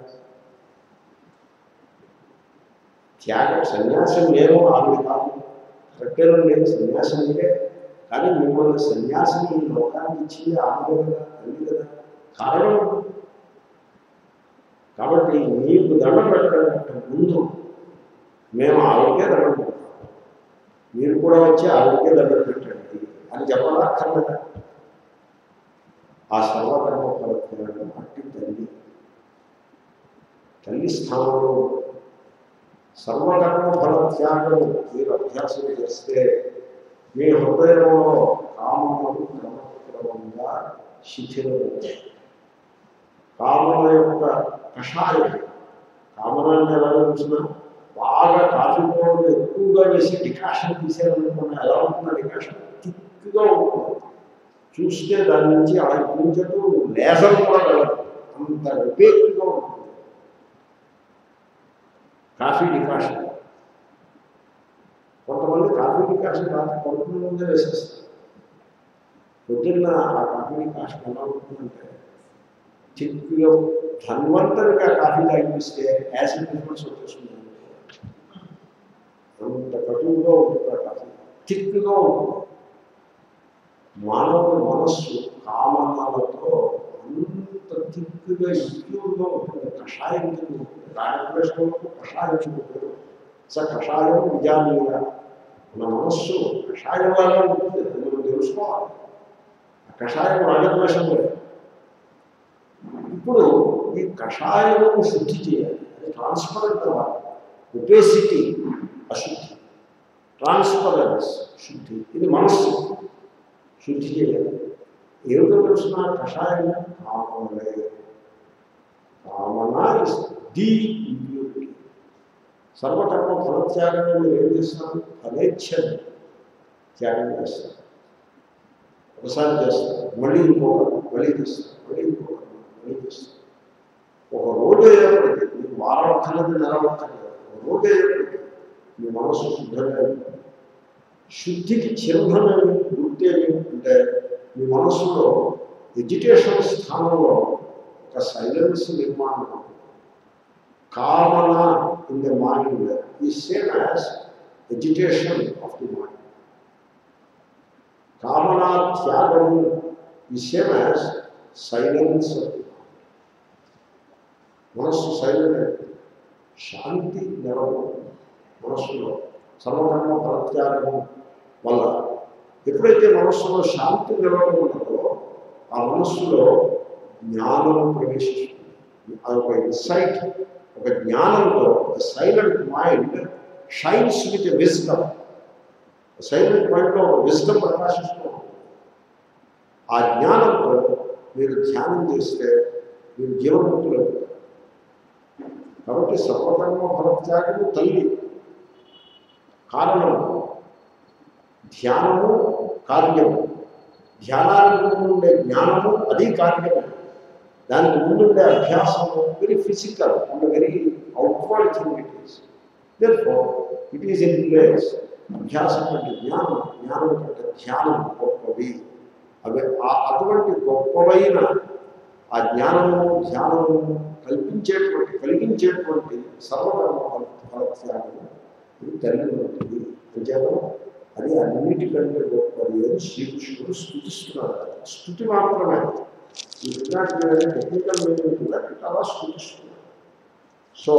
త్యాగం సన్యాసం నేను ఆవిడ కాదు కట్టెలు నేను సన్యాసం మీరే కానీ మిమ్మల్ని సన్యాసం ఈ లోకానికి ఇచ్చింది ఆవిడే కదా తల్లి కదా కారణం కాబట్టి నీకు దండం పెట్టడానికి ముందు మేము ఆవిడకే దండం పెడతాం మీరు కూడా వచ్చి ఆవిడకే దండం పెట్టండి అని చెప్పనక్కర్లేదా ఆ సర్వకర్మ ఫలత్యాగం అట్టి తల్లి తల్లి స్థానంలో సర్వకర్మ ఫలత్యాగం మీరు అభ్యాసం చేస్తే మీ హృదయంలో కామములు క్రమక్రమంగా శిథిలమవుతాయి కామన యొక్క కషాయం కామన అంటే ఎలా చూసినా బాగా కాఫీ పౌడర్ ఎక్కువగా వేసి డికాషన్ తీసేయాలనుకున్న ఎలా ఉంటుందో డికాషన్ థిక్గా ఉంటుంది చూస్తే దాని నుంచి అలా కొంచెం లేజర్ కూడా వెళ్ళదు అంత విపేక్గా ఉంటుంది కాఫీ డికాషన్ కొంతమంది కాఫీ డికాషన్ రాత్రి పడుకునే ముందే వేసేస్తారు పొద్దున్న ఆ కాఫీ డికాషన్ ఎలా ఉంటుందంటే థిక్గా ధన్వంతరిగా కాఫీ తాగిపిస్తే యాసిడ్ రిఫరెన్స్ వచ్చేస్తుంది అంత కటువుగా ఉంటుంది ఆ కాఫీ థిక్గా ఉంటుంది మానవుని మనస్సు కామనాలతో అంత థిక్గా ఇంక్లూడ్గా ఉంటుంది కషాయం కింద ఉంటుంది రాగద్వేషంలో కషాయం ఉంటుంది స కషాయం విజానీయ మన మనస్సు కషాయం లాగా ఉంటుంది అది మనం తెలుసుకోవాలి ఆ కషాయం రాగద్వేషం లేదు ఇప్పుడు ఈ కషాయము శుద్ధి చేయాలి అది ట్రాన్స్పరెంట్ అవ్వాలి ఒపేసిటీ అశుద్ధి ట్రాన్స్పరెన్స్ శుద్ధి ఇది మనస్సు శుద్ధి చేయాలి ఏమిటో తెలిసిన కషాయం కామలే కామన ఇస్ ది ఇంప్యూరిటీ సర్వకర్మ ఫలత్యాగంలో మీరు ఏం చేస్తారు ఫలేచ్ఛని త్యాగం చేస్తారు ఒకసారి చేస్తారు మళ్ళీ ఇంకొకరు మళ్ళీ చేస్తారు మళ్ళీ ఇంకొకరు మళ్ళీ చేస్తారు ఒక రోజు అయ్యేప్పటికీ మీకు వారం అక్కర్లేదు నెల అక్కర్లేదు ఒక రోజు అయ్యేప్పటికీ మీ మనసు శుద్ధంగా ఉంటుంది. శుద్ధికి చిహ్నమేమి గుర్తేమి అంటే మీ మనస్సులో ఎడ్యుకేషన్ స్థానంలో ఒక సైలెన్స్ నిర్మాణం అవుతుంది. కామన in the mind is same as education of the mind కామన త్యాగము is same as silence of the mind మనస్సు సైలెంట్ అయిపోతుంది శాంతి నెలకొంటుంది మనస్సులో సర్వకర్మ ప్రత్యాగము వల్ల ఎప్పుడైతే మనస్సులో శాంతి నిలబడుతుందో ఆ మనస్సులో జ్ఞానం ప్రవేశిస్తుంది అదొక ఇన్సైట్ ఒక జ్ఞానంతో silent mind shines with wisdom silent మైండ్లో ఒక విజ్డమ్ ప్రకాశిస్తూ ఉంటుంది ఆ జ్ఞానంతో మీరు ధ్యానం చేస్తే మీరు జీవన్ముక్తులు అవుతారు కాబట్టి సర్వకర్మ ఫలత్యాగము తల్లి కారణము ధ్యానము కార్యము ధ్యానానికి ముందు ఉండే జ్ఞానము అది కార్యమే దానికి ముందుండే అభ్యాసము very physical and very outward thing it is therefore it is in place అభ్యాసం అంటే జ్ఞానం జ్ఞానం కంటే ధ్యానం గొప్పవి అవి ఆ- అటువంటి గొప్పవైన ఆ జ్ఞానము ధ్యానము కల్పించేటువంటి కలిగించేటువంటి సర్వకర్మ ఫల- ఫలత్యాగము ఇది తల్లి వంటిది అంచేత అది అన్నిటికంటే గొప్పది అని శ్రీకృష్ణుడు స్థుతిస్తున్నాడు స్థుతి మాత్రమే ఈ విజ్ఞాన టెక్నికల్ మీనింగ్ కూడా ఇట్ అలా స్థుతిస్తున్నాడు సో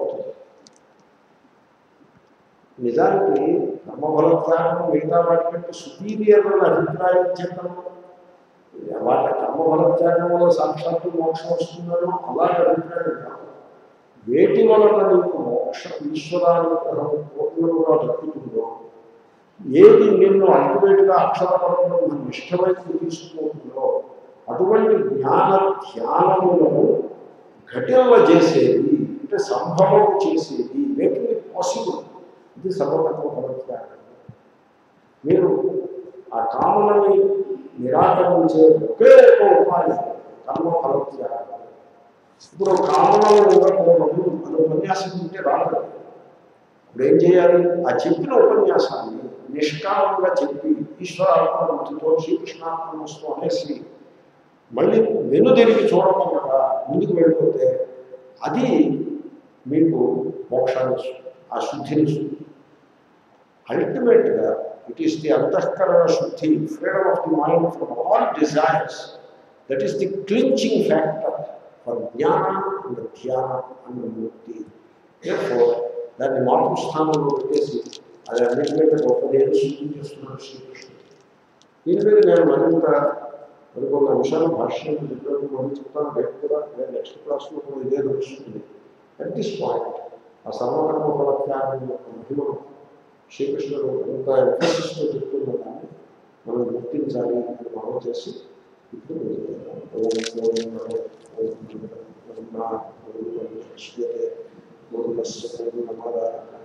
నిజానికి కర్మఫలత్యాగం మిగతా వాటి కంటే సుపీరియర్ అని అభిప్రాయం చేతను వాటి కర్మఫలత్యాగం వల్ల సాక్షాత్తు మోక్షం వస్తుందనో అలాగే అభిప్రాయం కాదు వేటి వలన నీకు మోక్ష ఈశ్వరానుగ్రహం పూర్ణంగా దక్కుతుందో ఏది నిన్ను అల్టిమేట్గా అక్షరపరంలో నిష్ఠమైనది తీసుకుంటుందో అటువంటి జ్ఞాన ధ్యానములను ఘటింవ చేసేది అంటే సంభవం చేసేది మేకింగ్ ఇట్ పాసిబుల్ ఇది సర్వకర్మ ఫలత్యాగం మీరు ఆ కామనని నిరాకరించే ఒకే ఒక ఉపాయం కర్మ ఫలత్యాగం ఇప్పుడు కామనలు ఉండకూడదు అని ఉపన్యాసం ఉంటే రాదు ఇప్పుడు ఏం చేయాలి ఆ చెప్పిన ఉపన్యాసాన్ని నిష్కామంగా చెప్పి ఈశ్వరాత్మతో శ్రీకృష్ణాత్మస్తు అనేసి మళ్ళీ వెనుదిరిగి చూడకుండా ముందుకు వెళ్ళిపోతే అది మీకు మోక్షాన్ని ఇస్తుంది ఆ శుద్ధిని ఇస్తుంది అల్టిమేట్గా ఇట్ ఈస్ ది అంతఃకరణ శుద్ధి freedom of the mind from all desires that is the clinching factor for జ్ఞాన అండ్ ధ్యాన అండ్ ముక్తి Therefore, దాన్ని మార్పు స్థానంలో పెట్టేసి అది అన్నింటికంటే గొప్పది అని సూచించేస్తున్నాడు శ్రీకృష్ణుడు దీని మీద నేను మరింత మరికొన్ని అంశాలు భాష్యం చెప్పినప్పుడు మళ్ళీ చెప్తాను రేపు కూడా నేను నెక్స్ట్ క్లాస్లో కూడా ఇదే నడుస్తుంది అట్ దిస్ పాయింట్ ఆ సర్వకర్మ ఫలత్యాగం యొక్క మహిమను శ్రీకృష్ణుడు ఎంత ఎంఫసిస్తో చెప్తున్న దాన్ని మనం గుర్తించాలి అని మనం చేసి ఇప్పుడు ముందుకెళ్దాం. ఓం పూర్ణమద పూర్ణమిదం పూర్ణాత్ పూర్ణముదచ్యతే పూర్ణస్య పూర్ణమాదాయ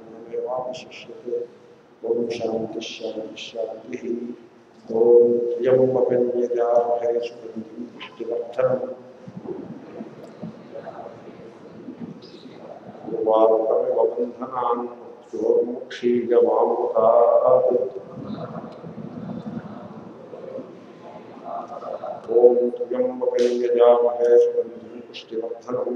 విశిష్యతే ఓం శాంతి శాంతి శాంతి ఓం త్ర్యంబకన్యజామహే సుగంధిం పుష్టివర్ధనం వారుకమివ బంధనాన్ ముక్షీయమాముతాత్ ఓం త్ర్యంబకన్యజామహే సుగంధిం పుష్టివర్ధనం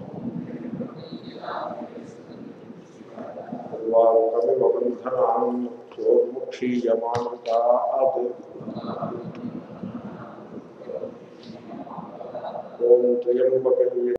వారుకమివ బంధనాన్ ముక్షీయమాముతాత్ ఓం త్ర్యంబకన్య